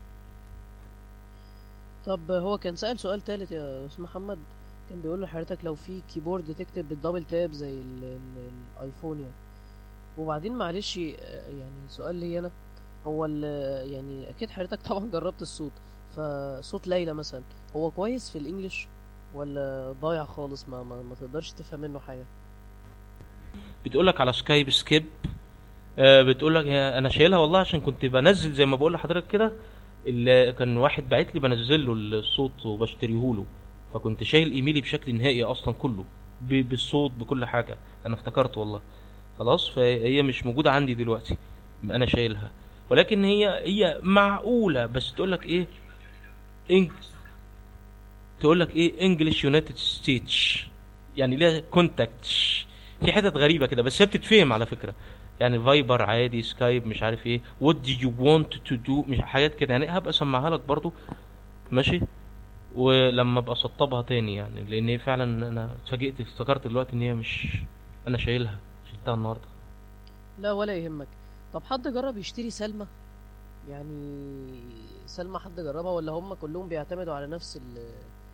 طب هو كان سأل سؤال تالت يا استاذ محمد كان بيقول لحضرتك لو في كيبورد تكتب بالدبل تاب زي ال- ال- الايفون يعني وبعدين معلش آه، يعني سؤال لي انا هو ال- يعني اكيد حضرتك طبعا جربت الصوت فصوت ليلى مثلا هو كويس في الانجليش ولا ضايع خالص ما ما, ما تقدرش تفهم منه حاجه بتقولك على سكايب سكيب آه بتقولك يا انا شايلها والله عشان كنت بنزل زي ما بقول لحضرتك كده اللي كان واحد باعت لي بنزل له الصوت وبشتريه له فكنت شايل ايميلي بشكل نهائي اصلا كله ب- بالصوت بكل حاجه انا افتكرت والله خلاص فهي مش موجوده عندي دلوقتي انا شايلها ولكن هي هي معقوله بس تقولك ايه إنج... تقولك ايه انجلش يونايتد ستيتش يعني ليها كونتاكتش في حتت غريبه كده بس هي بتتفهم على فكره يعني فايبر عادي سكايب مش عارف ايه وات دو يو want تو دو مش حاجات كده يعني هبقى اسمعها لك برضو ماشي ولما ابقى اسطبها تاني يعني لان هي فعلا انا اتفاجئت افتكرت دلوقتي ان هي مش انا شايلها شلتها النهارده لا ولا يهمك طب حد جرب يشتري سلمى يعني سلمى حد جربها ولا هم كلهم بيعتمدوا على نفس ال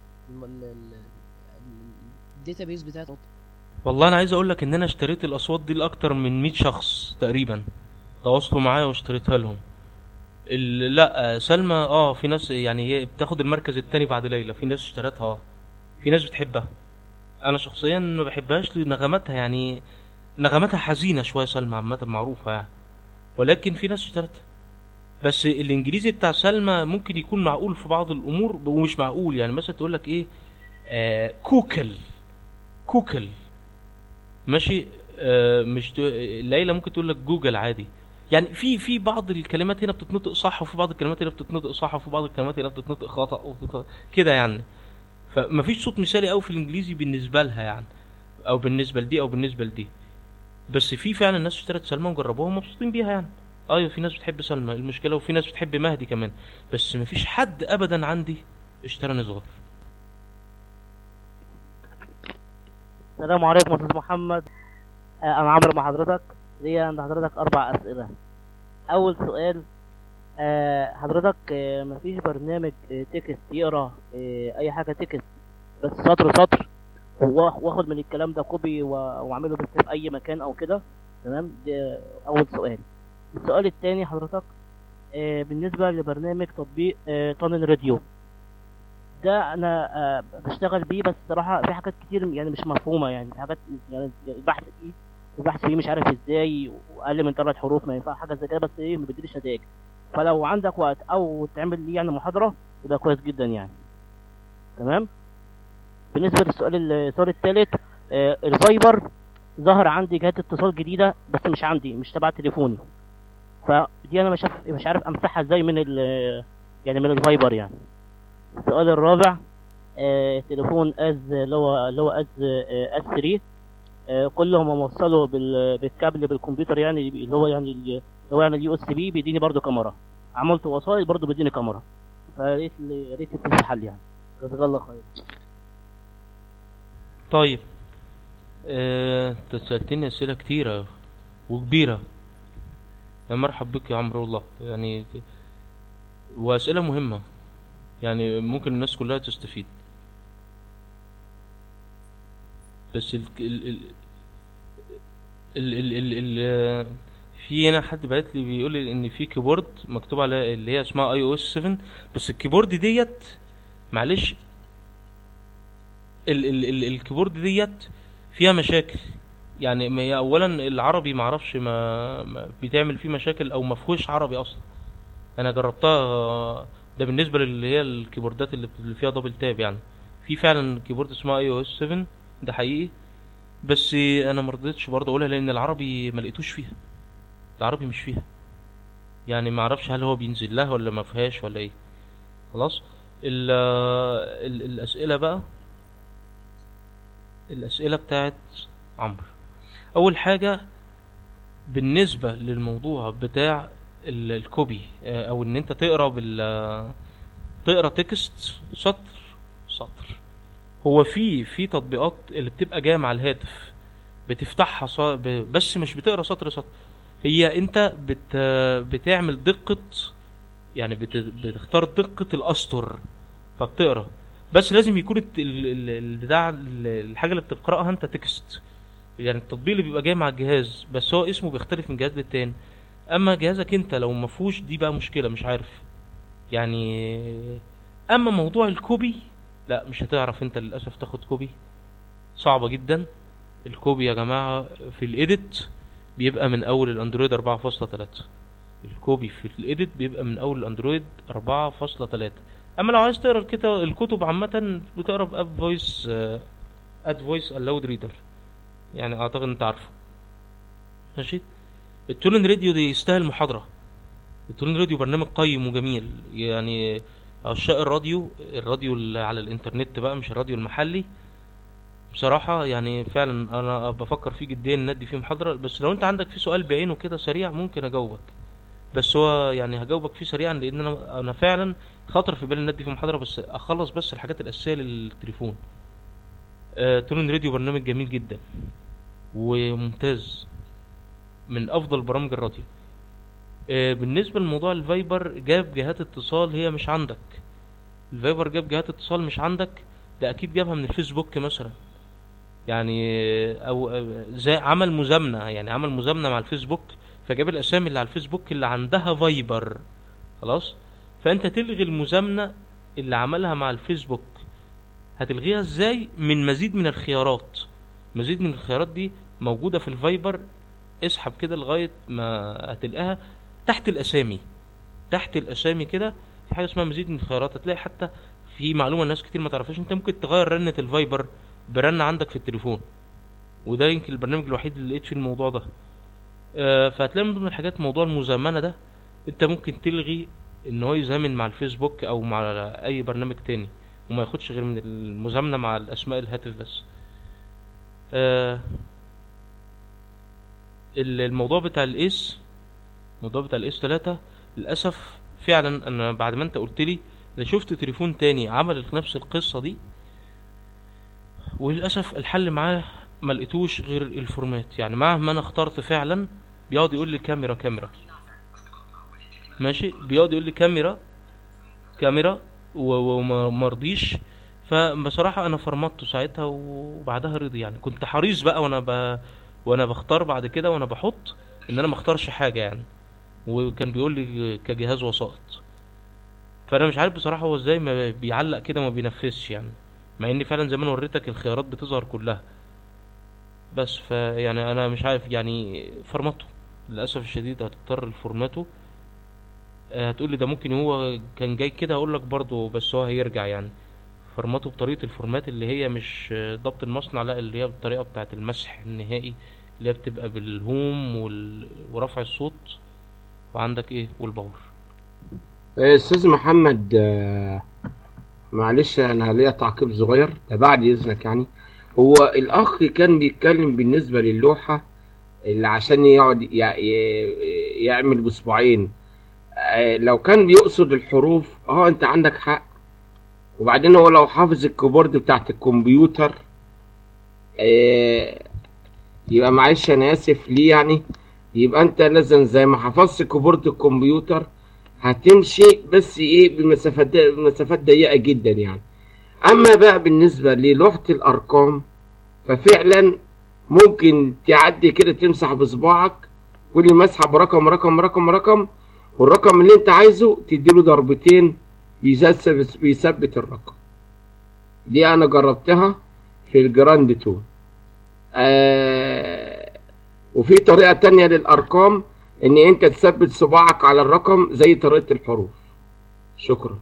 الداتابيز بتاعتهم والله انا عايز اقول لك ان انا اشتريت الاصوات دي لاكتر من 100 شخص تقريبا تواصلوا معايا واشتريتها لهم ال- لا سلمى اه في ناس يعني هي بتاخد المركز التاني بعد ليلى في ناس اشترتها اه في ناس بتحبها انا شخصيا ما بحبهاش لنغماتها يعني نغماتها حزينه شويه سلمى عامه معروفه يعني ولكن في ناس اشترتها بس الانجليزي بتاع سلمى ممكن يكون معقول في بعض الامور ومش معقول يعني مثلا تقول لك ايه آه كوكل كوكل ماشي آه مش ت... ليلى ممكن تقول لك جوجل عادي يعني في في بعض الكلمات هنا بتتنطق صح وفي بعض الكلمات هنا بتتنطق صح وفي بعض الكلمات هنا بتتنطق خطأ وبتتنطق- كده يعني فمفيش صوت مثالي قوي في الانجليزي بالنسبه لها يعني او بالنسبه لدي او بالنسبه لدي بس في فعلا ناس اشترت سلمى وجربوها ومبسوطين بيها يعني ايوه في ناس بتحب سلمى المشكله وفي ناس بتحب مهدي كمان بس مفيش حد ابدا عندي اشترى نزار السلام عليكم يا استاذ محمد آه، انا عمرو مع حضرتك ليا عند حضرتك اربع اسئله اول سؤال آه، حضرتك آه، مفيش برنامج آه، تكست يقرا آه، اي حاجه تكست بس سطر سطر ووا- واخد من الكلام ده كوبي و- واعمله بس في اي مكان او كده تمام ده اول سؤال السؤال الثاني حضرتك آه، بالنسبه لبرنامج تطبيق آه، طنن راديو ده انا آه، بشتغل بيه بس صراحه في حاجات كتير يعني مش مفهومه يعني في حاجات يعني البحث فيه البحث فيه مش عارف ازاي واقل من ثلاث حروف ما ينفع حاجه زي كده بس ايه ما بيدينيش نتائج فلو عندك وقت او تعمل لي يعني محاضره يبقى كويس جدا يعني تمام بالنسبه للسؤال السؤال الثالث آه، الفايبر ظهر عندي جهات اتصال جديده بس مش عندي مش تبع تليفوني فدي انا مش عارف مش عارف امسحها ازاي من ال يعني من الفايبر يعني السؤال الرابع آه تليفون از اللي هو اللي هو از آه از 3 آه كل ما موصله بال بالكابل بالكمبيوتر يعني اللي هو يعني اللي هو يعني اليو اس بي بيديني برضه كاميرا عملت وسائط برضه بيديني كاميرا فريت يا ريت يكون في حل يعني جزاك الله خير طيب آه، انت سألتني أسئلة كتيرة وكبيرة يا مرحب بك يا عمرو والله يعني وأسئلة مهمة يعني ممكن الناس كلها تستفيد بس ال ال ال ال ال ال ال في هنا حد بعت لي بيقول لي ان في كيبورد مكتوب على اللي هي اسمها اي او اس 7 بس الكيبورد ديت معلش ال ال ال الكيبورد ديت فيها مشاكل يعني ما هي اولا العربي معرفش ما, ما بتعمل فيه مشاكل او ما فيهوش عربي اصلا انا جربتها ده بالنسبه للي هي الكيبوردات اللي اللي فيها دبل تاب يعني في فعلا كيبورد اسمها اي او اس 7 ده حقيقي بس انا ما رضيتش برضه اقولها لان العربي ما لقيتوش فيها العربي مش فيها يعني ما اعرفش هل هو بينزل لها ولا ما فيهاش ولا ايه خلاص ال ال الاسئله بقى الأسئلة بتاعت عمرو أول حاجة بالنسبة للموضوع بتاع ال- الكوبي آه، أو إن أنت تقرا بال تقرا تكست سطر سطر هو في في تطبيقات اللي بتبقى جايه مع الهاتف بتفتحها ص... ب... بس مش بتقرا سطر سطر هي انت بت... بتعمل دقة يعني بت... بتختار دقة الاسطر فبتقرا بس لازم يكون الت- ال- ال- البتاع ال- الحاجه اللي بتقراها انت تكست يعني التطبيق اللي بيبقى جاي مع الجهاز بس هو اسمه بيختلف من جهاز للتاني اما جهازك انت لو ما فيهوش دي بقى مشكله مش عارف يعني اما موضوع الكوبي لا مش هتعرف انت للاسف تاخد كوبي صعبه جدا الكوبي يا جماعه في الايديت بيبقى من اول الاندرويد 4.3 الكوبي في الايديت بيبقى من اول الاندرويد 4.3 اما لو عايز تقرا الكتاب الكتب عامه بتقرا باب فويس اد فويس الاود ريدر يعني اعتقد انت عارفه ماشي التولن راديو دي يستاهل محاضره التولن راديو برنامج قيم وجميل يعني عشاق الراديو الراديو اللي على الانترنت بقى مش الراديو المحلي بصراحة يعني فعلا انا بفكر فيه جديا ندي فيه محاضرة بس لو انت عندك فيه سؤال بعينه كده سريع ممكن اجاوبك بس هو يعني هجاوبك فيه سريعا لان انا انا فعلا خاطر في بالي ندي فيه محاضرة بس اخلص بس الحاجات الاساسية للتليفون آه تولن راديو برنامج جميل جدا وممتاز من افضل برامج الراديو آه بالنسبة لموضوع الفايبر جاب جهات اتصال هي مش عندك الفايبر جاب جهات اتصال مش عندك ده اكيد جابها من الفيسبوك مثلا يعني او أو زي عمل مزامنة يعني عمل مزامنة مع الفيسبوك فجاب الاسامي اللي على الفيسبوك اللي عندها فايبر خلاص فانت تلغي المزامنة اللي عملها مع الفيسبوك هتلغيها ازاي من مزيد من الخيارات مزيد من الخيارات دي موجودة في الفايبر اسحب كده لغاية ما هتلقاها تحت الاسامي تحت الاسامي كده في حاجة اسمها مزيد من الخيارات هتلاقي حتى في معلومة الناس كتير ما تعرفهاش انت ممكن تغير رنة الفايبر برنة عندك في التليفون وده يمكن البرنامج الوحيد اللي لقيت فيه الموضوع ده آه، فهتلاقي من ضمن الحاجات موضوع المزامنة ده انت ممكن تلغي ان هو يزامن مع الفيسبوك او مع اي برنامج تاني وما ياخدش غير من المزامنة مع الاسماء الهاتف بس آه، ال- الموضوع بتاع الاس الموضوع بتاع الاس 3 للاسف فعلا انا بعد ما انت قلت لي انا شفت تليفون تاني عمل نفس القصة دي وللاسف الحل معاه ما لقيتوش غير الفورمات يعني مهما انا اخترت فعلا بيقعد يقول لي كاميرا كاميرا ماشي بيقعد يقول لي كاميرا كاميرا و- وما مرضيش فبصراحة انا فرمطته ساعتها وبعدها رضي يعني كنت حريص بقى وانا ب... وانا بختار بعد كده وانا بحط ان انا ما اختارش حاجة يعني وكان بيقول لي كجهاز وسائط فانا مش عارف بصراحه هو ازاي ما بيعلق كده وما بينفذش يعني مع اني فعلا زي ما انا وريتك الخيارات بتظهر كلها بس فيعني انا مش عارف يعني فرمته للاسف الشديد هتضطر لفورماته آه، هتقولي ده ممكن هو كان جاي كده اقول لك برضه بس هو هيرجع يعني فرمته بطريقه الفورمات اللي هي مش آه، ضبط المصنع لا اللي هي بالطريقه بتاعه المسح النهائي اللي هي بتبقى بالهوم وال... ورفع الصوت وعندك ايه والباور آه، استاذ محمد آه، معلش انا ليا تعقيب صغير ده بعد اذنك يعني هو الاخ كان بيتكلم بالنسبه للوحه اللي عشان يقعد يع- ي- يعمل بصباعين آه، لو كان بيقصد الحروف اه انت عندك حق وبعدين هو لو حافظ الكيبورد بتاعت الكمبيوتر آه، يبقى معلش انا اسف ليه يعني يبقى انت لازم زي ما حفظت كيبورد الكمبيوتر هتمشي بس ايه بمسافات بمسافات ضيقه جدا يعني اما بقى بالنسبه للوحه الارقام ففعلا ممكن تعدي كده تمسح بصباعك كل مسحه برقم رقم رقم رقم والرقم اللي انت عايزه تديله ضربتين بيثبت بيثبت الرقم دي انا جربتها في الجراند 2 آه وفي طريقه تانية للارقام ان انت تثبت صباعك على الرقم زي طريقه الحروف شكرا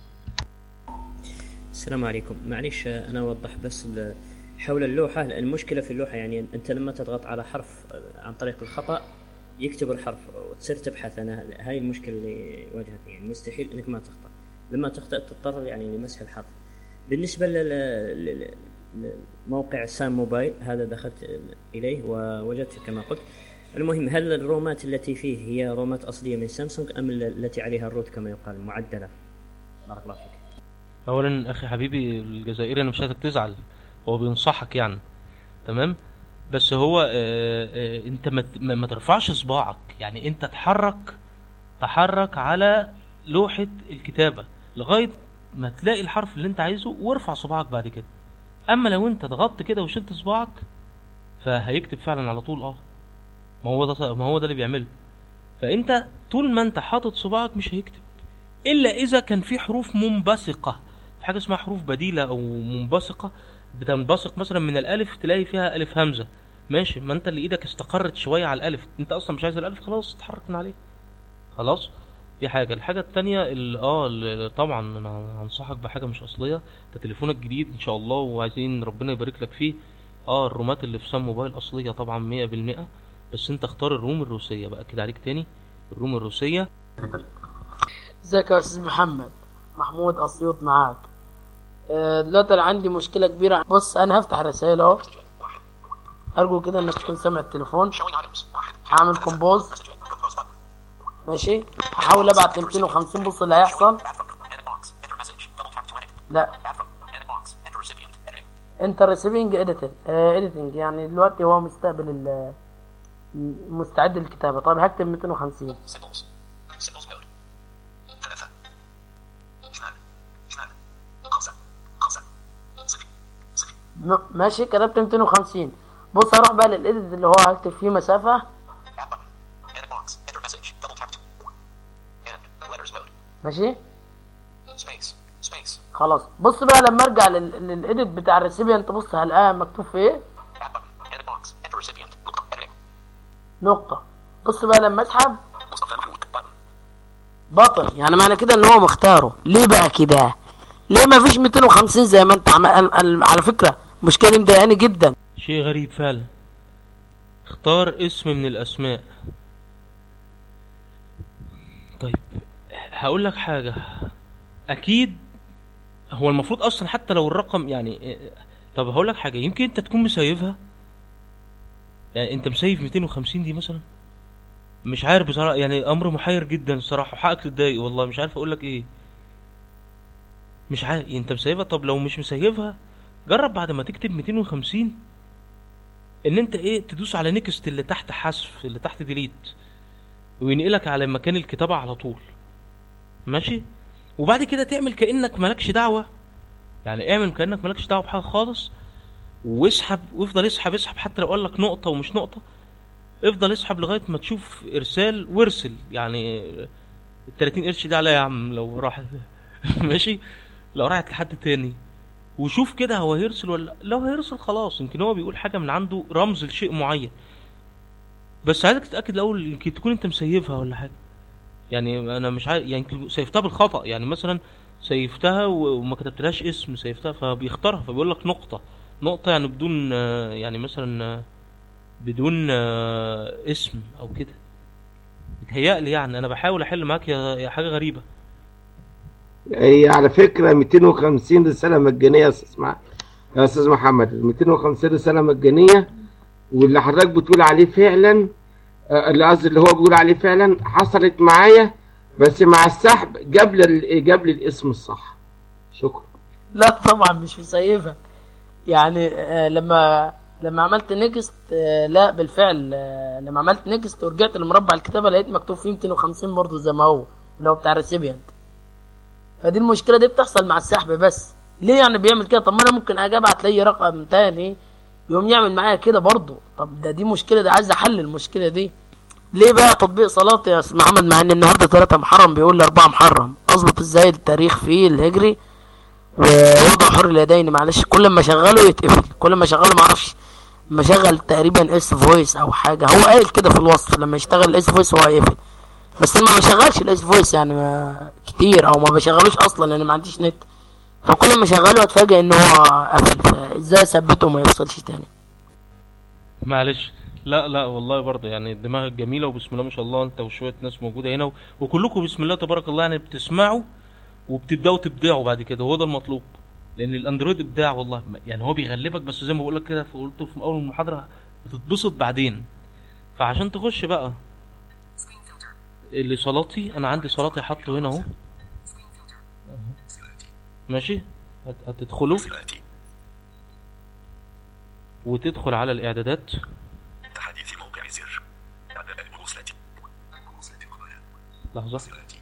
السلام عليكم معليش آه، انا اوضح بس ال- حول اللوحه المشكله في اللوحه يعني انت لما تضغط على حرف آه، عن طريق الخطا يكتب الحرف وتصير تبحث انا هاي المشكله اللي واجهتني يعني مستحيل انك ما تخطا لما تخطا تضطر يعني لمسح الحرف بالنسبه لل- لل- لموقع سام موبايل هذا دخلت اليه ووجدت كما قلت المهم هل الرومات التي فيه هي رومات اصليه من سامسونج ام ال- التي عليها الروت كما يقال معدله بارك الله فيك اولا اخي حبيبي الجزائري انا مش عايزك تزعل هو بينصحك يعني تمام بس هو آه آه انت ما ت- ما ما ترفعش صباعك يعني انت تحرك تحرك على لوحة الكتابة لغاية ما تلاقي الحرف اللي انت عايزه وارفع صباعك بعد كده اما لو انت ضغطت كده وشلت صباعك فهيكتب فعلا على طول اه ما هو ده ما هو ده اللي بيعمله فانت طول ما انت حاطط صباعك مش هيكتب الا اذا كان في حروف منبثقه في حاجه اسمها حروف بديله او منبثقه بتنبثق مثلا من الالف تلاقي فيها الف همزه ماشي ما انت اللي ايدك استقرت شويه على الالف انت اصلا مش عايز الالف خلاص اتحرك من عليه خلاص دي حاجه الحاجه التانية ال- اه ال- طبعا انا هنصحك بحاجه مش اصليه ده تليفونك جديد ان شاء الله وعايزين ربنا يبارك لك فيه اه الرومات اللي في سام موبايل اصليه طبعا مية بالمية بس انت اختار الروم الروسيه بقى كده عليك تاني الروم الروسيه ازيك يا استاذ محمد محمود اسيوط معاك آه، دلوقتي انا عندي مشكله كبيره بص انا هفتح رسائل اهو ارجو كده انك تكون سامع التليفون هعمل كومبوز ماشي هحاول ابعت ل 250 بص اللي هيحصل لا انت ريسيفنج اديتنج اديتنج يعني دلوقتي هو مستقبل ال مستعد للكتابه طيب هكتب 250 م- ماشي كتبت 250 بص هروح بقى للايديت اللي هو هكتب فيه مسافة ماشي خلاص بص بقى لما ارجع لل- للايديت بتاع الريسيبيانت بص هلاقيها مكتوب في ايه نقطة بص بقى لما اسحب بطل يعني معنى كده ان هو مختاره ليه بقى كده ليه ما فيش 250 زي ما انت عمال على فكرة المشكلة دي مضايقاني جدا شيء غريب فعلا اختار اسم من الاسماء طيب هقول لك حاجة اكيد هو المفروض اصلا حتى لو الرقم يعني طب هقول لك حاجة يمكن انت تكون مسيفها يعني انت مسيف 250 دي مثلا مش عارف بصراحة يعني امر محير جدا الصراحة وحقك تتضايق والله مش عارف اقول لك ايه مش عارف انت مسيفها طب لو مش مسيفها جرب بعد ما تكتب 250 ان انت ايه تدوس على نيكست اللي تحت حذف اللي تحت ديليت وينقلك على مكان الكتابة على طول ماشي وبعد كده تعمل كأنك مالكش دعوة يعني اعمل كأنك مالكش دعوة بحاجة خالص واسحب وافضل اسحب اسحب حتى لو قال لك نقطة ومش نقطة افضل اسحب لغاية ما تشوف ارسال وارسل يعني ال 30 قرش دي عليا يا عم لو راح ماشي لو راحت لحد تاني وشوف كده هو هيرسل ولا لأ. لو هيرسل خلاص يمكن هو بيقول حاجه من عنده رمز لشيء معين بس عايزك تتاكد الاول يمكن تكون انت مسيفها ولا حاجه يعني انا مش عارف يعني يمكن سيفتها بالخطا يعني مثلا سيفتها و- وما كتبتلهاش اسم سيفتها فبيختارها فبيقول لك نقطه نقطه يعني بدون آه، يعني مثلا آه، بدون آه، اسم او كده بتهيألي يعني انا بحاول احل معاك يا يا حاجه غريبه هي على فكرة 250 رسالة مجانية يا استاذ مع... يا استاذ محمد 250 رسالة مجانية واللي حضرتك بتقول عليه فعلا آه، اللي قصدي اللي هو بيقول عليه فعلا حصلت معايا بس مع السحب جاب لي ال- جاب لي الاسم الصح شكرا لا طبعا مش مسيفها يعني آه، لما لما عملت نيكست آه، لا بالفعل آه، لما عملت نيكست ورجعت لمربع الكتابه لقيت مكتوب فيه 250 برضه زي ما هو اللي هو بتاع ريسيبيانت فدي المشكله دي بتحصل مع السحب بس ليه يعني بيعمل كده طب ما انا ممكن اجي ابعت لي رقم تاني يقوم يعمل معايا كده برضه طب ده دي مشكله ده عايز احل المشكله دي ليه بقى تطبيق صلاتي يا استاذ محمد مع ان النهارده 3 محرم بيقول لي 4 محرم اظبط ازاي التاريخ فيه الهجري ووضع حر اليدين معلش كل ما اشغله يتقفل كل ما اشغله معرفش لما اشغل تقريبا اس فويس او حاجه هو قايل كده في الوصف لما يشتغل الاس فويس هو هيقفل بس انا ما بشغلش الاس فويس يعني ما كتير او ما بشغلوش اصلا لان ما عنديش نت فكل ما اشغله اتفاجئ ان هو قفل فازاي اثبته وما يفصلش تاني معلش لا لا والله برضه يعني دماغك جميله وبسم الله ما شاء الله انت وشويه ناس موجوده هنا و- وكلكم بسم الله تبارك الله يعني بتسمعوا وبتبداوا تبدعوا بعد كده هو ده المطلوب لان الاندرويد ابداع والله يعني هو بيغلبك بس زي ما بقول لك كده في- قلت في اول المحاضره بتتبسط بعدين فعشان تخش بقى اللي صلاتي انا عندي صلاتي حاطه هنا اهو أهو. ماشي هت- هتدخلوا وتدخل على الاعدادات تحديث موقع زر إعدادات مراسلة مراسلة القناة لحظة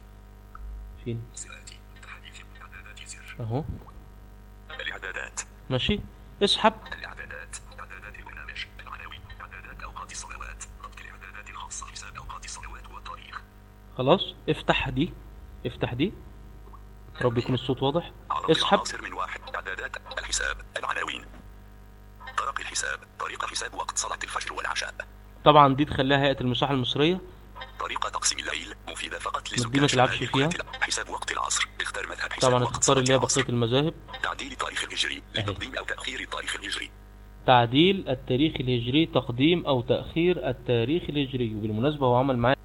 فين تحديث إعدادات زر اهو الإعدادات ماشي اسحب الإعدادات إعدادات البرنامج العناوين إعدادات أوقات الصلوات ربط الإعدادات الخاصة حساب أوقات الصلوات والتاريخ خلاص افتح دي افتح دي رب يكون الصوت واضح عرض اسحب العناصر من واحد إعدادات الحساب العناوين طرق الحساب طريقة حساب وقت صلاة الفجر والعشاء طبعا دي تخليها هيئة المساحة المصرية طريقة تقسيم الليل مفيدة فقط دي لسكان ما تلعبش شمال فيها. كرة الع- حساب وقت العصر اختر مذهب حساب طبعا وقت هتختار صلاة اللي هي العصر بقية المذاهب تعديل تاريخ الهجري لتقديم أو تأخير التاريخ الهجري تعديل التاريخ الهجري تقديم او تأخير التاريخ الهجري وبالمناسبة هو عمل معايا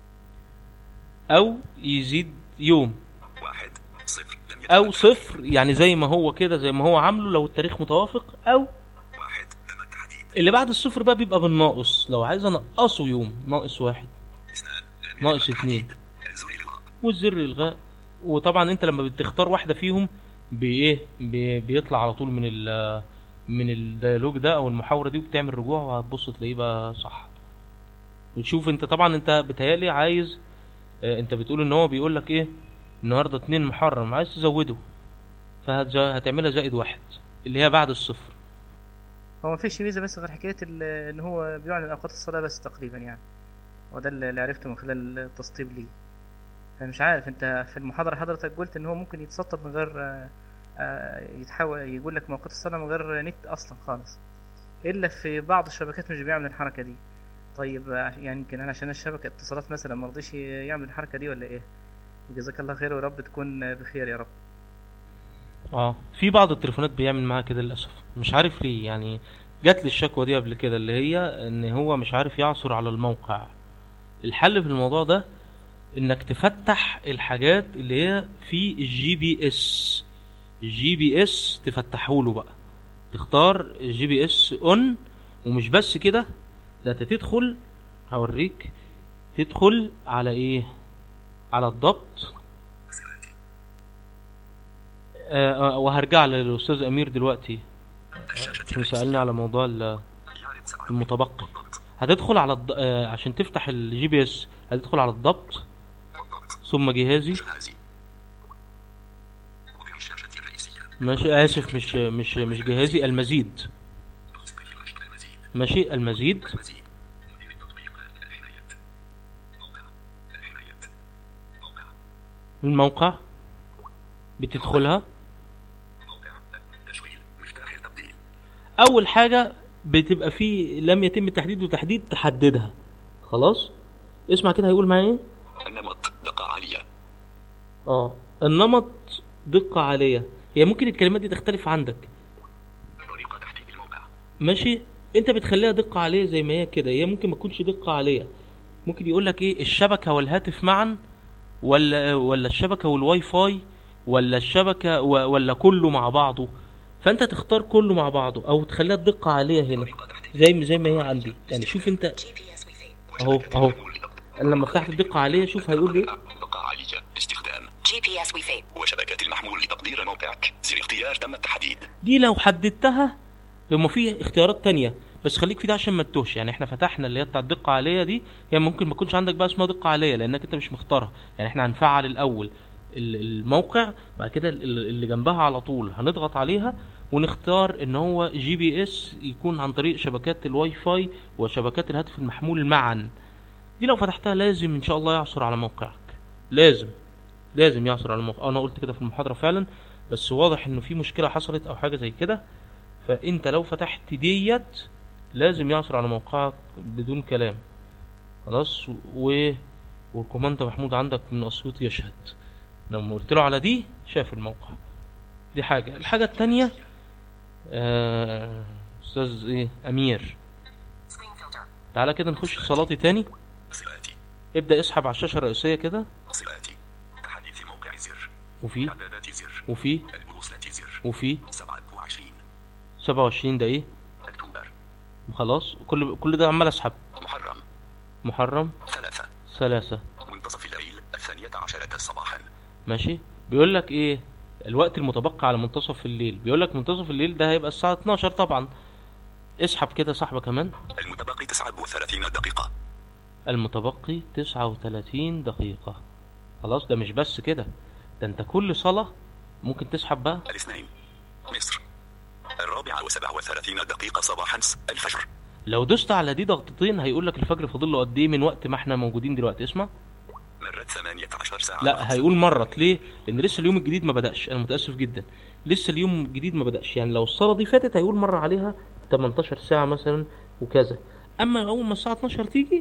او يزيد يوم واحد صفر لم او صفر يعني زي ما هو كده زي ما هو عامله لو التاريخ متوافق او واحد تم التحديد اللي بعد الصفر بقى بيبقى بالناقص لو عايز انقصه يوم ناقص واحد اثنان لم ناقص يتم اتنين التحديد. زر الإلغاء والزر الغاء وطبعا انت لما بتختار واحده فيهم بايه بي- بيطلع على طول من ال من الديالوج ده او المحاوره دي وبتعمل رجوع وهتبص تلاقيه بقى صح وتشوف انت طبعا انت بتهيالي عايز اه انت بتقول ان هو بيقول لك ايه النهارده اتنين محرم عايز تزوده فهتعملها زائد واحد اللي هي بعد الصفر هو مفيش ميزة بس غير حكاية ال- ان هو بيعلن اوقات الصلاة بس تقريبا يعني وده اللي عرفته من خلال التسطيب ليه فمش عارف انت في المحاضرة حضرتك قلت ان هو ممكن يتسطب من غير آه، آه، يتحاول يقول لك مواقيت الصلاة من غير نت اصلا خالص الا في بعض الشبكات مش بيعمل الحركة دي طيب آه، يعني يمكن انا عشان الشبكة اتصالات مثلا مرضيش يعمل الحركة دي ولا ايه جزاك الله خير ورب تكون بخير يا رب اه في بعض التليفونات بيعمل معاها كده للاسف مش عارف ليه يعني جات لي الشكوى دي قبل كده اللي هي ان هو مش عارف يعثر على الموقع الحل في الموضوع ده انك تفتح الحاجات اللي هي في الجي بي اس الجي بي اس تفتحه له بقى تختار الجي بي اس اون ومش بس كده ده انت تدخل هوريك تدخل على ايه على الضبط آه آه، وهرجع للاستاذ امير دلوقتي عشان سالني على موضوع ال- المتبقي هتدخل على الض... آه عشان تفتح الجي بي اس هتدخل على الضبط ثم جهازي جهازي وضع الشاشة الرئيسية ماشي اسف مش مش مش جهازي المزيد المزيد ماشي المزيد المزيد مدير التطبيق الحمايات موقع الحمايات موقع الموقع بتدخلها تشغيل مفتاح التبديل اول حاجه بتبقى في لم يتم التحديد وتحديد تحددها خلاص اسمع كده هيقول معايا ايه النمط دقة عالية اه النمط دقه عاليه هي ممكن الكلمات دي تختلف عندك طريقة تحديد الموقع ماشي انت بتخليها دقه عاليه زي ما هي كده هي ممكن ما تكونش دقه عاليه ممكن يقول لك ايه الشبكه والهاتف معا ولا ولا الشبكه والواي فاي ولا الشبكه و- ولا كله مع بعضه فانت تختار كله مع بعضه او تخليها الدقه عاليه هنا زي ما زي ما هي عندي يعني شوف انت اهو اهو انا لما فتحت الدقه عاليه شوف هيقول ايه دقة عالية استخدام GPS Wi-Fi. وشبكات المحمول لتقدير موقعك زر اختيار تم التحديد دي لو حددتها هما في اختيارات تانية بس خليك في ده عشان ما تتوهش يعني احنا فتحنا اللي هي بتاع الدقة عالية دي هي ممكن ما يكونش عندك بقى اسمها دقة عالية لانك انت مش مختارها يعني احنا هنفعل الاول ال- الموقع بعد كده ال- ال- اللي جنبها على طول هنضغط عليها ونختار ان هو جي بي اس يكون عن طريق شبكات الواي فاي وشبكات الهاتف المحمول معا دي لو فتحتها لازم ان شاء الله يعثر على موقعك لازم لازم يعثر على الموقع انا قلت كده في المحاضرة فعلا بس واضح انه في مشكلة حصلت او حاجة زي كده فانت لو فتحت ديت لازم يعثر على موقعك بدون كلام خلاص و والكوماند محمود عندك من اسيوط يشهد لما قلت له على دي شاف الموقع دي حاجة الحاجة التانية آه، استاذ ايه امير تعالى كده نخش صلاتي تاني صلاتي ابدأ اسحب على الشاشة الرئيسية كده صلاتي تحديث موقع زر وفي اعدادات زر وفي البوصلة زر وفي 27 27 ده ايه اكتوبر خلاص كل كل ده عمال اسحب محرم محرم ثلاثة ثلاثة منتصف الليل الثانية عشرة صباحا ماشي بيقول لك ايه الوقت المتبقي على منتصف الليل بيقول لك منتصف الليل ده هيبقى الساعة 12 طبعا اسحب كده سحبة كمان المتبقي 39 دقيقة المتبقي 39 دقيقة خلاص ده مش بس كده ده انت كل صلاة ممكن تسحب بقى الاثنين مصر الرابعة وسبع وثلاثين دقيقة صباحا س- الفجر لو دوست على دي ضغطتين هيقول لك الفجر فاضل له قد ايه من وقت ما احنا موجودين دلوقتي اسمع مرت ثمانية عشر ساعة لا هيقول مرت ليه لان لسه اليوم الجديد ما بدأش انا متأسف جدا لسه اليوم الجديد ما بدأش يعني لو الصلاة دي فاتت هيقول مر عليها 18 ساعة مثلا وكذا اما اول ما الساعة 12 تيجي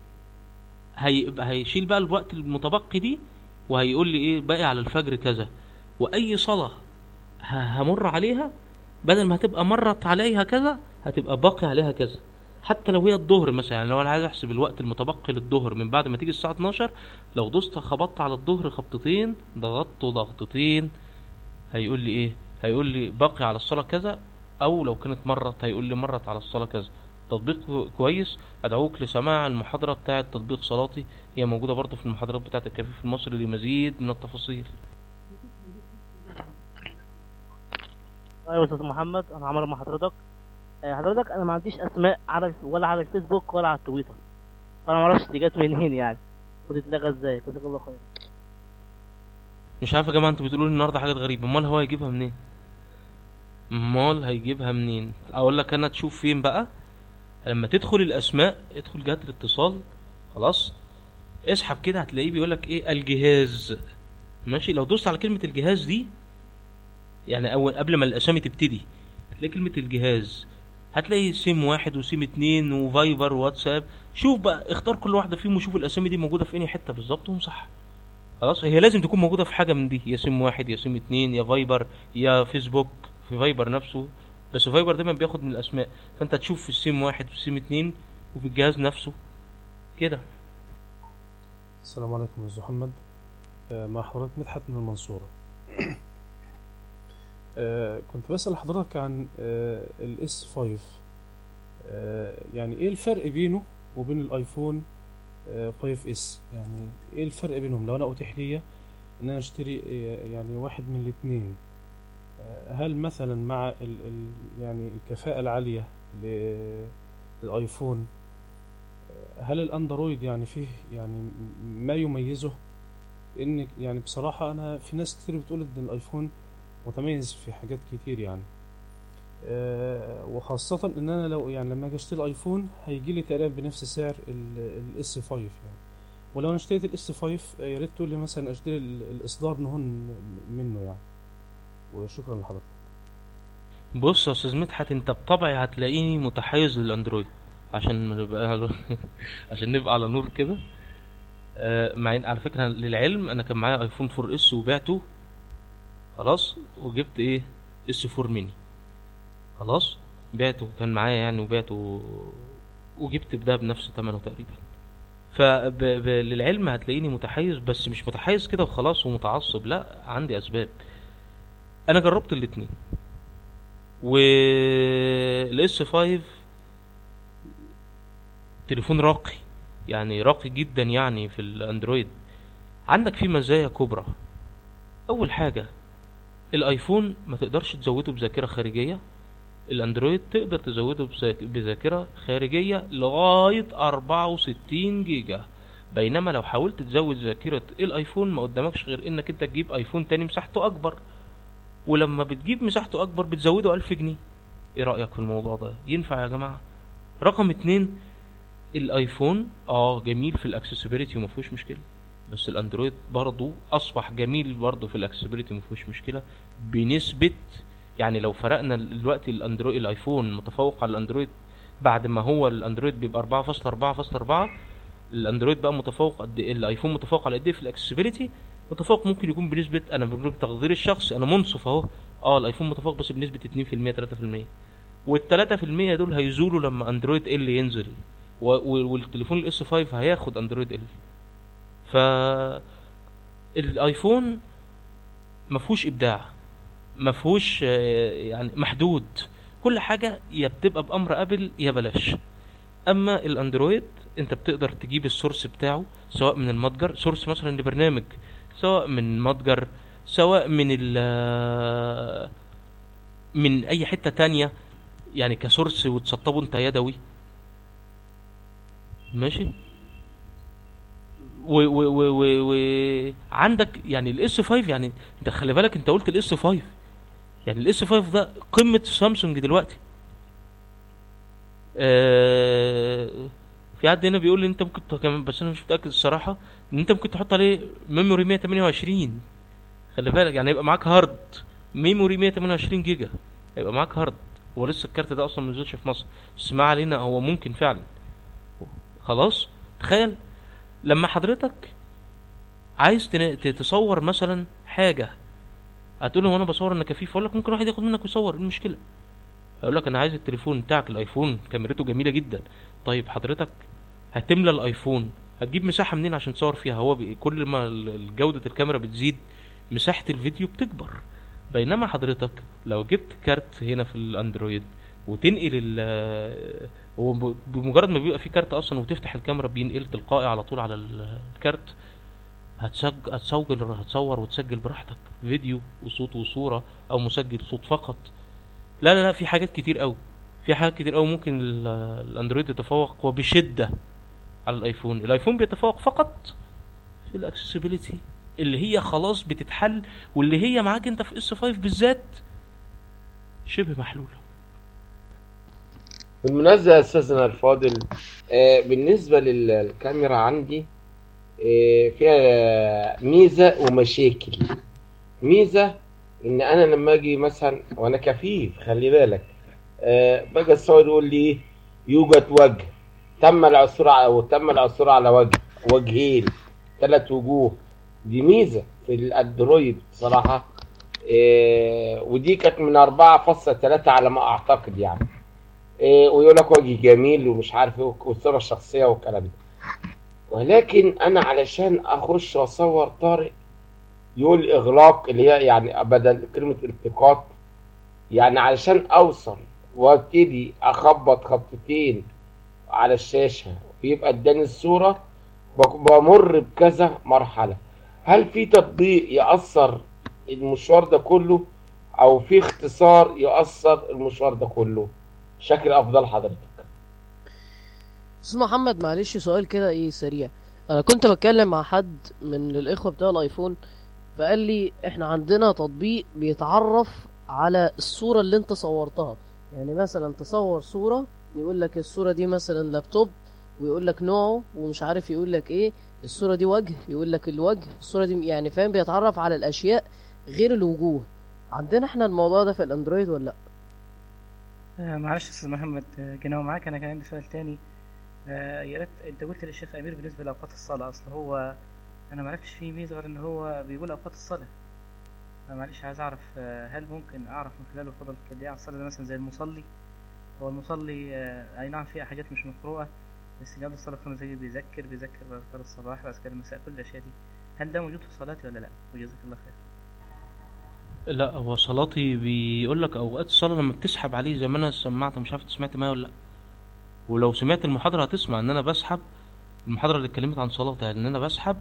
هيبقى هيشيل بقى الوقت المتبقي دي وهيقول لي ايه باقي على الفجر كذا واي صلاة ه- همر عليها بدل ما هتبقى مرت عليها كذا هتبقى باقي عليها كذا حتى لو هي الظهر مثلا يعني لو انا عايز احسب الوقت المتبقي للظهر من بعد ما تيجي الساعه 12 لو دوست خبطت على الظهر خبطتين ضغطت ضغطتين هيقول لي ايه هيقول لي باقي على الصلاه كذا او لو كانت مرت هيقول لي مرت على الصلاه كذا تطبيق كويس ادعوك لسماع المحاضره بتاعه تطبيق صلاتي هي موجوده برضه في المحاضرات بتاعه الكفيف المصري لمزيد من التفاصيل ايوه يا استاذ محمد انا عمرو مع حضرتك آه، حضرتك انا ما عنديش اسماء على ولا على الفيسبوك ولا على التويتر فانا ما اعرفش دي جت منين يعني وتتلغى ازاي جزاك الله خير مش عارف يا جماعه انتوا بتقولوا لي النهارده حاجات غريبه امال هو هيجيبها منين امال هيجيبها منين اقول لك انا تشوف فين بقى لما تدخل الاسماء ادخل جهات الاتصال خلاص اسحب كده هتلاقيه بيقول لك ايه الجهاز ماشي لو دوست على كلمه الجهاز دي يعني اول قبل ما الاسامي تبتدي هتلاقي كلمه الجهاز هتلاقي سيم واحد وسيم اتنين وفايبر وواتساب شوف بقى اختار كل واحده فيهم وشوف الاسامي دي موجوده في انهي حته بالظبط وامسحها خلاص هي لازم تكون موجوده في حاجه من دي يا سيم واحد يا سيم اتنين يا فايبر يا فيسبوك في فايبر نفسه بس فايبر دايما بياخد من الاسماء فانت تشوف في السيم واحد وفي السيم اتنين وفي الجهاز نفسه كده السلام عليكم يا أستاذ محمد آه، مع حضرتك مدحت من المنصورة آه، كنت بسأل حضرتك عن الاس 5 يعني ايه الفرق بينه وبين الايفون 5 اس يعني ايه الفرق بينهم لو انا اتيح لي ان انا اشتري آه، يعني واحد من الاثنين هل مثلا مع ال ال يعني الكفاءة العالية ل- للايفون هل الاندرويد يعني فيه يعني ما يميزه ان يعني بصراحة انا في ناس كتير بتقول ان الايفون متميز في حاجات كتير يعني أه وخاصة ان انا لو يعني لما اجي اشتري الايفون هيجي لي تقريبا بنفس سعر الاس 5 يعني ولو انا اشتريت الاس 5 يا ريت تقول لي مثلا اشتري ال- الاصدار نهون منه يعني وشكرا لحضرتك بص يا استاذ مدحت انت بطبعي هتلاقيني متحيز للاندرويد عشان نبقى عشان نبقى على نور كده آه، مع ان على فكره للعلم انا كان معايا ايفون 4 اس وبعته خلاص وجبت ايه اس 4 ميني خلاص بعته كان معايا يعني وبعته وجبت ده بنفس ثمنه تقريبا فللعلم هتلاقيني متحيز بس مش متحيز كده وخلاص ومتعصب لا عندي اسباب انا جربت الاتنين والاس 5 تليفون راقي يعني راقي جدا يعني في الاندرويد عندك فيه مزايا كبرى اول حاجة الايفون ما تقدرش تزوده بذاكرة خارجية الاندرويد تقدر تزوده بذاك- بذاكرة خارجية لغاية 64 جيجا بينما لو حاولت تزود ذاكرة الايفون ما قدامكش غير انك انت تجيب ايفون تاني مساحته اكبر ولما بتجيب مساحته اكبر بتزوده 1000 جنيه ايه رأيك في الموضوع ده ينفع يا جماعة رقم اتنين الايفون اه جميل في الاكسسبيليتي وما فيهوش مشكله بس الاندرويد برضو اصبح جميل برضو في الاكسسبيليتي وما فيهوش مشكله بنسبه يعني لو فرقنا دلوقتي الاندرويد الايفون متفوق على الاندرويد بعد ما هو الاندرويد بيبقى 4.4.4 الاندرويد بقى متفوق قد ايه الايفون متفوق على قد ايه في الاكسسبيليتي متفوق ممكن يكون بنسبه انا بقول تقديري الشخصي انا منصف اهو اه الايفون متفوق بس بنسبه 2% 3% والتلاتة في المية دول هيزولوا لما اندرويد ال ينزل و- و- والتليفون الاس 5 هياخد اندرويد ال ف الايفون مفهوش ابداع مفهوش آه، يعني محدود كل حاجة يا بتبقى بأمر ابل يا بلاش اما الاندرويد انت بتقدر تجيب السورس بتاعه سواء من المتجر سورس مثلا لبرنامج سواء من متجر سواء من ال من اي حتة تانية يعني كسورس وتسطبه انت يدوي ماشي و و و و و عندك يعني الاس 5 يعني انت خلي بالك انت قلت الاس 5 يعني الاس 5 ده قمة سامسونج دلوقتي آه في حد هنا بيقول لي انت ممكن ت- كمان بس انا مش متاكد الصراحه ان انت ممكن تحط عليه ميموري 128 خلي بالك يعني يبقى معاك هارد ميموري 128 جيجا هيبقى معاك هارد هو لسه الكارت ده اصلا ما نزلش في مصر بس ما علينا هو ممكن فعلا خلاص تخيل لما حضرتك عايز تن- ت- تصور مثلا حاجه هتقول له وانا بصور انا كفيف اقول لك ممكن واحد ياخد منك ويصور ايه المشكله اقول لك انا عايز التليفون بتاعك الايفون كاميرته جميله جدا طيب حضرتك هتملى الايفون هتجيب مساحه منين عشان تصور فيها هو بي... كل ما ال- ال- جوده الكاميرا بتزيد مساحه الفيديو بتكبر بينما حضرتك لو جبت كارت هنا في الاندرويد وتنقل ال هو ب- بمجرد ما بيبقى في كارت اصلا وتفتح الكاميرا بينقل تلقائي على طول على ال- الكارت هتسج... هتسجل هتصور وتسجل براحتك فيديو وصوت وصورة او مسجل صوت فقط لا لا لا في حاجات كتير قوي في حاجات كتير قوي ممكن ال- الاندرويد يتفوق وبشدة على الايفون الايفون بيتفوق فقط في الاكسسبيليتي اللي هي خلاص بتتحل واللي هي معاك انت في اس 5 بالذات شبه محلولة بالمناسبة يا أستاذنا الفاضل آه، بالنسبة للكاميرا عندي آه، فيها ميزة ومشاكل ميزة إن أنا لما أجي مثلا وأنا كفيف خلي بالك آه، باجي الصور يقول لي إيه يوجد وجه تم العثور على وتم العثور على وجه وجهين ثلاث وجوه دي ميزة في الأندرويد صراحة آه، ودي كانت من 4.3 على ما أعتقد يعني إيه ويقول لك وجه جميل ومش عارف ايه والصوره الشخصيه والكلام ده ولكن انا علشان اخش واصور طارق يقول اغلاق اللي هي يعني بدل كلمه التقاط يعني علشان اوصل وابتدي اخبط خبطتين على الشاشه ويبقى اداني الصوره بك- بمر بكذا مرحله هل في تطبيق يأثر المشوار ده كله او في اختصار يأثر المشوار ده كله شكل افضل حضرتك استاذ محمد معلش سؤال كده ايه سريع انا كنت بتكلم مع حد من الاخوه بتوع الايفون فقال لي احنا عندنا تطبيق بيتعرف على الصوره اللي انت صورتها يعني مثلا تصور صوره يقول لك الصوره دي مثلا لابتوب ويقول لك نوعه ومش عارف يقول لك ايه الصورة دي وجه يقول لك الوجه الصورة دي يعني فاهم بيتعرف على الاشياء غير الوجوه عندنا احنا الموضوع ده في الاندرويد ولا لا آه معلش يا استاذ محمد آه، جينا معاك انا كان عندي سؤال تاني آه يا ريت انت قلت للشيخ امير بالنسبه لاوقات الصلاه اصل هو انا ما عرفتش فيه ميزه غير ان هو بيقول اوقات الصلاه انا معلش عايز اعرف آه هل ممكن اعرف من خلاله فضل قد ايه على الصلاه ده مثلا زي المصلي هو المصلي آه اي نعم فيها حاجات مش مقروءه بس قبل الصلاه بتكون زي بيذكر بيذكر باذكار الصباح واذكار المساء كل الاشياء دي هل ده موجود في صلاتي ولا لا وجزاك الله خير لا هو صلاتي بيقول لك اوقات الصلاه لما بتسحب عليه زي ما انا سمعت مش عارف انت سمعت معايا ولا لا ولو سمعت المحاضره هتسمع ان انا بسحب المحاضره اللي اتكلمت عن صلاتي ان انا بسحب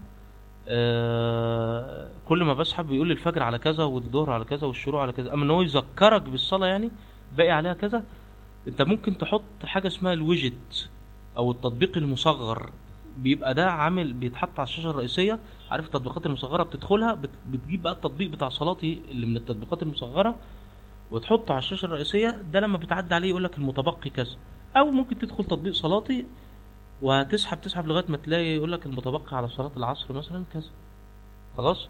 آه كل ما بسحب بيقول لي الفجر على كذا والظهر على كذا والشروق على كذا اما ان هو يذكرك بالصلاه يعني باقي عليها كذا انت ممكن تحط حاجه اسمها الويجت او التطبيق المصغر بيبقى ده عامل بيتحط على الشاشه الرئيسيه عارف التطبيقات المصغره بتدخلها بت- بتجيب بقى التطبيق بتاع صلاتي اللي من التطبيقات المصغره وتحطه على الشاشه الرئيسيه ده لما بتعدي عليه يقول لك المتبقي كذا او ممكن تدخل تطبيق صلاتي وهتسحب تسحب لغايه ما تلاقي يقول لك المتبقي على صلاه العصر مثلا كذا خلاص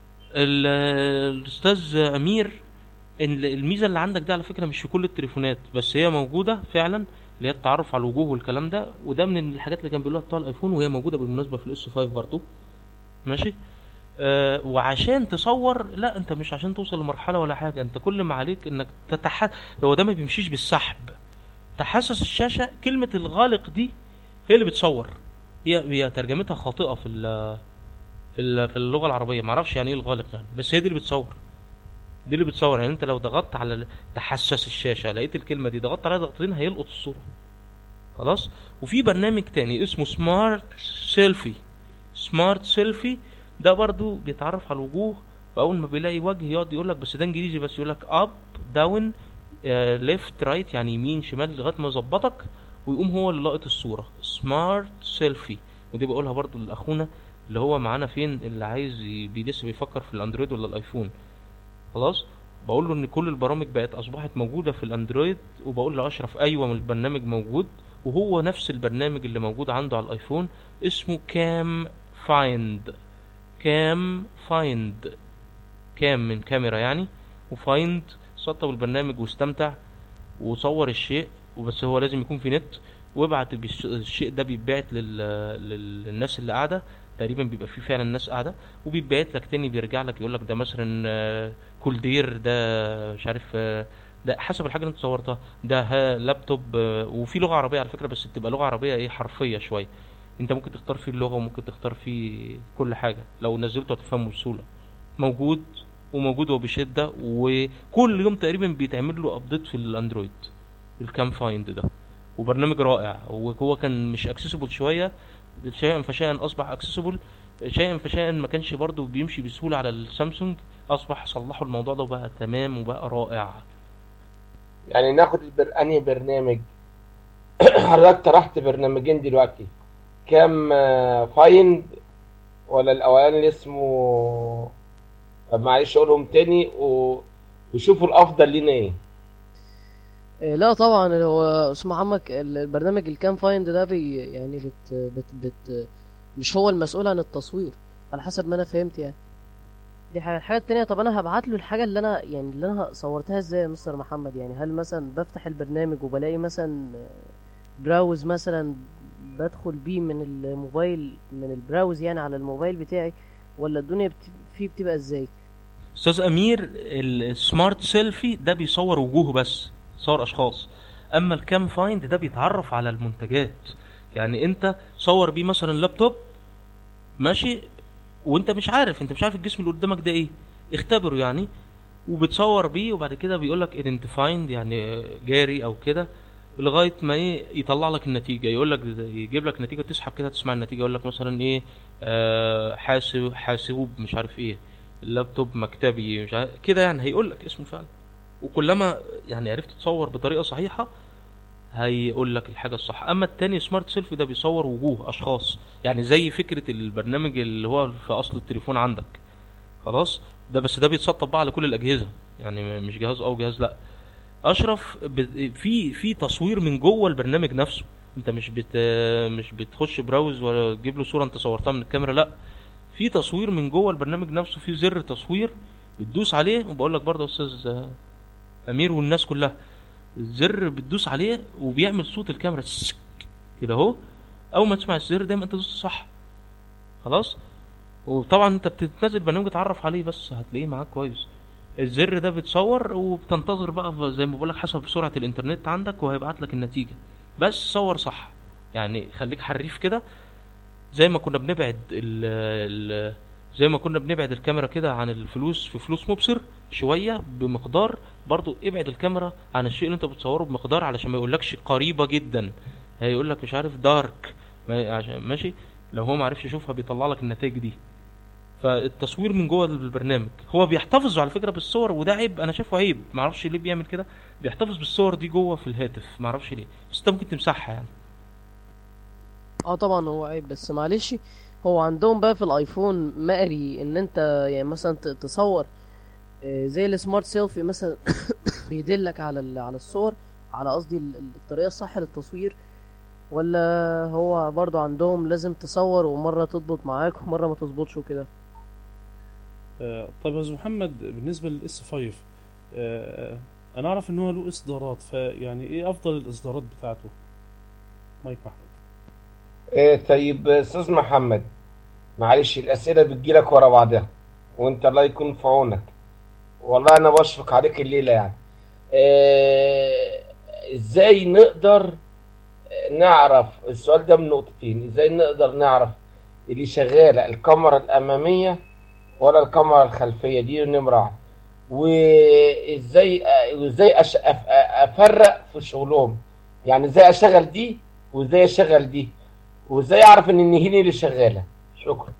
ال- الاستاذ امير ال- الميزه اللي عندك دي على فكره مش في كل التليفونات بس هي موجوده فعلا اللي هي التعرف على الوجوه والكلام ده وده من الحاجات اللي كان بيقولوها بتوع الايفون وهي موجوده بالمناسبه في الاس 5 برضه ماشي آه وعشان تصور لا انت مش عشان توصل لمرحله ولا حاجه انت كل ما عليك انك تتح هو ده ما بيمشيش بالسحب تحسس الشاشه كلمه الغالق دي هي اللي بتصور هي هي ترجمتها خاطئه في ال في ال- في اللغه العربيه ما اعرفش يعني ايه الغالق يعني بس هي دي اللي بتصور دي اللي بتصور يعني انت لو ضغطت على ال- تحسس الشاشه لقيت الكلمه دي ضغطت عليها ضغطتين هيلقط الصوره خلاص وفي برنامج تاني اسمه سمارت سيلفي سمارت سيلفي ده برضو بيتعرف على الوجوه واول ما بيلاقي وجه يقعد يقول لك بس ده انجليزي بس يقول لك اب داون ليفت رايت يعني يمين شمال لغايه ما يظبطك ويقوم هو اللي لاقط الصوره سمارت سيلفي ودي بقولها برضو لاخونا اللي هو معانا فين اللي عايز ي- بي- لسه بيفكر في الاندرويد ولا الايفون خلاص بقول له ان كل البرامج بقت اصبحت موجوده في الاندرويد وبقول لاشرف ايوه من البرنامج موجود وهو نفس البرنامج اللي موجود عنده على الايفون اسمه كام فايند كام فايند كام من كاميرا يعني وفايند سطب البرنامج واستمتع وصور الشيء وبس هو لازم يكون في نت وابعت بالش- الشيء ده بيتبعت لل... لل- للناس اللي قاعده تقريبا بيبقى فيه فعلا ناس قاعده وبيتبعت لك تاني بيرجع لك يقول لك ده مثلا آه، كولدير ده مش عارف آه، ده حسب الحاجه اللي انت صورتها ده ها لابتوب آه، وفي لغه عربيه على فكره بس بتبقى لغه عربيه ايه حرفيه شويه انت ممكن تختار فيه اللغه وممكن تختار فيه كل حاجه لو نزلته هتفهمه بسهوله موجود وموجود وبشده وكل يوم تقريبا بيتعمل له ابديت في الاندرويد الكام فايند ده وبرنامج رائع وهو كان مش اكسسبل شويه شيئا فشيئا اصبح اكسسبل شيئا فشيئا ما كانش برضه بيمشي بسهوله على السامسونج اصبح صلحوا الموضوع ده وبقى تمام وبقى رائع يعني ناخد البر... انهي برنامج حضرتك طرحت برنامجين دلوقتي كام آه، فايند ولا الاولاني اللي اسمه طب معلش اقولهم تاني و... وشوفوا الافضل لينا ايه إيه، لا طبعا هو استاذ محمد ال- البرنامج الكام فايند ده بي يعني بت بت بت مش هو المسؤول عن التصوير على حسب ما انا فهمت يعني دي حاجه الحاجه التانية طب انا هبعت له الحاجه اللي انا يعني اللي انا صورتها ازاي يا مستر محمد يعني هل مثلا بفتح البرنامج وبلاقي مثلا براوز مثلا بدخل بيه من الموبايل من البراوز يعني على الموبايل بتاعي ولا الدنيا بت... فيه بتبقى ازاي استاذ امير السمارت سيلفي ده بيصور وجوه بس صور اشخاص اما الكام فايند ده بيتعرف على المنتجات يعني انت صور بيه مثلا لابتوب ماشي وانت مش عارف انت مش عارف الجسم اللي قدامك ده ايه اختبره يعني وبتصور بيه وبعد كده بيقول لك ايدنتيفايند يعني جاري او كده لغايه ما ايه يطلع لك النتيجه يقول لك يجيب لك نتيجه تسحب كده تسمع النتيجه يقول لك مثلا ايه آه حاسب حاسوب مش عارف ايه اللابتوب مكتبي مش عارف كده يعني هيقول لك اسمه فعلا وكلما يعني عرفت تصور بطريقه صحيحه هيقول لك الحاجه الصح اما التاني سمارت سيلفي ده بيصور وجوه اشخاص يعني زي فكره البرنامج اللي هو في اصل التليفون عندك خلاص ده بس ده بيتسطب بقى على كل الاجهزه يعني مش جهاز او جهاز لا اشرف ب- في في تصوير من جوه البرنامج نفسه انت مش بت مش بتخش براوز ولا تجيب له صوره انت صورتها من الكاميرا لا في تصوير من جوه البرنامج نفسه في زر تصوير بتدوس عليه وبقول لك برضه يا استاذ آه، امير والناس كلها الزر بتدوس عليه وبيعمل صوت الكاميرا سك كده اهو اول ما تسمع الزر دايما انت دوست صح خلاص وطبعا انت بتنزل برنامج تتعرف عليه بس هتلاقيه معاك كويس الزر ده بتصور وبتنتظر بقى زي ما بقولك حسب سرعة الانترنت عندك وهيبعت لك النتيجة بس صور صح يعني خليك حريف كده زي ما كنا بنبعد ال ال زي ما كنا بنبعد الكاميرا كده عن الفلوس في فلوس مبصر شوية بمقدار برضو ابعد الكاميرا عن الشيء اللي انت بتصوره بمقدار علشان ما يقولكش قريبة جدا هيقول لك مش عارف دارك ما- عشان ماشي لو هو ما عرفش يشوفها بيطلع لك النتائج دي فالتصوير من جوه البرنامج هو بيحتفظ على فكره بالصور وده عيب انا شايفه عيب ما اعرفش ليه بيعمل كده بيحتفظ بالصور دي جوه في الهاتف ما اعرفش ليه بس انت ممكن تمسحها يعني اه طبعا هو عيب بس معلش هو عندهم بقى في الايفون مقري ان انت يعني مثلا ت- تصور آه، زي السمارت سيلفي مثلا بيدلك على ال- على الصور على قصدي ال- ال- الطريقه الصح للتصوير ولا هو برضو عندهم لازم تصور ومره تضبط معاك ومره ما تظبطش وكده آه، طيب يا استاذ محمد بالنسبه للاس 5 آه، انا اعرف ان هو له اصدارات فيعني ايه افضل الاصدارات بتاعته مايك محمود إيه طيب استاذ محمد معلش الاسئله بتجيلك ورا بعضها وانت الله يكون في عونك والله انا بشفق عليك الليله يعني إيه ازاي نقدر نعرف السؤال ده من نقطتين ازاي نقدر نعرف اللي شغاله الكاميرا الاماميه ولا الكاميرا الخلفيه دي نمره واحد وازاي وازاي أش... أف... افرق في شغلهم يعني ازاي اشغل دي وازاي اشغل دي وازاي اعرف ان النهيني اللي شغاله شكرا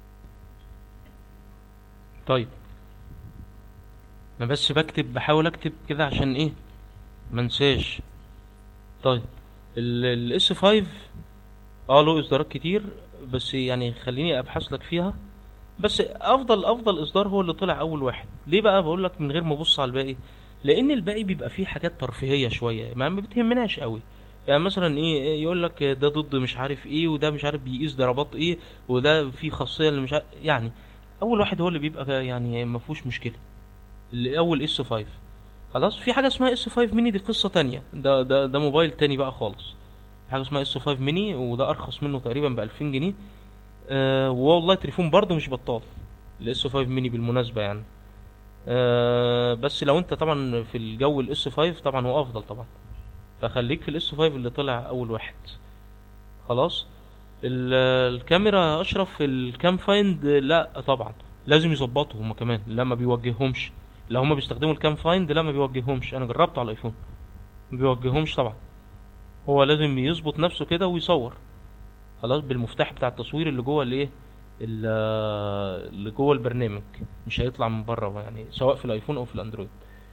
طيب انا بس بكتب بحاول اكتب كده عشان ايه ما انساش طيب الاس 5 اه له اصدارات كتير بس يعني خليني ابحث لك فيها بس افضل افضل اصدار هو اللي طلع اول واحد ليه بقى بقول لك من غير ما ابص على الباقي لان الباقي بيبقى فيه حاجات ترفيهيه شويه ما ما بتهمناش قوي يعني مثلا ايه يقول لك ده ضد مش عارف ايه وده مش عارف بيقيس ضربات ايه وده فيه خاصيه اللي مش عارف يعني اول واحد هو اللي بيبقى يعني ما فيهوش مشكله اللي اول اس 5 خلاص في حاجه اسمها اس 5 ميني دي قصه تانية ده ده ده موبايل تاني بقى خالص في حاجه اسمها اس 5 ميني وده ارخص منه تقريبا ب 2000 جنيه آه والله تليفون برضه مش بطال الاس 5 ميني بالمناسبه يعني آه بس لو انت طبعا في الجو الاس 5 طبعا هو افضل طبعا فخليك في الاس 5 اللي طلع اول واحد خلاص ال- الكاميرا اشرف في الكام فايند لا طبعا لازم يظبطوا هما كمان لا ما بيوجههمش لو هما بيستخدموا الكام فايند لا ما بيوجههمش انا جربته على الايفون ما بيوجههمش طبعا هو لازم يظبط نفسه كده ويصور خلاص بالمفتاح بتاع التصوير اللي جوه الايه ال- اللي جوه البرنامج مش هيطلع من بره يعني سواء في الايفون او في الاندرويد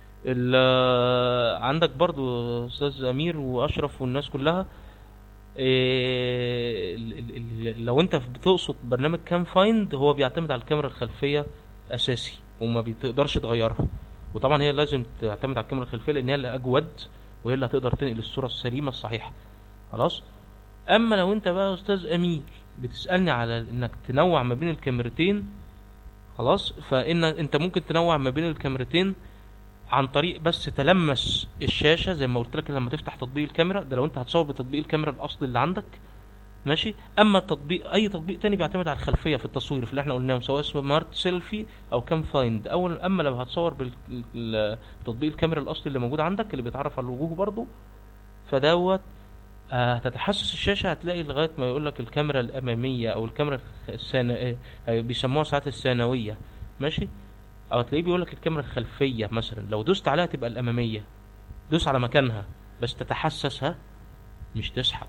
ال- عندك برضو استاذ امير واشرف والناس كلها إيه ال- ال- ال- لو انت بتقصد برنامج كام فايند هو بيعتمد على الكاميرا الخلفيه اساسي وما بتقدرش تغيرها وطبعا هي لازم تعتمد على الكاميرا الخلفيه لان هي اللي اجود وهي اللي هتقدر تنقل الصوره السليمه الصحيحه خلاص اما لو انت بقى يا استاذ امير بتسالني على انك تنوع ما بين الكاميرتين خلاص فان انت ممكن تنوع ما بين الكاميرتين عن طريق بس تلمس الشاشه زي ما قلت لك لما تفتح تطبيق الكاميرا ده لو انت هتصور بتطبيق الكاميرا الاصلي اللي عندك ماشي اما التطبيق اي تطبيق تاني بيعتمد على الخلفيه في التصوير في اللي احنا قلناه سواء سمارت سيلفي او كام فايند اول اما لو هتصور بالتطبيق الكاميرا الاصلي اللي موجود عندك اللي بيتعرف على الوجوه برضو فدوت آه، هتتحسس الشاشة هتلاقي لغاية ما يقول لك الكاميرا الأمامية أو الكاميرا الثانوية بيسموها ساعات الثانوية ماشي أو تلاقيه بيقول لك الكاميرا الخلفية مثلا لو دوست عليها تبقى الأمامية دوس على مكانها بس تتحسسها مش تسحب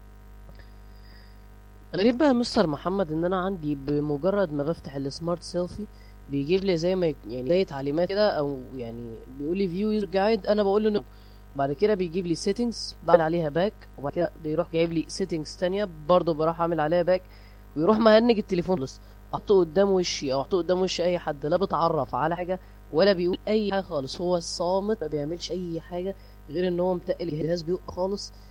غريب بقى يا مستر محمد ان انا عندي بمجرد ما بفتح السمارت سيلفي بيجيب لي زي ما يك- يعني زي تعليمات كده او يعني بيقول لي فيو يوزر جايد انا بقول له no. بعد كده بيجيب لي سيتنجز بعمل عليها باك وبعد كده بيروح جايب لي سيتنجز تانية برضه بروح اعمل عليها باك ويروح مهنج التليفون خالص احطه قدام وشي او احطه قدام وش اي حد لا بتعرف على حاجه ولا بيقول اي حاجه خالص هو صامت ما بيعملش اي حاجه غير ان هو متقل الجهاز بيوقع خالص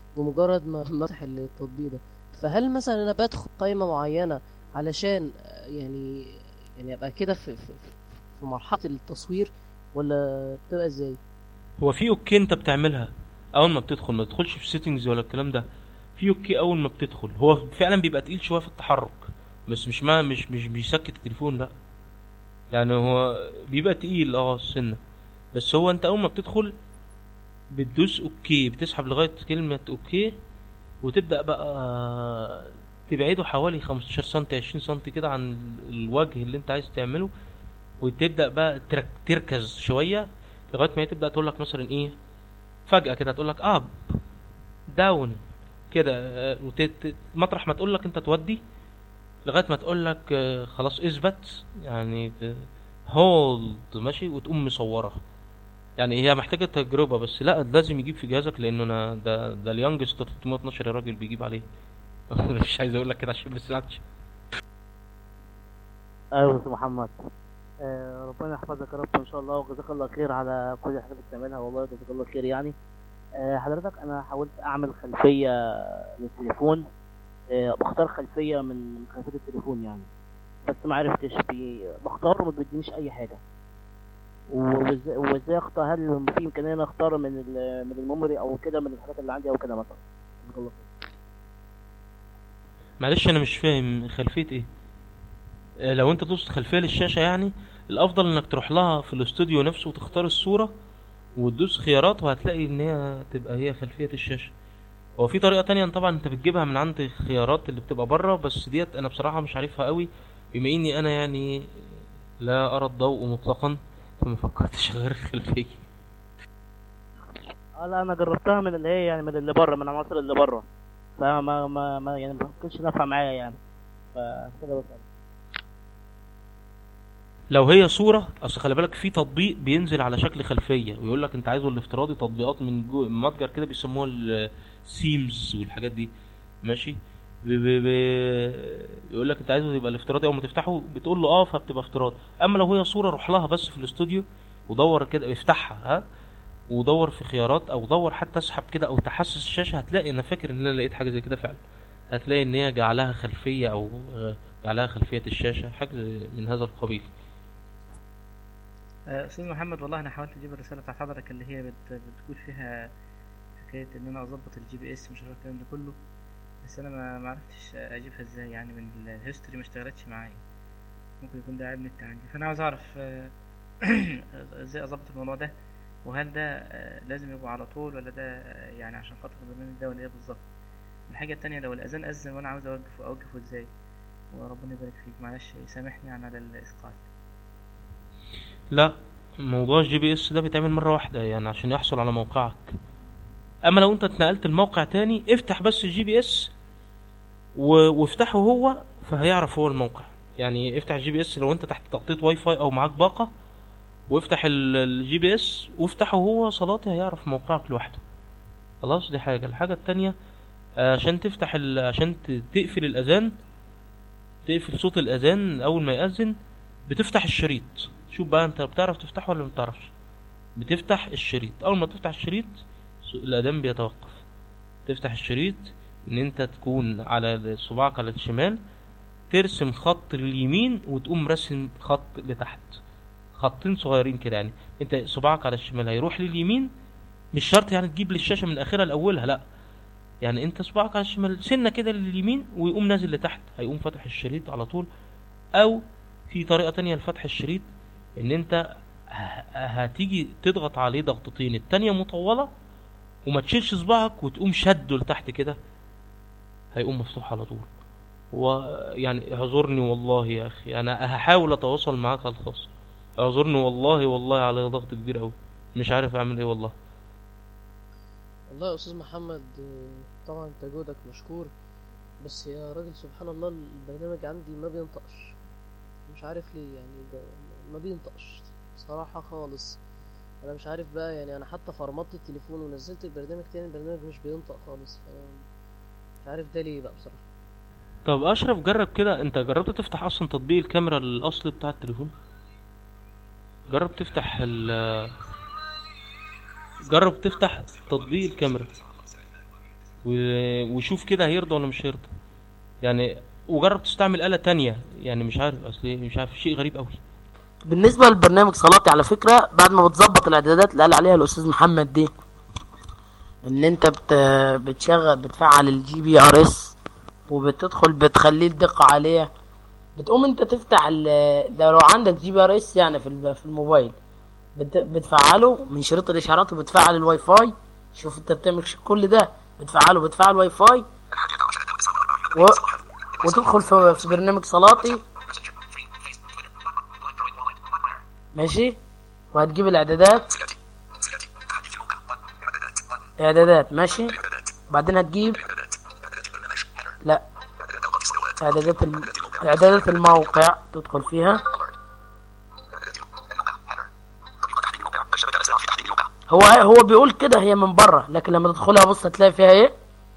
بمجرد ما ما افتح التطبيق ده فهل مثلا انا بدخل قائمة معينة علشان آه، يعني يعني ابقى كده في, في, في مرحلة التصوير ولا بتبقى ازاي هو في اوكي انت بتعملها اول ما بتدخل ما تدخلش في سيتنجز ولا الكلام ده في اوكي اول ما بتدخل هو فعلا بيبقى تقيل شويه في التحرك بس مش ما مش مش بيسكت التليفون لا يعني هو بيبقى تقيل اه السنه بس هو انت اول ما بتدخل بتدوس اوكي بتسحب لغايه كلمه اوكي وتبدا بقى تبعده حوالي 15 سم 20 سم كده عن الوجه اللي انت عايز تعمله وتبدا بقى ترك تركز شويه لغايه ما هي تبدا تقول لك مثلا ايه فجاه كده تقول لك اب داون كده آه، وت- ت- مطرح ما تقول لك انت تودي لغايه ما تقول لك آه، خلاص اثبت يعني هولد ماشي وتقوم مصورها يعني هي محتاجه تجربه بس لا لازم يجيب في جهازك لانه انا ده ده اليانجست 312 يا راجل بيجيب عليه مش عايز اقول لك كده عشان بس العكس ايوه يا أستاذ محمد آه ربنا يحفظك يا رب ان شاء الله وجزاك الله خير على كل الحاجات اللي بتعملها والله جزاك الله خير يعني آه حضرتك انا حاولت اعمل خلفيه للتليفون آه بختار خلفيه من خلفيه التليفون يعني بس ما عرفتش بي... بختار وما بيدينيش اي حاجه و- وازاي وازاي اختار هل في امكانيه ان اختار من ال- من الميموري او كده من الحاجات اللي عندي او كده مثلا جزاك الله خير معلش انا مش فاهم خلفيه ايه آه، لو انت دوست خلفيه للشاشه يعني الافضل انك تروح لها في الاستوديو نفسه وتختار الصوره وتدوس خيارات وهتلاقي ان هي تبقى هي خلفيه الشاشه هو في طريقه تانية طبعا انت بتجيبها من عند خيارات اللي بتبقى بره بس ديت انا بصراحه مش عارفها قوي بما اني انا يعني لا ارى الضوء مطلقا فما فكرتش غير الخلفيه اه لا انا جربتها من اللي هي يعني من اللي بره من العناصر اللي بره فما ما, ما يعني ما كانش نافعه معايا يعني فكده بس لو هي صورة اصل خلي بالك في تطبيق بينزل على شكل خلفية ويقول لك انت عايزه الافتراضي تطبيقات من جو متجر كده بيسموها السيمز والحاجات دي ماشي بي بي بي يقول لك انت عايزه يبقى الافتراضي اول ما تفتحه بتقول له اه فبتبقى افتراضي اما لو هي صورة روح لها بس في الاستوديو ودور كده افتحها ها ودور في خيارات او دور حتى اسحب كده او تحسس الشاشة هتلاقي انا فاكر ان انا لقيت حاجة زي كده فعلا هتلاقي ان هي جعلها خلفية او آه، جعلها خلفية الشاشة حاجة من هذا القبيل آه، استاذ محمد والله انا حاولت اجيب الرساله بتاعت حضرتك اللي هي بت... بتقول فيها حكايه ان انا اظبط الجي بي اس مش عارف الكلام ده كله بس انا ما ما عرفتش اجيبها ازاي يعني من الهيستوري ما اشتغلتش معايا ممكن يكون ده عيب نت عندي فانا عاوز اعرف آه، ازاي اظبط الموضوع ده وهل ده آه، لازم يبقى على طول ولا ده آه، يعني عشان خاطر البرنامج ده ولا ايه بالظبط الحاجه التانية لو الاذان اذن وانا عاوز اوقفه اوقفه ازاي وربنا يبارك فيك معلش سامحني عن هذا الاسقاط لا موضوع الجي بي اس ده بيتعمل مرة واحدة يعني عشان يحصل على موقعك اما لو انت اتنقلت الموقع تاني افتح بس الجي بي اس و... وافتحه هو فهيعرف هو الموقع يعني افتح الجي بي اس لو انت تحت تغطية واي فاي او معاك باقة وافتح ال- الجي بي اس وافتحه هو صلاتي هيعرف موقعك لوحده خلاص دي حاجة الحاجة التانية آه، عشان تفتح ال... عشان ت- تقفل الاذان تقفل صوت الاذان اول ما يأذن بتفتح الشريط شوف بقى انت بتعرف تفتحه ولا ما بتعرفش بتفتح الشريط اول ما تفتح الشريط س- الاذان بيتوقف تفتح الشريط ان انت تكون على صباعك على الشمال ترسم خط لليمين وتقوم راسم خط لتحت خطين صغيرين كده يعني انت صباعك على الشمال هيروح لليمين مش شرط يعني تجيب للشاشه من اخرها لاولها لا يعني انت صباعك على الشمال سنه كده لليمين ويقوم نازل لتحت هيقوم فاتح الشريط على طول او في طريقه تانية لفتح الشريط ان انت ه- هتيجي تضغط عليه ضغطتين التانية مطولة وما تشيلش صباعك وتقوم شده لتحت كده هيقوم مفتوح على طول ويعني اعذرني والله يا اخي انا هحاول اتواصل معاك على الخاص اعذرني والله والله على ضغط كبير قوي مش عارف اعمل ايه والله والله يا استاذ محمد آه، طبعا انت جهدك مشكور بس يا راجل سبحان الله البرنامج عندي ما بينطقش مش عارف ليه يعني ب- ما بينطقش صراحة خالص انا مش عارف بقى يعني انا حتى فرمطت التليفون ونزلت البرنامج تاني البرنامج مش بينطق خالص فأنا مش عارف ده ليه بقى بصراحة طب اشرف جرب كده انت جربت تفتح اصلا تطبيق الكاميرا الاصلي بتاع التليفون جرب تفتح ال جرب تفتح تطبيق الكاميرا و- وشوف كده هيرضى ولا مش هيرضى يعني وجرب تستعمل آلة تانية يعني مش عارف اصل إيه، مش عارف شيء غريب قوي بالنسبه للبرنامج صلاتي على فكره بعد ما بتظبط الاعدادات اللي قال عليها الاستاذ محمد دي ان انت بت... بتشغل بتفعل الجي بي ار اس وبتدخل بتخليه الدقه عاليه بتقوم انت تفتح ال... ده لو عندك جي بي ار اس يعني في ال- في الموبايل بت... بتفعله من شريط الاشعارات وبتفعل الواي فاي شوف انت بتعمل ش- كل ده بتفعله بتفعل واي فاي و... وتدخل في... في برنامج صلاتي ماشي وهتجيب الاعدادات اعدادات ماشي بعدين هتجيب لا اعدادات الم... اعدادات الموقع تدخل فيها هو هو بيقول كده هي من بره لكن لما تدخلها بص هتلاقي فيها ايه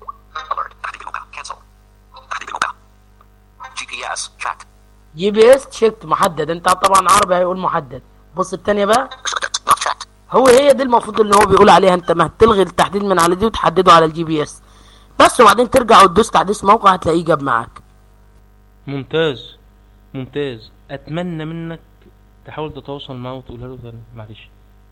GPS checked. جي بي اس تشيكت محدد انت طبعا عربي هيقول محدد بص التانية بقى هو هي دي المفروض اللي هو بيقول عليها انت ما تلغي التحديد من على دي وتحدده على الجي بي اس بس وبعدين ترجع وتدوس تحديث موقع هتلاقيه جاب معاك ممتاز ممتاز اتمنى منك تحاول تتواصل معاه وتقولها له تاني معلش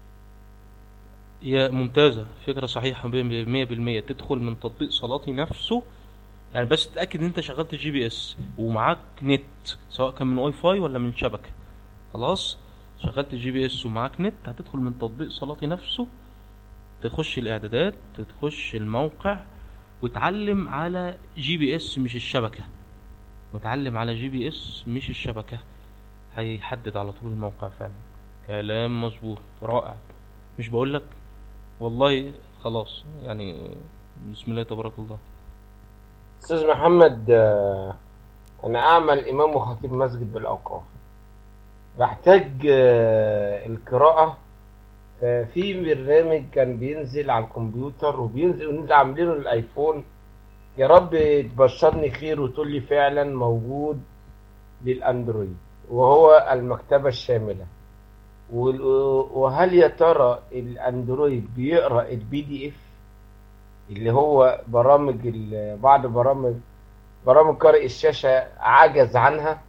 هي ممتازة فكرة صحيحة مية بالمية تدخل من تطبيق صلاتي نفسه يعني بس تتأكد ان انت شغلت جي بي اس ومعاك نت سواء كان من واي فاي ولا من شبكة خلاص شغلت جي بي اس ومعاك نت هتدخل من تطبيق صلاتي نفسه تخش الاعدادات تخش الموقع وتعلم على جي بي اس مش الشبكة وتعلم على جي بي اس مش الشبكة هيحدد على طول الموقع فعلا كلام مظبوط رائع مش بقولك والله خلاص يعني بسم الله تبارك الله استاذ محمد آه، انا اعمل امام وخطيب مسجد بالاوقاف بحتاج آه، القراءة آه، في برنامج كان بينزل على الكمبيوتر وبينزل ونزل عاملينه للايفون يا رب تبشرني خير وتقول لي فعلا موجود للاندرويد وهو المكتبة الشاملة وال- وهل يا ترى الاندرويد بيقرا البي دي اف اللي هو برامج ال- بعض برامج برامج قارئ الشاشة عجز عنها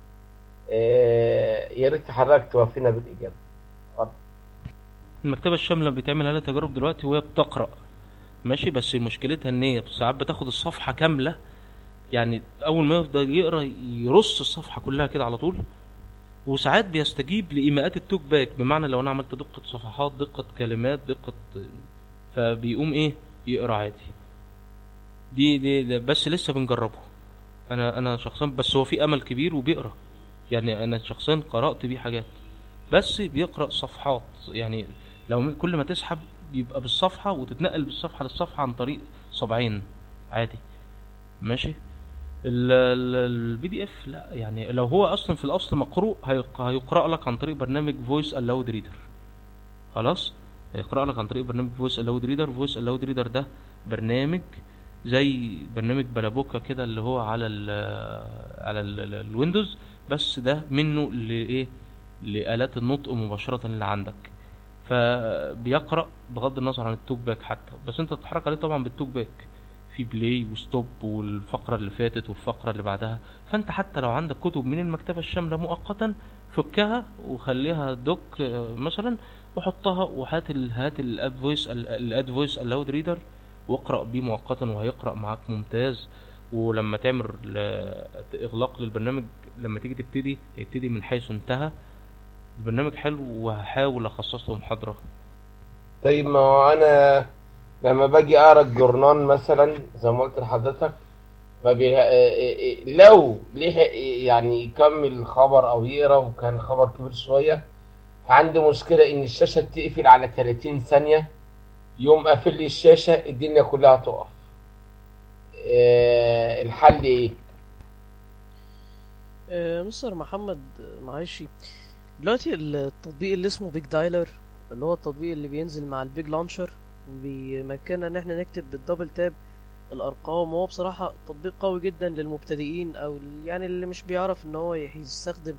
آه، يا ريت حضرتك توافينا بالإجابة اتفضل. المكتبة الشاملة بيتعمل عليها تجارب دلوقتي وهي بتقرأ ماشي بس مشكلتها ان هي ساعات بتاخد الصفحة كاملة يعني اول ما يفضل يقرا يرص الصفحة كلها كده على طول وساعات بيستجيب لإيماءات التوك باك بمعنى لو انا عملت دقة صفحات دقة كلمات دقة فبيقوم ايه يقرا عادي دي دي ده بس لسه بنجربه انا انا شخصيا بس هو في امل كبير وبيقرا يعني انا شخصيا قرأت بيه حاجات بس بيقرأ صفحات يعني لو م- كل ما تسحب يبقى بالصفحة وتتنقل بالصفحة للصفحة عن طريق صبعين عادي ماشي البي دي اف لا يعني لو هو اصلا في الاصل مقروء هيق- هيقرأ لك عن طريق برنامج فويس الاود ريدر خلاص هيقرأ لك عن طريق برنامج فويس الاود ريدر فويس الاود ريدر ده برنامج زي برنامج بلابوكا كده اللي هو على ال على ال- ال- الويندوز بس ده منه لايه لآلات النطق مباشرة اللي عندك فبيقرأ بغض النظر عن التوك باك حتى بس انت تتحرك عليه طبعا بالتوك باك في بلاي وستوب والفقرة اللي فاتت والفقرة اللي بعدها فانت حتى لو عندك كتب من المكتبة الشاملة مؤقتا فكها وخليها دوك آه، مثلا وحطها وهات ال هات الاد فويس الاد فويس الاود ريدر واقرأ بيه مؤقتا وهيقرأ معاك ممتاز ولما تعمل ل- اغلاق للبرنامج لما تيجي تبتدي يبتدي من حيث انتهى البرنامج حلو وهحاول اخصص له محاضرة طيب ما هو أنا لما باجي أقرأ الجورنال مثلا زي ما قلت لحضرتك ما بي... آه، آه، آه، لو ليه يعني يكمل خبر أو يقرأ وكان خبر كبير شوية عندي مشكلة إن الشاشة تقفل على 30 ثانية يوم قافل لي الشاشة الدنيا كلها تقف آه، الحل إيه؟ آه، مستر محمد آه، معلش دلوقتي التطبيق اللي اسمه بيج دايلر اللي هو التطبيق اللي بينزل مع البيج لانشر وبيمكننا ان احنا نكتب بالدبل تاب الارقام وهو بصراحة تطبيق قوي جدا للمبتدئين او ال- يعني اللي مش بيعرف ان هو يستخدم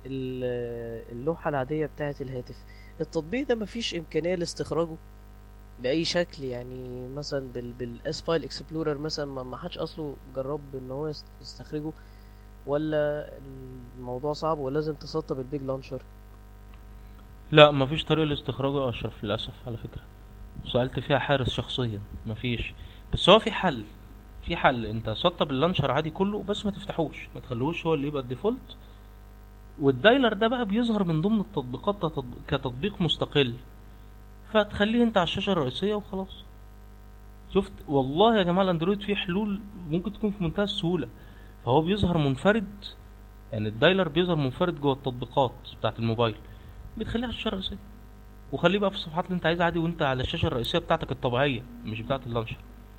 ال- اللوحة العادية بتاعة الهاتف التطبيق ده مفيش امكانية لاستخراجه باي شكل يعني مثلا بال بالاس فايل اكسبلورر مثلا ما ما حدش اصله جرب ان هو يست- يستخرجه ولا الموضوع صعب ولازم تسطب البيج لانشر لا مفيش طريقة لاستخراجه يا أشرف للأسف على فكرة سألت فيها حارس شخصيا مفيش بس هو في حل في حل انت سطب اللانشر عادي كله بس ما تفتحوش ما تخلوش هو اللي يبقى الديفولت والدايلر ده بقى بيظهر من ضمن التطبيقات ده تطب- كتطبيق مستقل فتخليه انت على الشاشة الرئيسية وخلاص شفت والله يا جماعة الاندرويد فيه حلول ممكن تكون في منتهى السهولة فهو بيظهر منفرد يعني الدايلر بيظهر منفرد جوه التطبيقات بتاعت الموبايل بتخليه على الشاشة الرئيسية وخليه بقى في الصفحات اللي انت عايزها عادي وانت على الشاشة الرئيسية بتاعتك الطبيعية مش بتاعت اللانشر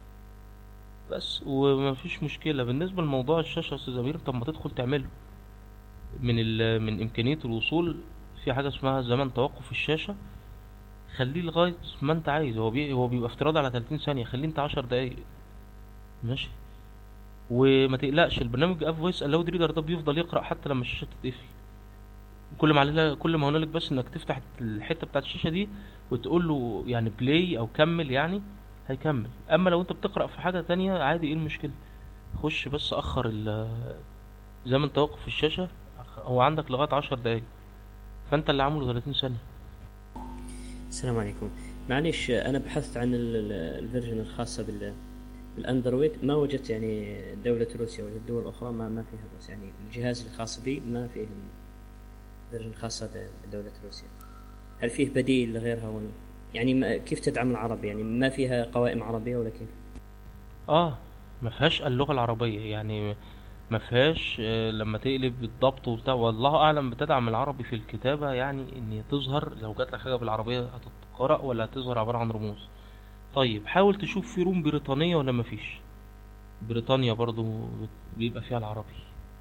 بس ومفيش مشكلة بالنسبة لموضوع الشاشة يا استاذ امير طب ما تدخل تعمله من ال من امكانية الوصول في حاجة اسمها زمن توقف الشاشة خليه لغاية ما انت عايز هو بي هو بيبقى افتراض على 30 ثانية خليه انت 10 دقايق ماشي وما تقلقش البرنامج اب فويس الاود ريدر ده بيفضل يقرا حتى لما الشاشه تتقفل كل ما علينا كل ما هنالك بس انك تفتح الحته بتاعت الشاشه دي وتقول له يعني بلاي او كمل يعني هيكمل اما لو انت بتقرا في حاجه تانية عادي ايه المشكله خش بس اخر ال- زمن توقف الشاشه هو عندك لغايه 10 دقايق فانت اللي عامله 30 ثانيه السلام عليكم معليش انا بحثت عن ال- ال- الفيرجن الخاصه بال بالاندرويد ما وجدت يعني دولة روسيا ولا الدول الأخرى ما ما فيها بس يعني الجهاز الخاص بي ما فيه الفيرجن الخاصة بدولة روسيا هل فيه بديل لغيرها ولا يعني ما كيف تدعم العربي يعني ما فيها قوائم عربية ولا كيف؟ اه ما فيهاش اللغه العربيه يعني ما فيهاش آه، لما تقلب الضبط وبتاع والله اعلم بتدعم العربي في الكتابه يعني ان تظهر لو جات لك حاجه بالعربيه هتتقرا ولا هتظهر عباره عن رموز طيب حاول تشوف في روم بريطانيه ولا ما فيش بريطانيا برضو بيبقى فيها العربي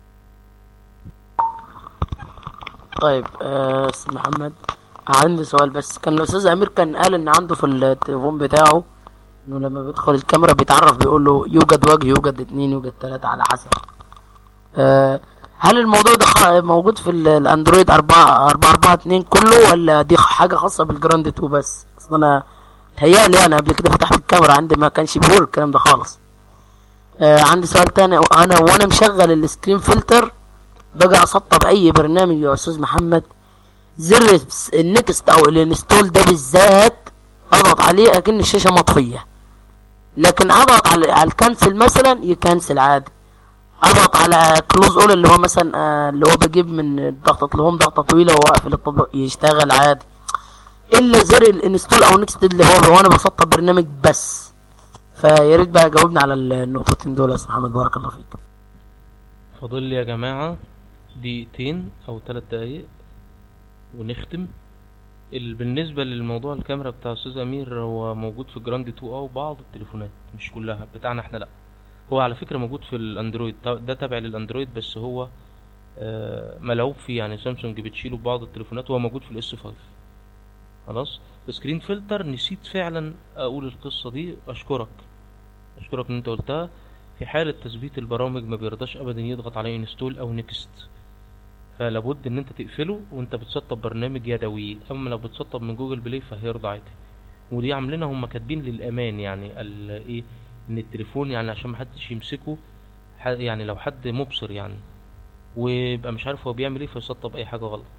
طيب آه، استاذ محمد عندي سؤال بس كان الاستاذ امير كان قال ان عنده في التليفون بتاعه انه لما بيدخل الكاميرا بيتعرف بيقول له يوجد وجه يوجد اتنين يوجد تلاتة على حسب آه، هل الموضوع ده خ- موجود في ال- الاندرويد أربعة أربعة أربعة اتنين كله ولا دي حاجة خاصة بالجراند تو بس اصل انا تهيألي انا قبل كده فتحت الكاميرا عندي ما كانش بيقول الكلام ده خالص آه، عندي سؤال تاني انا وانا مشغل السكرين فلتر باجي اسطب اي برنامج يا استاذ محمد زر الس- النكست او الانستول ده بالذات اضغط عليه اكن الشاشه مطفيه لكن اضغط على على الكنسل مثلا يكنسل عادي اضغط على كلوز اول اللي هو مثلا آه، اللي هو بجيب من ضغطة الهوم ضغطة طويلة واقفل التطبيق يشتغل عادي الا زر الانستول او نكست اللي هو وانا بسطب برنامج بس فيا ريت بقى جاوبنا على النقطتين دول يا استاذ محمد بارك الله فيك فاضل لي يا جماعة دقيقتين أو تلات دقايق ونختم ال- بالنسبة للموضوع الكاميرا بتاع أستاذ أمير هو موجود في جراند 2 أو بعض التليفونات مش كلها بتاعنا احنا لأ هو على فكرة موجود في الأندرويد ده- ده تابع للأندرويد بس هو آه، ملعوب فيه يعني سامسونج بتشيله في بعض التليفونات وهو موجود في الاس 5 خلاص سكرين فلتر نسيت فعلا أقول القصة دي أشكرك أشكرك إن أنت قلتها في حالة تثبيت البرامج ما بيرضاش ابدا يضغط عليه انستول او نيكست فلابد ان انت تقفله وانت بتسطب برنامج يدوي اما لو بتسطب من جوجل بلاي فهيرضى عادي ودي عاملينها هم كاتبين للامان يعني ال- ايه ان التليفون يعني عشان محدش يمسكه ح- يعني لو حد مبصر يعني ويبقى مش عارف هو بيعمل ايه فيسطب اي حاجة غلط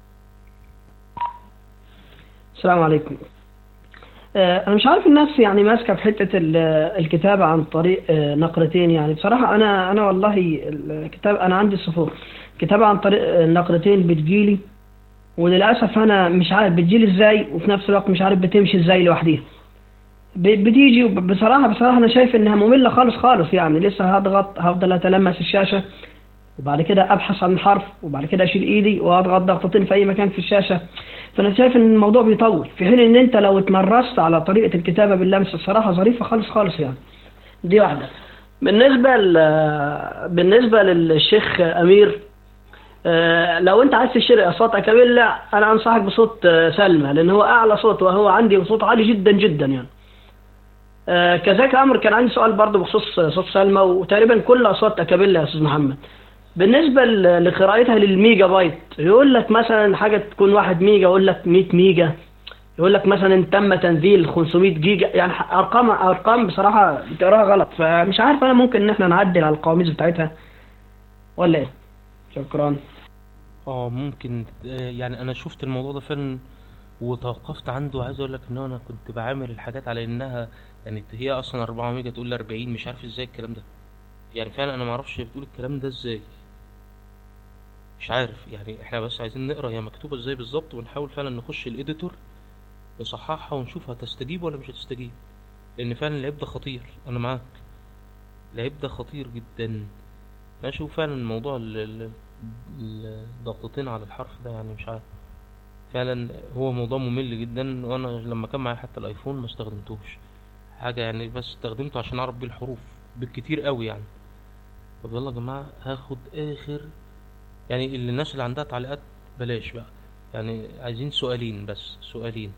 السلام عليكم آه، انا مش عارف الناس يعني ماسكه في حته ال- الكتابه عن طريق آه، نقرتين يعني بصراحه انا انا والله الكتاب انا عندي صفور كتابه عن طريق آه، نقرتين بتجيلي وللاسف انا مش عارف بتجيلي ازاي وفي نفس الوقت مش عارف بتمشي ازاي لوحديها ب- بتيجي وب- بصراحه بصراحه انا شايف انها ممله خالص خالص يعني لسه هضغط هفضل اتلمس الشاشه وبعد كده ابحث عن الحرف وبعد كده اشيل ايدي واضغط ضغطتين في اي مكان في الشاشه فانا شايف ان الموضوع بيطول في حين ان انت لو اتمرست على طريقه الكتابه باللمس الصراحه ظريفه خالص خالص يعني دي واحده بالنسبه ل... بالنسبه للشيخ امير آه، لو انت عايز تشتري اصوات اكابيلا انا انصحك بصوت آه، سلمى لان هو اعلى صوت وهو عندي صوت عالي جدا جدا يعني آه، كذلك امر كان عندي سؤال برضه بخصوص آه، صوت سلمى وتقريبا كل اصوات اكابيلا يا استاذ محمد بالنسبه ل- لقراءتها للميجا بايت يقول لك مثلا حاجه تكون 1 ميجا يقول لك 100 ميجا يقول لك مثلا تم تنزيل 500 جيجا يعني ح- ارقام ارقام بصراحه بتقراها غلط فمش عارف انا ممكن ان احنا نعدل على القواميس بتاعتها ولا ايه شكرا اه ممكن آه، يعني انا شفت الموضوع ده فعلا وتوقفت عنده عايز اقول لك ان انا كنت بعامل الحاجات على انها يعني هي اصلا 4 ميجا تقول لي 40 مش عارف ازاي الكلام ده يعني فعلا انا ما اعرفش بتقول الكلام ده ازاي مش عارف يعني احنا بس عايزين نقرا هي مكتوبه ازاي بالظبط ونحاول فعلا نخش الايديتور نصححها ونشوف هتستجيب ولا مش هتستجيب لان فعلا العيب ده خطير انا معاك العيب ده خطير جدا انا اشوف فعلا موضوع ال- ال- الضغطتين على الحرف ده يعني مش عارف فعلا هو موضوع ممل جدا وانا لما كان معايا حتى الايفون ما استخدمتوش حاجه يعني بس استخدمته عشان اعرف بيه الحروف بالكتير قوي يعني طب يلا يا جماعه هاخد اخر يعني اللي الناس اللي عندها تعليقات بلاش بقى يعني عايزين سؤالين بس سؤالين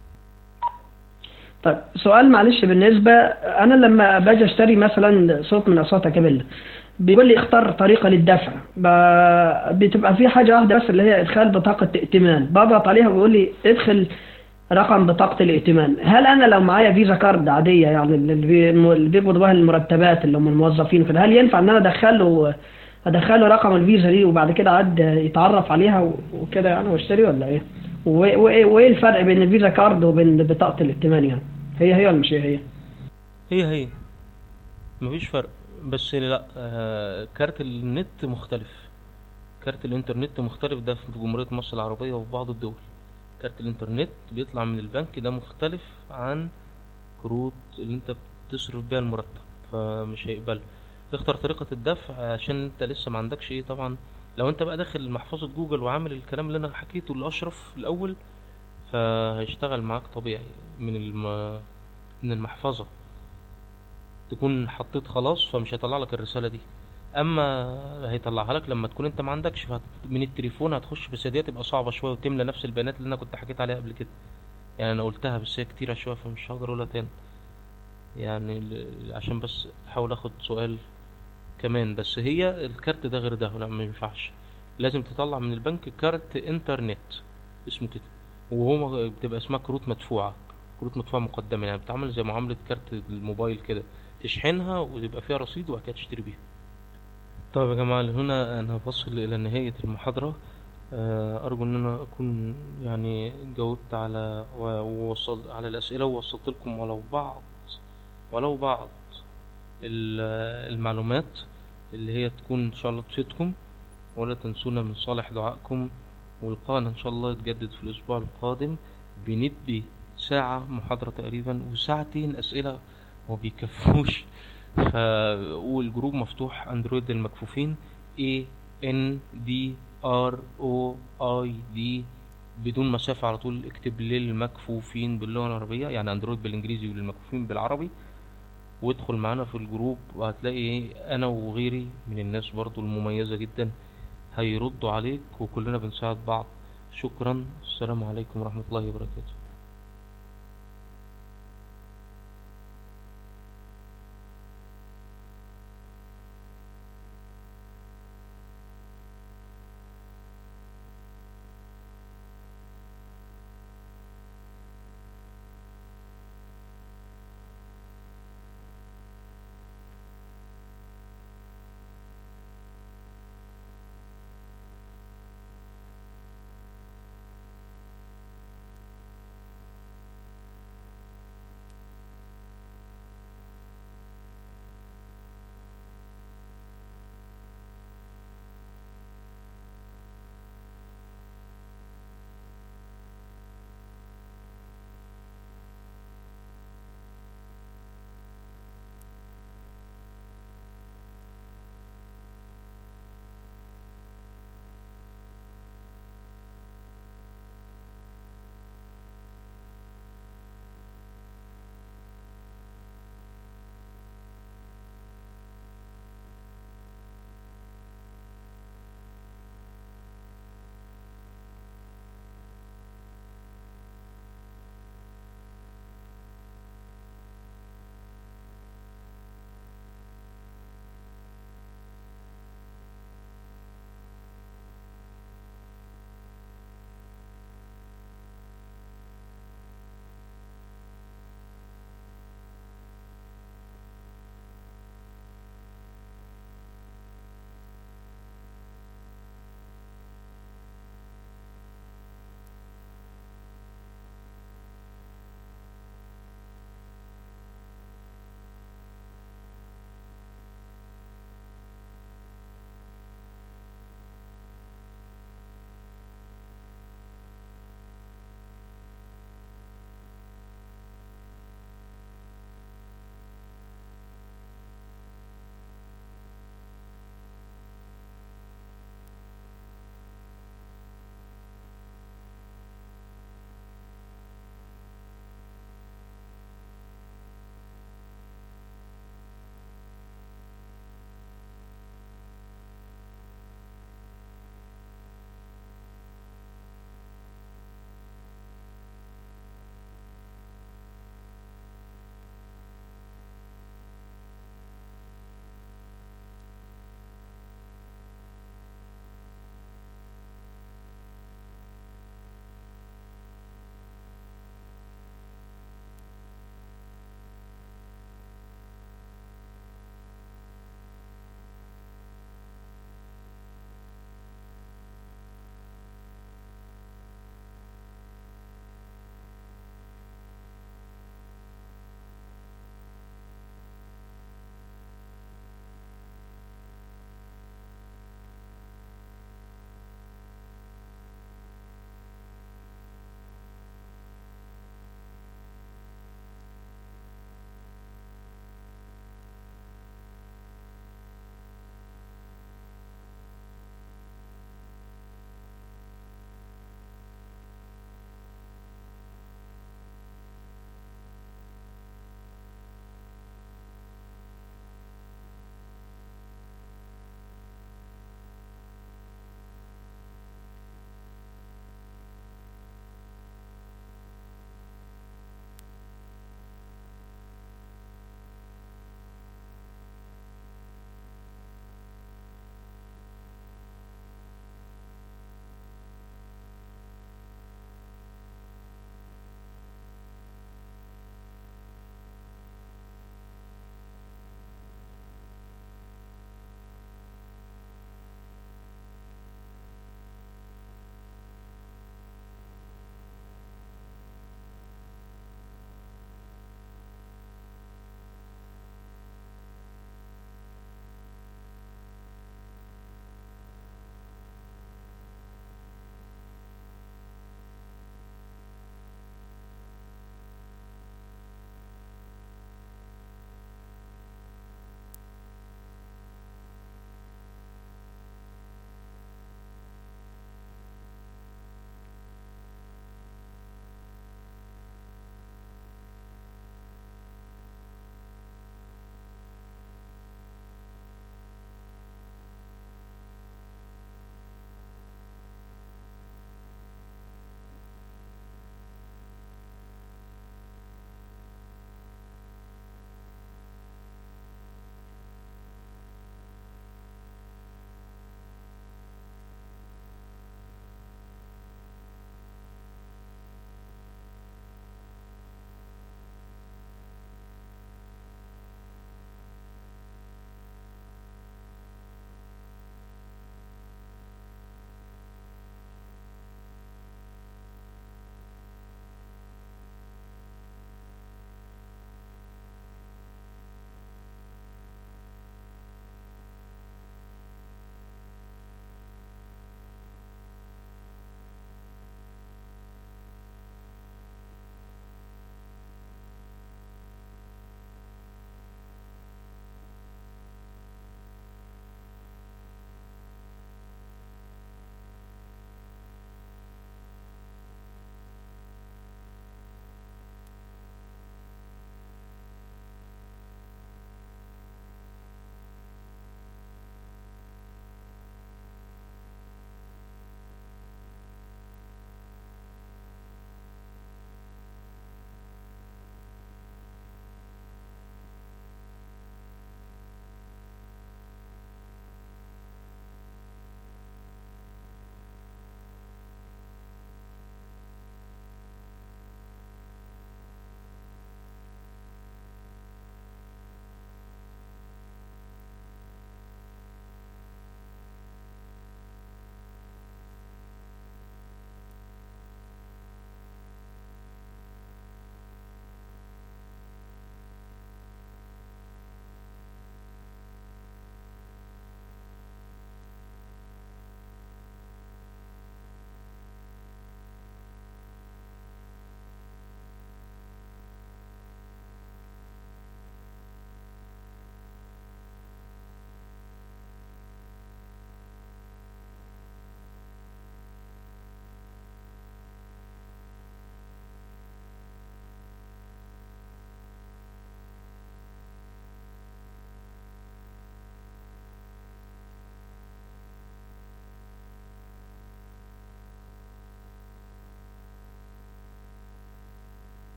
طيب سؤال معلش بالنسبة أنا لما باجي أشتري مثلا صوت من أصوات كابيلا بيقول لي اختار طريقة للدفع ب- بتبقى في حاجة واحدة بس اللي هي إدخال بطاقة ائتمان بضغط عليها ويقول لي ادخل رقم بطاقة الائتمان هل أنا لو معايا فيزا كارد عادية يعني اللي بي- اللي بيقبضوا بها المرتبات اللي هم الموظفين كده هل ينفع إن أنا أدخله أدخله رقم الفيزا دي وبعد كده عاد يتعرف عليها و- وكده يعني واشتري ولا إيه؟ و- وإيه وإيه الفرق بين الفيزا كارد وبين بطاقة الائتمان يعني؟ هي هي ولا مش هي هي؟ هي هي مفيش فرق بس لا آه كارت النت مختلف كارت الانترنت مختلف ده في جمهورية مصر العربية وفي بعض الدول كارت الانترنت بيطلع من البنك ده مختلف عن كروت اللي انت بتصرف بيها المرتب فمش هيقبل اختار طريقة الدفع عشان انت لسه ما عندكش ايه طبعا لو انت بقى داخل محفظة جوجل وعامل الكلام اللي انا حكيته لأشرف الأول فهيشتغل معاك طبيعي من الم... من المحفظة تكون حطيت خلاص فمش هيطلع لك الرسالة دي اما هيطلعها لك لما تكون انت ما عندكش فهت... من التليفون هتخش بس دي هتبقى صعبة شوية وتملى نفس البيانات اللي انا كنت حكيت عليها قبل كده يعني انا قلتها بس هي كتيرة شوية فمش هقدر اقولها تاني يعني ل... عشان بس احاول اخد سؤال كمان بس هي الكارت ده غير ده لا ما ينفعش لازم تطلع من البنك كارت انترنت اسمه كده وهو بتبقى اسمها كروت مدفوعة كروت مدفوعة مقدمة يعني بتعمل زي معاملة كارت الموبايل كده تشحنها ويبقى فيها رصيد وبعد كده تشتري بيها طيب يا جماعة هنا أنا بصل إلى نهاية المحاضرة آه، أرجو إن أنا أكون يعني جاوبت على ووصل على الأسئلة ووصلت لكم ولو بعض ولو بعض ال- المعلومات اللي هي تكون إن شاء الله تفيدكم ولا تنسونا من صالح دعائكم ولقاءنا إن شاء الله يتجدد في الأسبوع القادم بندي ساعة محاضرة تقريبا وساعتين أسئلة ما بيكفوش ف... والجروب مفتوح اندرويد المكفوفين A N D R O I D بدون مسافة على طول اكتب للمكفوفين باللغة العربية يعني اندرويد بالانجليزي وللمكفوفين بالعربي وادخل معانا في الجروب وهتلاقي ايه انا وغيري من الناس برضو المميزة جدا هيردوا عليك وكلنا بنساعد بعض شكرا السلام عليكم ورحمة الله وبركاته